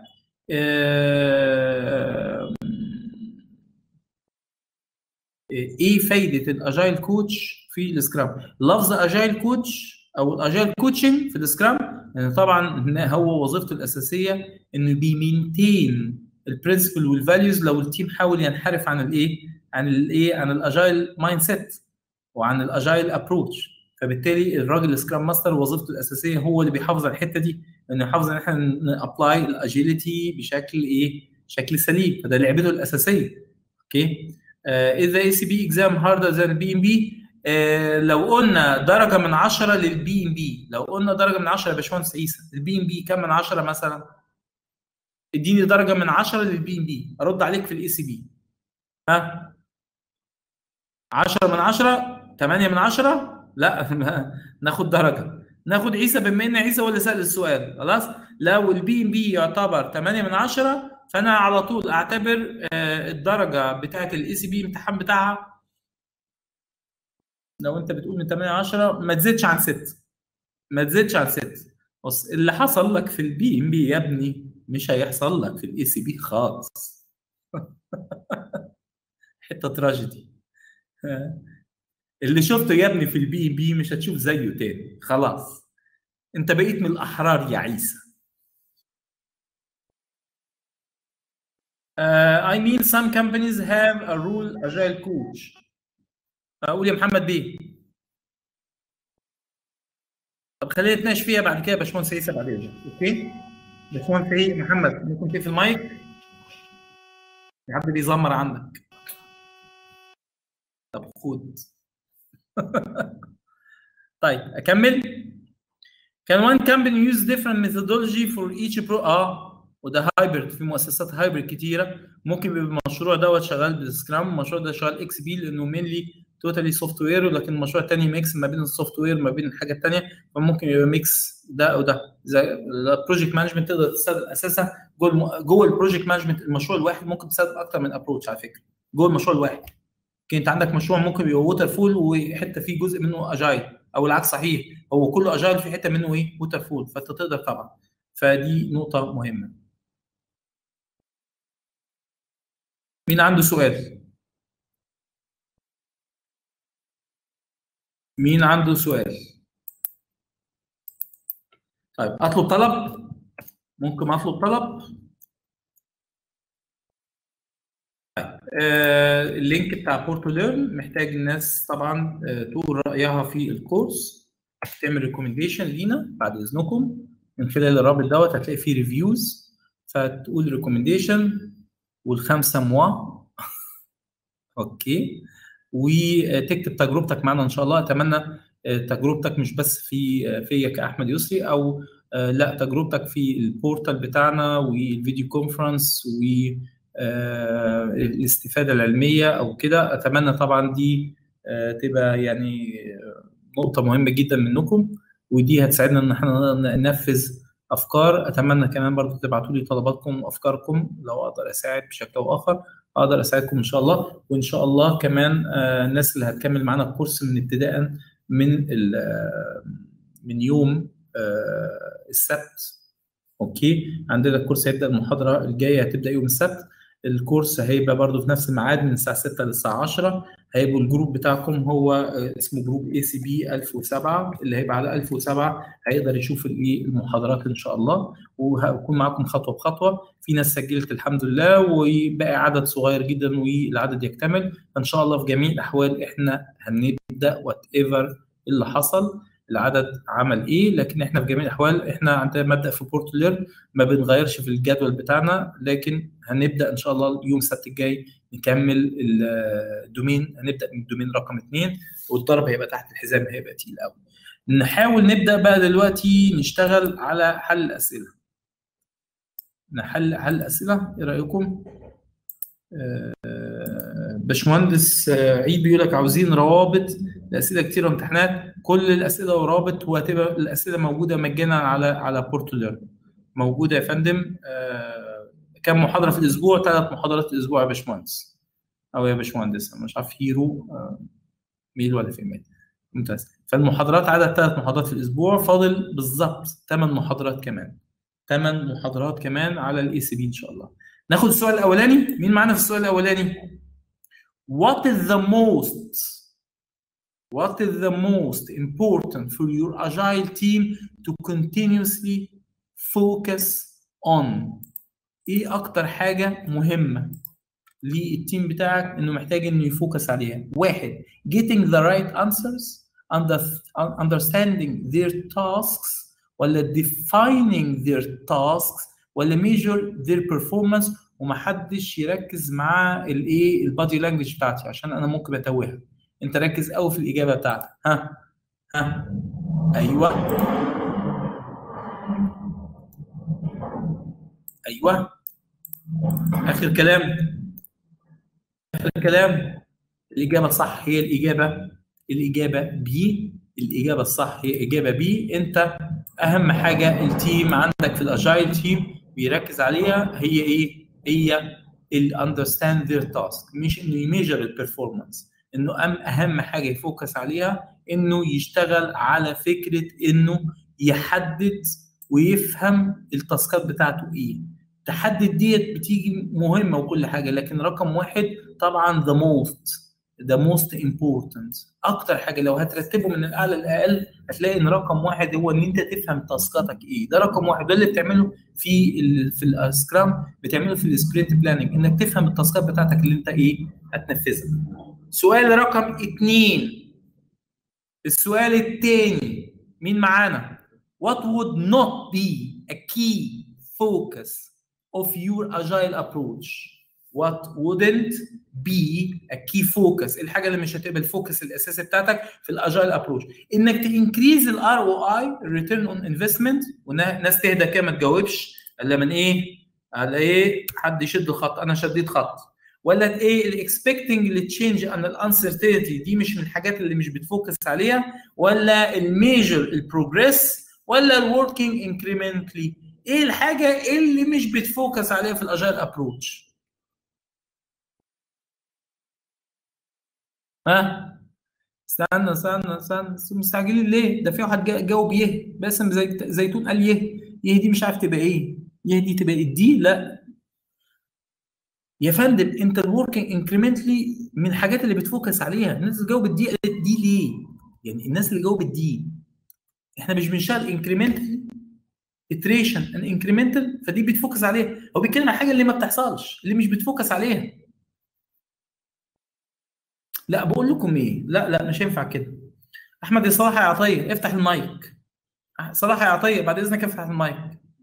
ايه فايده الاجايل كوتش في السكرام لفظ اجايل كوتش او الاجايل كوتشنج في السكرام يعني طبعا هو وظيفته الاساسيه انه بيمينتين البرنسبل والفاليوز لو التيم حاول ينحرف عن الايه عن الايه عن الاجايل مايند سيت وعن الاجايل ابروتش فبالتالي الراجل السكرام ماستر وظيفته الاساسيه هو اللي بيحافظ على الحته دي انه يحافظ ان احنا نابلاي الاجيلتي بشكل ايه شكل سليم فده لعبته الاساسيه اوكي اذا اي سي بي اكزام هاردر ذان البي ام بي لو قلنا درجه من 10 للبي ام بي لو قلنا درجه من 10 يا باشمهندس عيسى البي ام بي كام من 10 مثلا اديني درجه من 10 للبي ام بي ارد عليك في الاي سي بي ها 10 من 10 8 من 10 لا ناخد درجه ناخد عيسى بما ان عيسى هو اللي سال السؤال خلاص لو البي ام بي يعتبر 8 من 10 فانا على طول اعتبر الدرجه بتاعه الاي سي بي الامتحان بتاعها لو انت بتقول من 8 10 ما تزيدش عن 6 ما تزيدش عن 6 بص اللي حصل لك في البي ام بي يا ابني مش هيحصل لك في الاي سي بي خالص حته تراجيدي اللي شفته يا ابني في البي ام بي مش هتشوف زيه تاني خلاص انت بقيت من الاحرار يا عيسى Uh, I mean some companies have a rule agile coach. اقول يا محمد بيه طب خلينا نتناقش فيها بعد كده يا باشمهندس عيسى بعدين اوكي باشمهندس ايه محمد ممكن تقفل المايك في حد بيزمر عندك طب خد طيب اكمل Can one company use different methodology for each pro اه وده هايبرد في مؤسسات هايبرد كتيره ممكن يبقى المشروع دوت شغال بالسكرام المشروع ده شغال اكس بي لانه مينلي توتالي سوفت وير ولكن المشروع الثاني ميكس ما بين السوفت وير ما بين الحاجه الثانيه فممكن يبقى ميكس ده او ده زي البروجكت مانجمنت تقدر تستخدم اساسا جوه جوه البروجكت مانجمنت المشروع الواحد ممكن تستخدم اكتر من ابروتش على فكره جوه المشروع الواحد ممكن انت عندك مشروع ممكن يبقى ووتر فول وحته فيه جزء منه اجايل او العكس صحيح هو كله اجايل في حته منه ايه ووتر فول فانت تقدر طبعا فدي نقطه مهمه مين عنده سؤال؟ مين عنده سؤال؟ طيب اطلب طلب؟ ممكن اطلب طلب؟ طيب آه اللينك بتاع بورتو ليرن محتاج الناس طبعا آه تقول رايها في الكورس تعمل ريكومنديشن لينا بعد اذنكم من خلال الرابط دوت هتلاقي فيه ريفيوز فتقول ريكومنديشن والخمسه موا اوكي وتكتب تجربتك معنا ان شاء الله اتمنى تجربتك مش بس في فيا كاحمد يسري او لا تجربتك في البورتال بتاعنا والفيديو كونفرنس والاستفاده العلميه او كده اتمنى طبعا دي تبقى يعني نقطه مهمه جدا منكم ودي هتساعدنا ان احنا ننفذ افكار اتمنى كمان برضو تبعتوا لي طلباتكم وافكاركم لو اقدر اساعد بشكل او اخر اقدر اساعدكم ان شاء الله وان شاء الله كمان الناس اللي هتكمل معانا الكورس من ابتداء من من يوم السبت اوكي عندنا الكورس هيبدا المحاضره الجايه هتبدا يوم السبت الكورس هيبقى برضو في نفس الميعاد من الساعه 6 للساعه 10 هيبقوا الجروب بتاعكم هو اسمه جروب اي سي بي 1007 اللي هيبقى على 1007 هيقدر يشوف المحاضرات ان شاء الله وهكون معاكم خطوه بخطوه في ناس سجلت الحمد لله وباقي عدد صغير جدا والعدد يكتمل فان شاء الله في جميع الاحوال احنا هنبدا وات ايفر اللي حصل العدد عمل ايه لكن احنا في جميع الاحوال احنا عندنا مبدا في بورت ليرن ما بنغيرش في الجدول بتاعنا لكن هنبدا ان شاء الله يوم السبت الجاي نكمل الدومين هنبدا من الدومين رقم اثنين والضرب هيبقى تحت الحزام هيبقى تقيل قوي نحاول نبدا بقى دلوقتي نشتغل على حل الاسئله نحل حل الاسئله ايه رايكم باشمهندس عيد بيقول لك عاوزين روابط الاسئله كتير امتحانات كل الاسئله ورابط وهتبقى الاسئله موجوده مجانا على على بورتو ليرن موجوده يا فندم كم محاضره في الاسبوع ثلاث محاضرات في الاسبوع يا باشمهندس او يا باشمهندس مش عارف هيرو ميل ولا فيميل ممتاز فالمحاضرات عدد ثلاث محاضرات في الاسبوع فاضل بالظبط ثمان محاضرات كمان ثمان محاضرات كمان على الاي سي بي ان شاء الله ناخد السؤال الاولاني مين معانا في السؤال الاولاني what is the most what is the most important for your agile team to continuously focus on ايه اكتر حاجه مهمه للتيم بتاعك انه محتاج انه يفوكس عليها واحد getting the right answers understanding their tasks ولا defining their tasks ولا measure their performance ومحدش يركز مع الايه البادي لانجوج بتاعتي عشان انا ممكن اتوهها انت ركز قوي في الاجابه بتاعتك ها ها ايوه ايوه اخر كلام اخر كلام الاجابه الصح هي الاجابه الاجابه بي الاجابه الصح هي اجابه بي انت اهم حاجه التيم عندك في الاجايل تيم بيركز عليها هي ايه هي الاندرستاند ذير تاسك مش انه يميجر البرفورمانس انه أم اهم حاجه يفوكس عليها انه يشتغل على فكره انه يحدد ويفهم التاسكات بتاعته ايه تحدد ديت بتيجي مهمه وكل حاجه لكن رقم واحد طبعا ذا موست ذا موست امبورتنت اكتر حاجه لو هترتبه من الاعلى للاقل هتلاقي ان رقم واحد هو ان انت تفهم تاسكاتك ايه ده رقم واحد ده اللي بتعمله في ال في السكرام بتعمله في السبرنت بلاننج انك تفهم التاسكات بتاعتك اللي انت ايه هتنفذها سؤال رقم اثنين السؤال الثاني مين معانا what would not be a key focus of your agile approach what wouldn't be a key focus الحاجه اللي مش هتبقى الفوكس الاساسي بتاعتك في الاجايل ابروش انك تنكريز الار او اي ريتيرن اون انفستمنت وناس تهدى كده ما تجاوبش الا من ايه على ايه حد يشد الخط انا شديت خط ولا ايه الاكسبكتنج للتشينج ان الانسرتينتي دي مش من الحاجات اللي مش بتفوكس عليها ولا الميجر البروجريس ولا الوركينج انكريمنتلي ايه الحاجه اللي مش بتفوكس عليها في الاجايل ابروتش ها استنى استنى استنى مستعجلين ليه؟ ده في واحد جاوب يه باسم زي زيتون قال يه يه دي مش عارف تبقى ايه؟ يه دي تبقى دي لا يا فندم انت الوركينج انكريمنتلي من الحاجات اللي بتفوكس عليها الناس اللي جاوبت دي قالت دي ليه؟ يعني الناس اللي جاوبت دي احنا مش بنشتغل انكريمنتلي iteration and incremental فدي بتفوكس عليها هو بيتكلم عن حاجه اللي ما بتحصلش اللي مش بتفوكس عليها لا بقول لكم ايه لا لا مش هينفع كده احمد يا صلاح يا عطيه افتح المايك صلاح يا عطيه بعد اذنك افتح المايك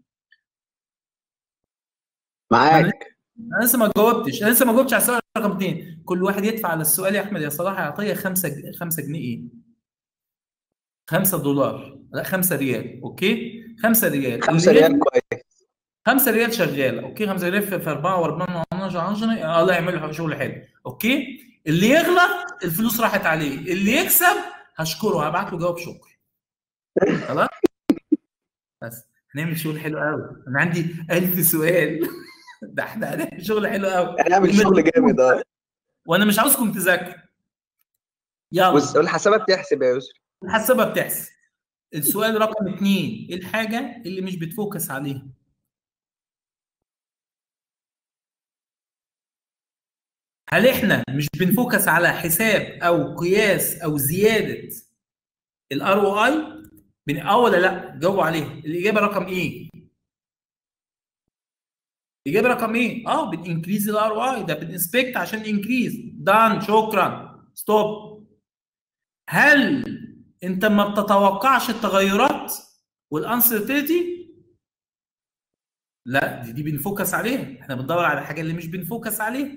معاك انا لسه ما جاوبتش انا لسه ما جاوبتش على السؤال رقم اثنين كل واحد يدفع على السؤال يا احمد يا صلاح يا عطيه 5 5 جنيه ايه 5 دولار لا 5 ريال اوكي 5 ريال 5 ريال كويس 5 ريال شغاله اوكي 5 ريال في 4 و4 10 الله يعمل شغل حلو اوكي اللي يغلط الفلوس راحت عليه اللي يكسب هشكره هبعت له جواب شكر خلاص بس هنعمل شغل حلو قوي انا عندي 1000 سؤال ده احنا هنعمل شغل حلو قوي هنعمل شغل جامد اه وانا مش عاوزكم تذاكروا يلا والحسابه بتحسب يا يوسف الحسابه بتحسب السؤال رقم اثنين ايه الحاجه اللي مش بتفوكس عليها هل احنا مش بنفوكس على حساب او قياس او زياده الار او اي من اه ولا لا جاوبوا عليها الاجابه رقم ايه الاجابه رقم ايه اه بننكريز الار او اي ده بنسبكت عشان انكريز دان شكرا ستوب هل انت ما بتتوقعش التغيرات والانسرتينتي لا دي, دي بنفوكس عليها احنا بندور على الحاجه اللي مش بنفوكس عليها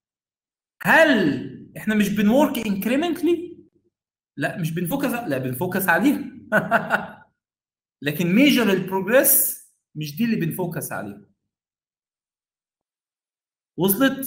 هل احنا مش بنورك انكريمنتلي لا مش بنفوكس لا بنفوكس عليها لكن ميجر البروجريس مش دي اللي بنفوكس عليها وصلت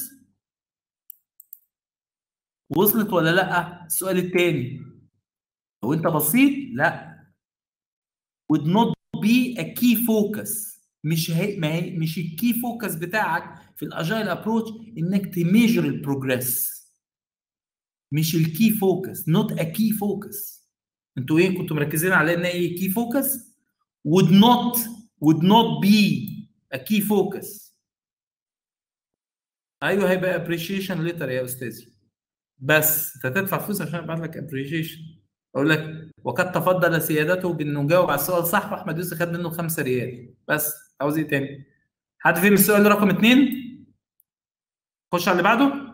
وصلت ولا لا السؤال الثاني لو انت بسيط لا would not be a key focus مش هي ما هي مش الكي فوكس بتاعك في الاجايل ابروتش انك تميجر البروجريس مش الكي فوكس نوت ا كي فوكس انتوا ايه كنتوا مركزين على ان ايه كي فوكس would not would not be a key focus ايوه هيبقى appreciation letter يا استاذي بس انت هتدفع فلوس عشان ابعت لك appreciation اقول لك وقد تفضل سيادته بانه جاوب على السؤال صح واحمد يوسف خد منه 5 ريال بس عاوز ايه تاني؟ حد فهم السؤال رقم اثنين؟ خش على اللي بعده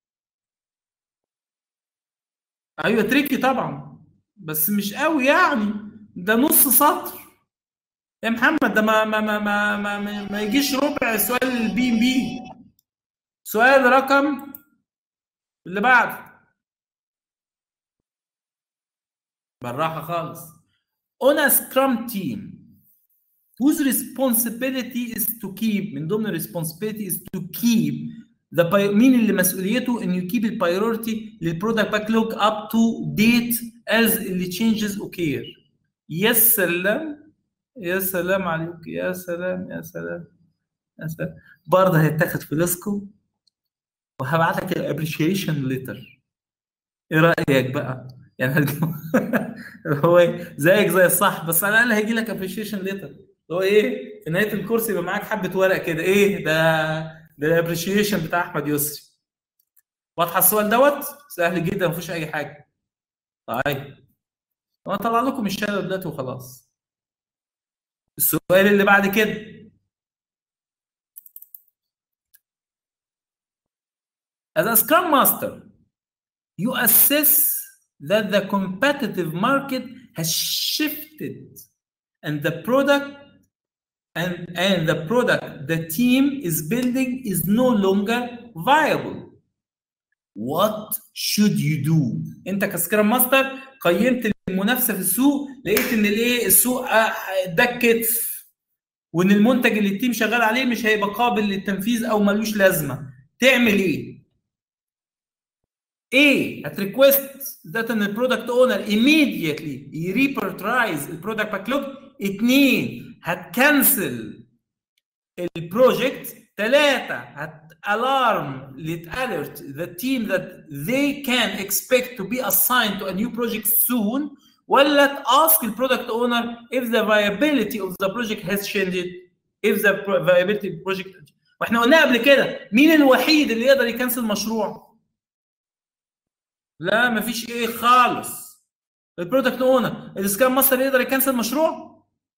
ايوه تريكي طبعا بس مش قوي يعني ده نص سطر يا محمد ده ما ما ما ما ما, ما, ما يجيش ربع سؤال البي ام بي سؤال رقم اللي بعده بالراحه خالص on a scrum team whose responsibility is to keep من ضمن responsibility is to keep the مين اللي مسؤوليته انه يكيب البايورتي للبرودكت باك لوج up to date as اللي changes occur يا سلام يا سلام عليك يا سلام يا سلام يا سلام برضه هيتاخد فلوسكم وهبعت لك الابريشيشن ليتر ايه رايك بقى؟ يعني هو ايه زيك زي الصح بس على الاقل هيجي لك ابريشيشن ليتر هو ايه في نهايه الكورس يبقى معاك حبه ورق كده ايه ده ده الابريشيشن بتاع احمد يسري واضحه السؤال دوت سهل جدا ما فيهوش اي حاجه طيب انا طلع لكم الشهاده دلوقتي وخلاص السؤال اللي بعد كده As a Scrum Master, you assess that the competitive market has shifted and the product and, and the product the team is building is no longer viable. What should you do? انت كسكرام ماستر قيمت المنافسه في السوق لقيت ان الايه السوق اداك كتف وان المنتج اللي التيم شغال عليه مش هيبقى قابل للتنفيذ او ملوش لازمه تعمل ايه؟ ايه هتريكوست ذات ان البرودكت اونر immediately يريبرترايز البرودكت باك لوج اثنين هتكنسل البروجكت ثلاثة هتالارم alert the team that they can expect to be assigned to a new project soon ولا ask the product owner if the viability of the project has changed if the viability of the project واحنا قلنا قبل كده مين الوحيد اللي يقدر يكنسل مشروع؟ لا مفيش ايه خالص البرودكت اونر السكام ماستر يقدر يكنسل مشروع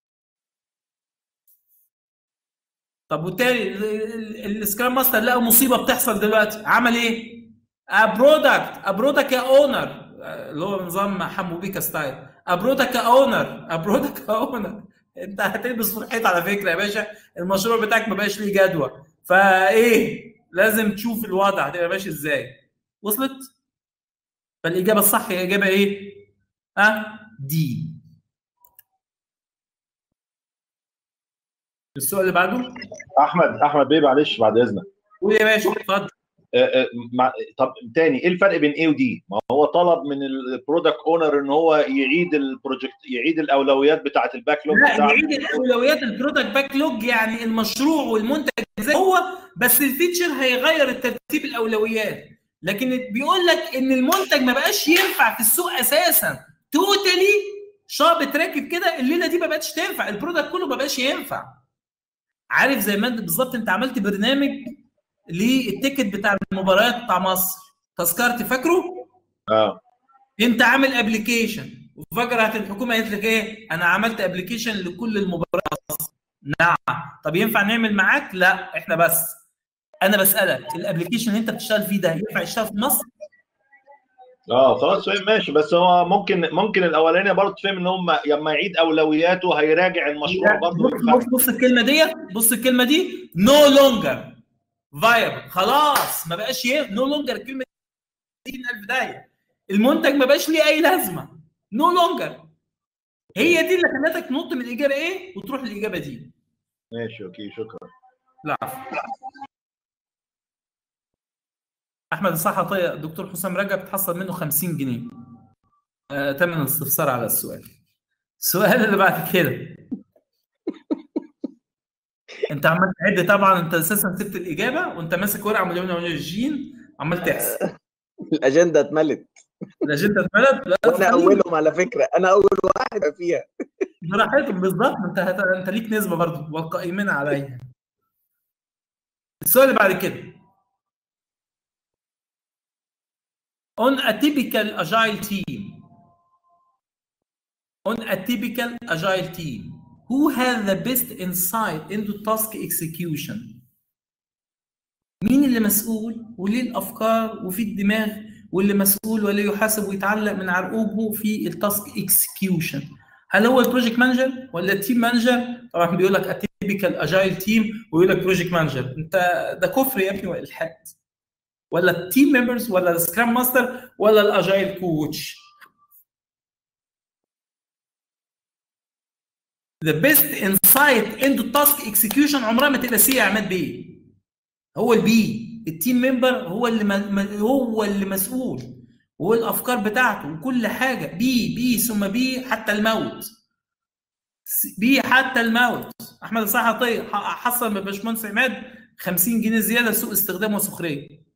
طب وبالتالي السكرام ماستر لقى مصيبه بتحصل دلوقتي عمل ايه؟ ابرودكت ابرودكت يا اونر اللي هو نظام حمو بيكا ستايل ابرودكت اونر ابرودكت اونر انت هتلبس في الحيط على فكره يا باشا المشروع بتاعك ما بقاش ليه جدوى فايه لازم تشوف الوضع هتبقى ماشي ازاي وصلت؟ فالاجابه الصح هي اجابه ايه؟ ها؟ دي السؤال اللي بعده احمد احمد بيه معلش بعد اذنك قول يا باشا اتفضل مع... طب تاني ايه الفرق بين ايه ودي؟ ما هو طلب من البرودكت اونر ان هو يعيد البروجكت يعيد الاولويات بتاعه الباك لوج لا يعيد الاولويات البرودكت باك لوج يعني المشروع والمنتج زي هو بس الفيتشر هيغير الترتيب الاولويات لكن بيقول لك ان المنتج ما بقاش ينفع في السوق اساسا توتالي شاب راكب كده الليله دي ما بقتش تنفع البرودكت كله ما بقاش ينفع عارف زي ما انت بالظبط انت عملت برنامج للتيكت بتاع المباريات بتاع مصر تذكرتي فاكره؟ اه انت عامل ابلكيشن وفجأة الحكومه قالت لك ايه؟ انا عملت ابلكيشن لكل المباريات نعم طب ينفع نعمل معاك؟ لا احنا بس انا بسالك الابلكيشن اللي انت بتشتغل فيه ده ينفع يشتغل في مصر؟ اه خلاص فاهم ماشي بس هو ممكن ممكن الاولانيه برضه فاهم ان هم لما يعيد اولوياته هيراجع المشروع برضه بص بص بص الكلمه ديت بص الكلمه دي نو لونجر فايبل خلاص ما بقاش نو لونجر الكلمه دي من البدايه المنتج ما بقاش ليه اي لازمه نو لونجر هي دي اللي خلتك تنط من الاجابه ايه وتروح للاجابه دي ماشي اوكي شكرا لا احمد الصحة طيب الدكتور حسام رجب تحصل منه 50 جنيه آه، تم الاستفسار على السؤال السؤال اللي بعد كده انت عمال تعد طبعا انت اساسا سبت الاجابه وانت ماسك ورقه مليون وعشرين عمال تحسب الاجنده اتملت الاجنده اتملت لا وانا اولهم على فكره انا اول واحد فيها براحتهم بالظبط انت هت... انت ليك نسبه برضه والقائمين عليها السؤال اللي بعد كده on a typical agile team on a typical agile team who has the best insight into task execution مين اللي مسؤول وليه الافكار وفي الدماغ واللي مسؤول واللي يحاسب ويتعلق من عرقوبه في التاسك اكسكيوشن هل هو البروجكت مانجر ولا التيم مانجر طبعا بيقول لك اتيبيكال اجايل تيم ويقول لك بروجكت مانجر انت ده كفر يا ابني والحاد ولا التيم ممبرز ولا السكرام ماستر ولا الاجايل كوتش the best insight into task execution عمرها ما تبقى سي يا عماد بيه هو البي التيم ممبر هو اللي م... هو اللي مسؤول وهو الافكار بتاعته وكل حاجه بي بي ثم بي حتى الموت بي حتى الموت احمد الصحة طيب حصل من باشمهندس عماد 50 جنيه زياده سوء استخدام وسخريه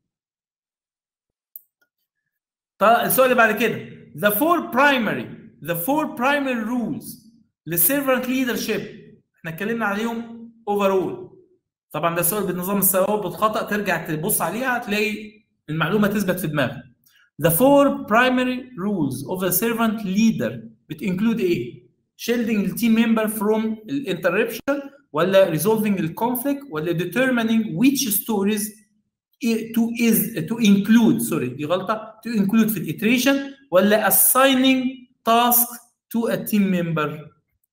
طيب السؤال اللي بعد كده the four primary the four primary rules للسيرفنت leadership احنا اتكلمنا عليهم overall طبعا ده سؤال بنظام الثواب والخطا ترجع تبص عليها تلاقي المعلومه تثبت في دماغك The four primary rules of a servant leader بتinclude ايه؟ shielding the team member from interruption ولا resolving the conflict ولا determining which stories to is to include sorry دي غلطه to include في الiteration ولا assigning task to a team member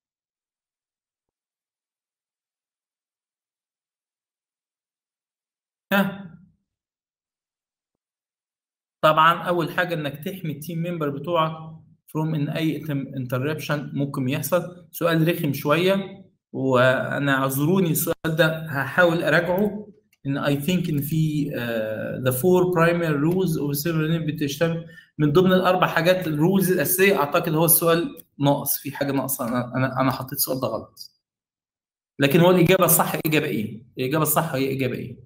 ها طبعا اول حاجه انك تحمي التيم ممبر بتوعك فروم ان اي انتربشن ممكن يحصل سؤال رخم شويه وانا اعذروني السؤال ده هحاول اراجعه ان اي ثينك ان في ذا فور برايمري رولز اوف سيرفر بتشتغل من ضمن الاربع حاجات الرولز الاساسيه اعتقد هو السؤال ناقص في حاجه ناقصه انا انا انا حطيت السؤال ده غلط لكن هو الاجابه الصح اجابه ايه؟ الاجابه الصح هي اجابه ايه؟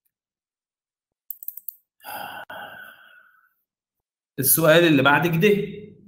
السؤال اللي بعد كده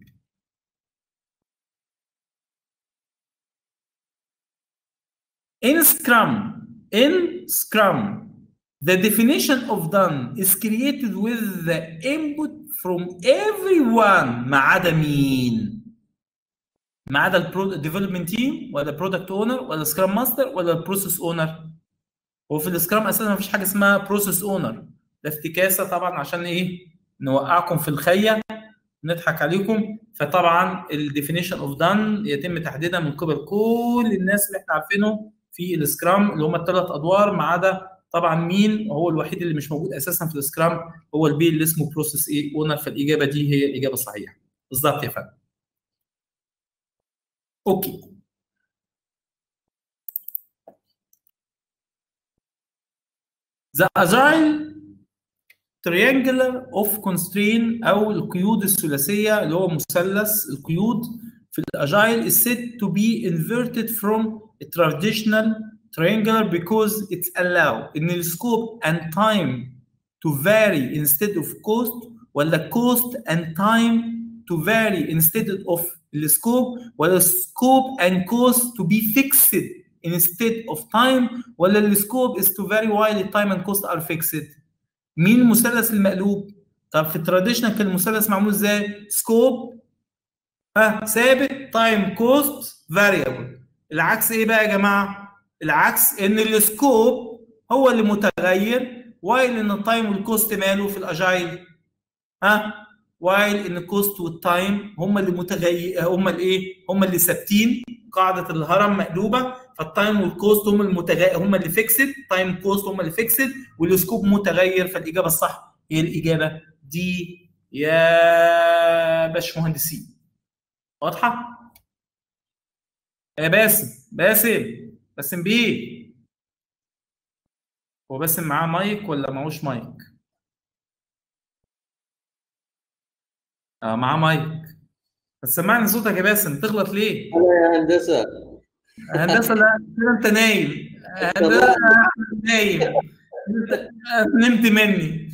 In Scrum, in Scrum, the definition of done is created with the input from everyone ما عدا مين؟ ما عدا الديفلوبمنت تيم ولا البرودكت اونر ولا السكرام ماستر ولا البروسيس اونر هو في السكرام اساسا ما فيش حاجه اسمها بروسيس اونر ده افتكاسه طبعا عشان ايه نوقعكم في الخيه نضحك عليكم فطبعا الديفينيشن اوف دان يتم تحديدها من قبل كل الناس اللي احنا عارفينه في السكرام اللي هم الثلاث ادوار ما عدا طبعا مين هو الوحيد اللي مش موجود اساسا في السكرام هو البي اللي اسمه بروسيس ايه اونر فالاجابه دي هي الاجابه الصحيحه بالظبط يا فندم اوكي The agile triangular of constraint او القيود الثلاثيه اللي هو مثلث القيود في الاجايل is said to be inverted from a traditional triangular because it's allow ان السكوب and time to vary instead of cost ولا cost and time to vary instead of السكوب ولا scope and cost to be fixed instead of time ولا السكوب is to vary while the time and cost are fixed مين المثلث المقلوب طب في التراديشنال كان المثلث معمول ازاي سكوب ها ثابت تايم كوست فاريبل العكس ايه بقى يا جماعه العكس ان السكوب هو اللي متغير وايل ان التايم والكوست ماله في الاجايل ها وايل ان الكوست والتايم هم اللي متغير هم الايه هم اللي ثابتين قاعده الهرم مقلوبه فالتايم والكوست هم المتغير هم اللي فيكسد تايم كوست هم اللي فيكسد والسكوب متغير فالاجابه الصح هي الاجابه دي يا باشمهندسين واضحه يا باسم باسم باسم بيه هو باسم معاه مايك ولا معهوش مايك اه معاه مايك بس سمعني صوتك يا باسم تغلط ليه انا يا هندسه هندسه لا كده انت نايم هندسه نايم انت نمت مني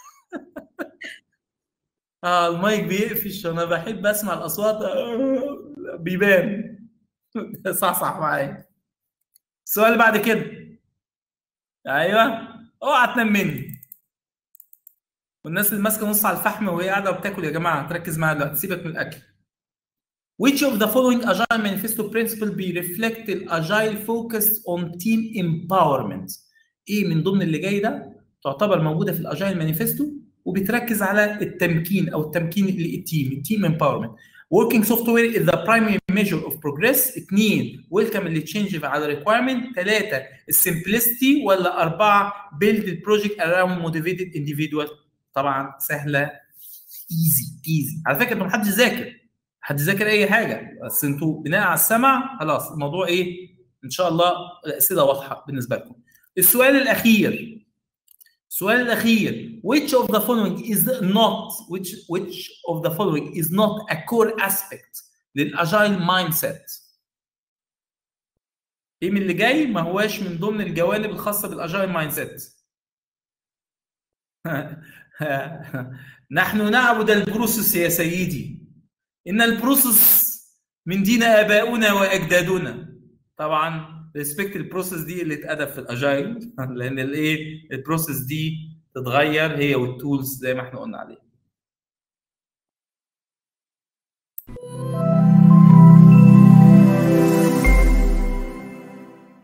اه المايك بيقفش انا بحب اسمع الاصوات آه، بيبان صح صح معايا السؤال اللي بعد كده ايوه اوعى تنام مني والناس اللي ماسكه نص على الفحم وهي قاعده وبتاكل يا جماعه تركز معايا دلوقتي سيبك من الاكل Which of the following agile manifesto principle be reflect the agile focused on team empowerment؟ ايه من ضمن اللي جاي ده تعتبر موجوده في الاجايل مانيفستو وبتركز على التمكين او التمكين للتيم التيم امباورمنت working software is the primary measure of progress اثنين welcome اللي تشينج على requirement ثلاثة السمبlicity ولا أربعة build the project around motivated individual طبعا سهلة easy easy على فكرة انتوا محدش ذاكر محدش ذاكر أي حاجة بس انتوا بناء على السمع خلاص الموضوع إيه إن شاء الله الأسئلة واضحة بالنسبة لكم السؤال الأخير السؤال الأخير which of the following is not which which of the following is not a core aspect للأجايل mindset ايه من اللي جاي ما هواش من ضمن الجوانب الخاصة بالأجايل مايند سيت نحن نعبد البروسس يا سيدي إن البروسس من دين آباؤنا وأجدادنا طبعا ريسبكت البروسس دي اللي اتأدب في الأجايل لأن الإيه البروسس دي تتغير هي والتولز زي ما احنا قلنا عليه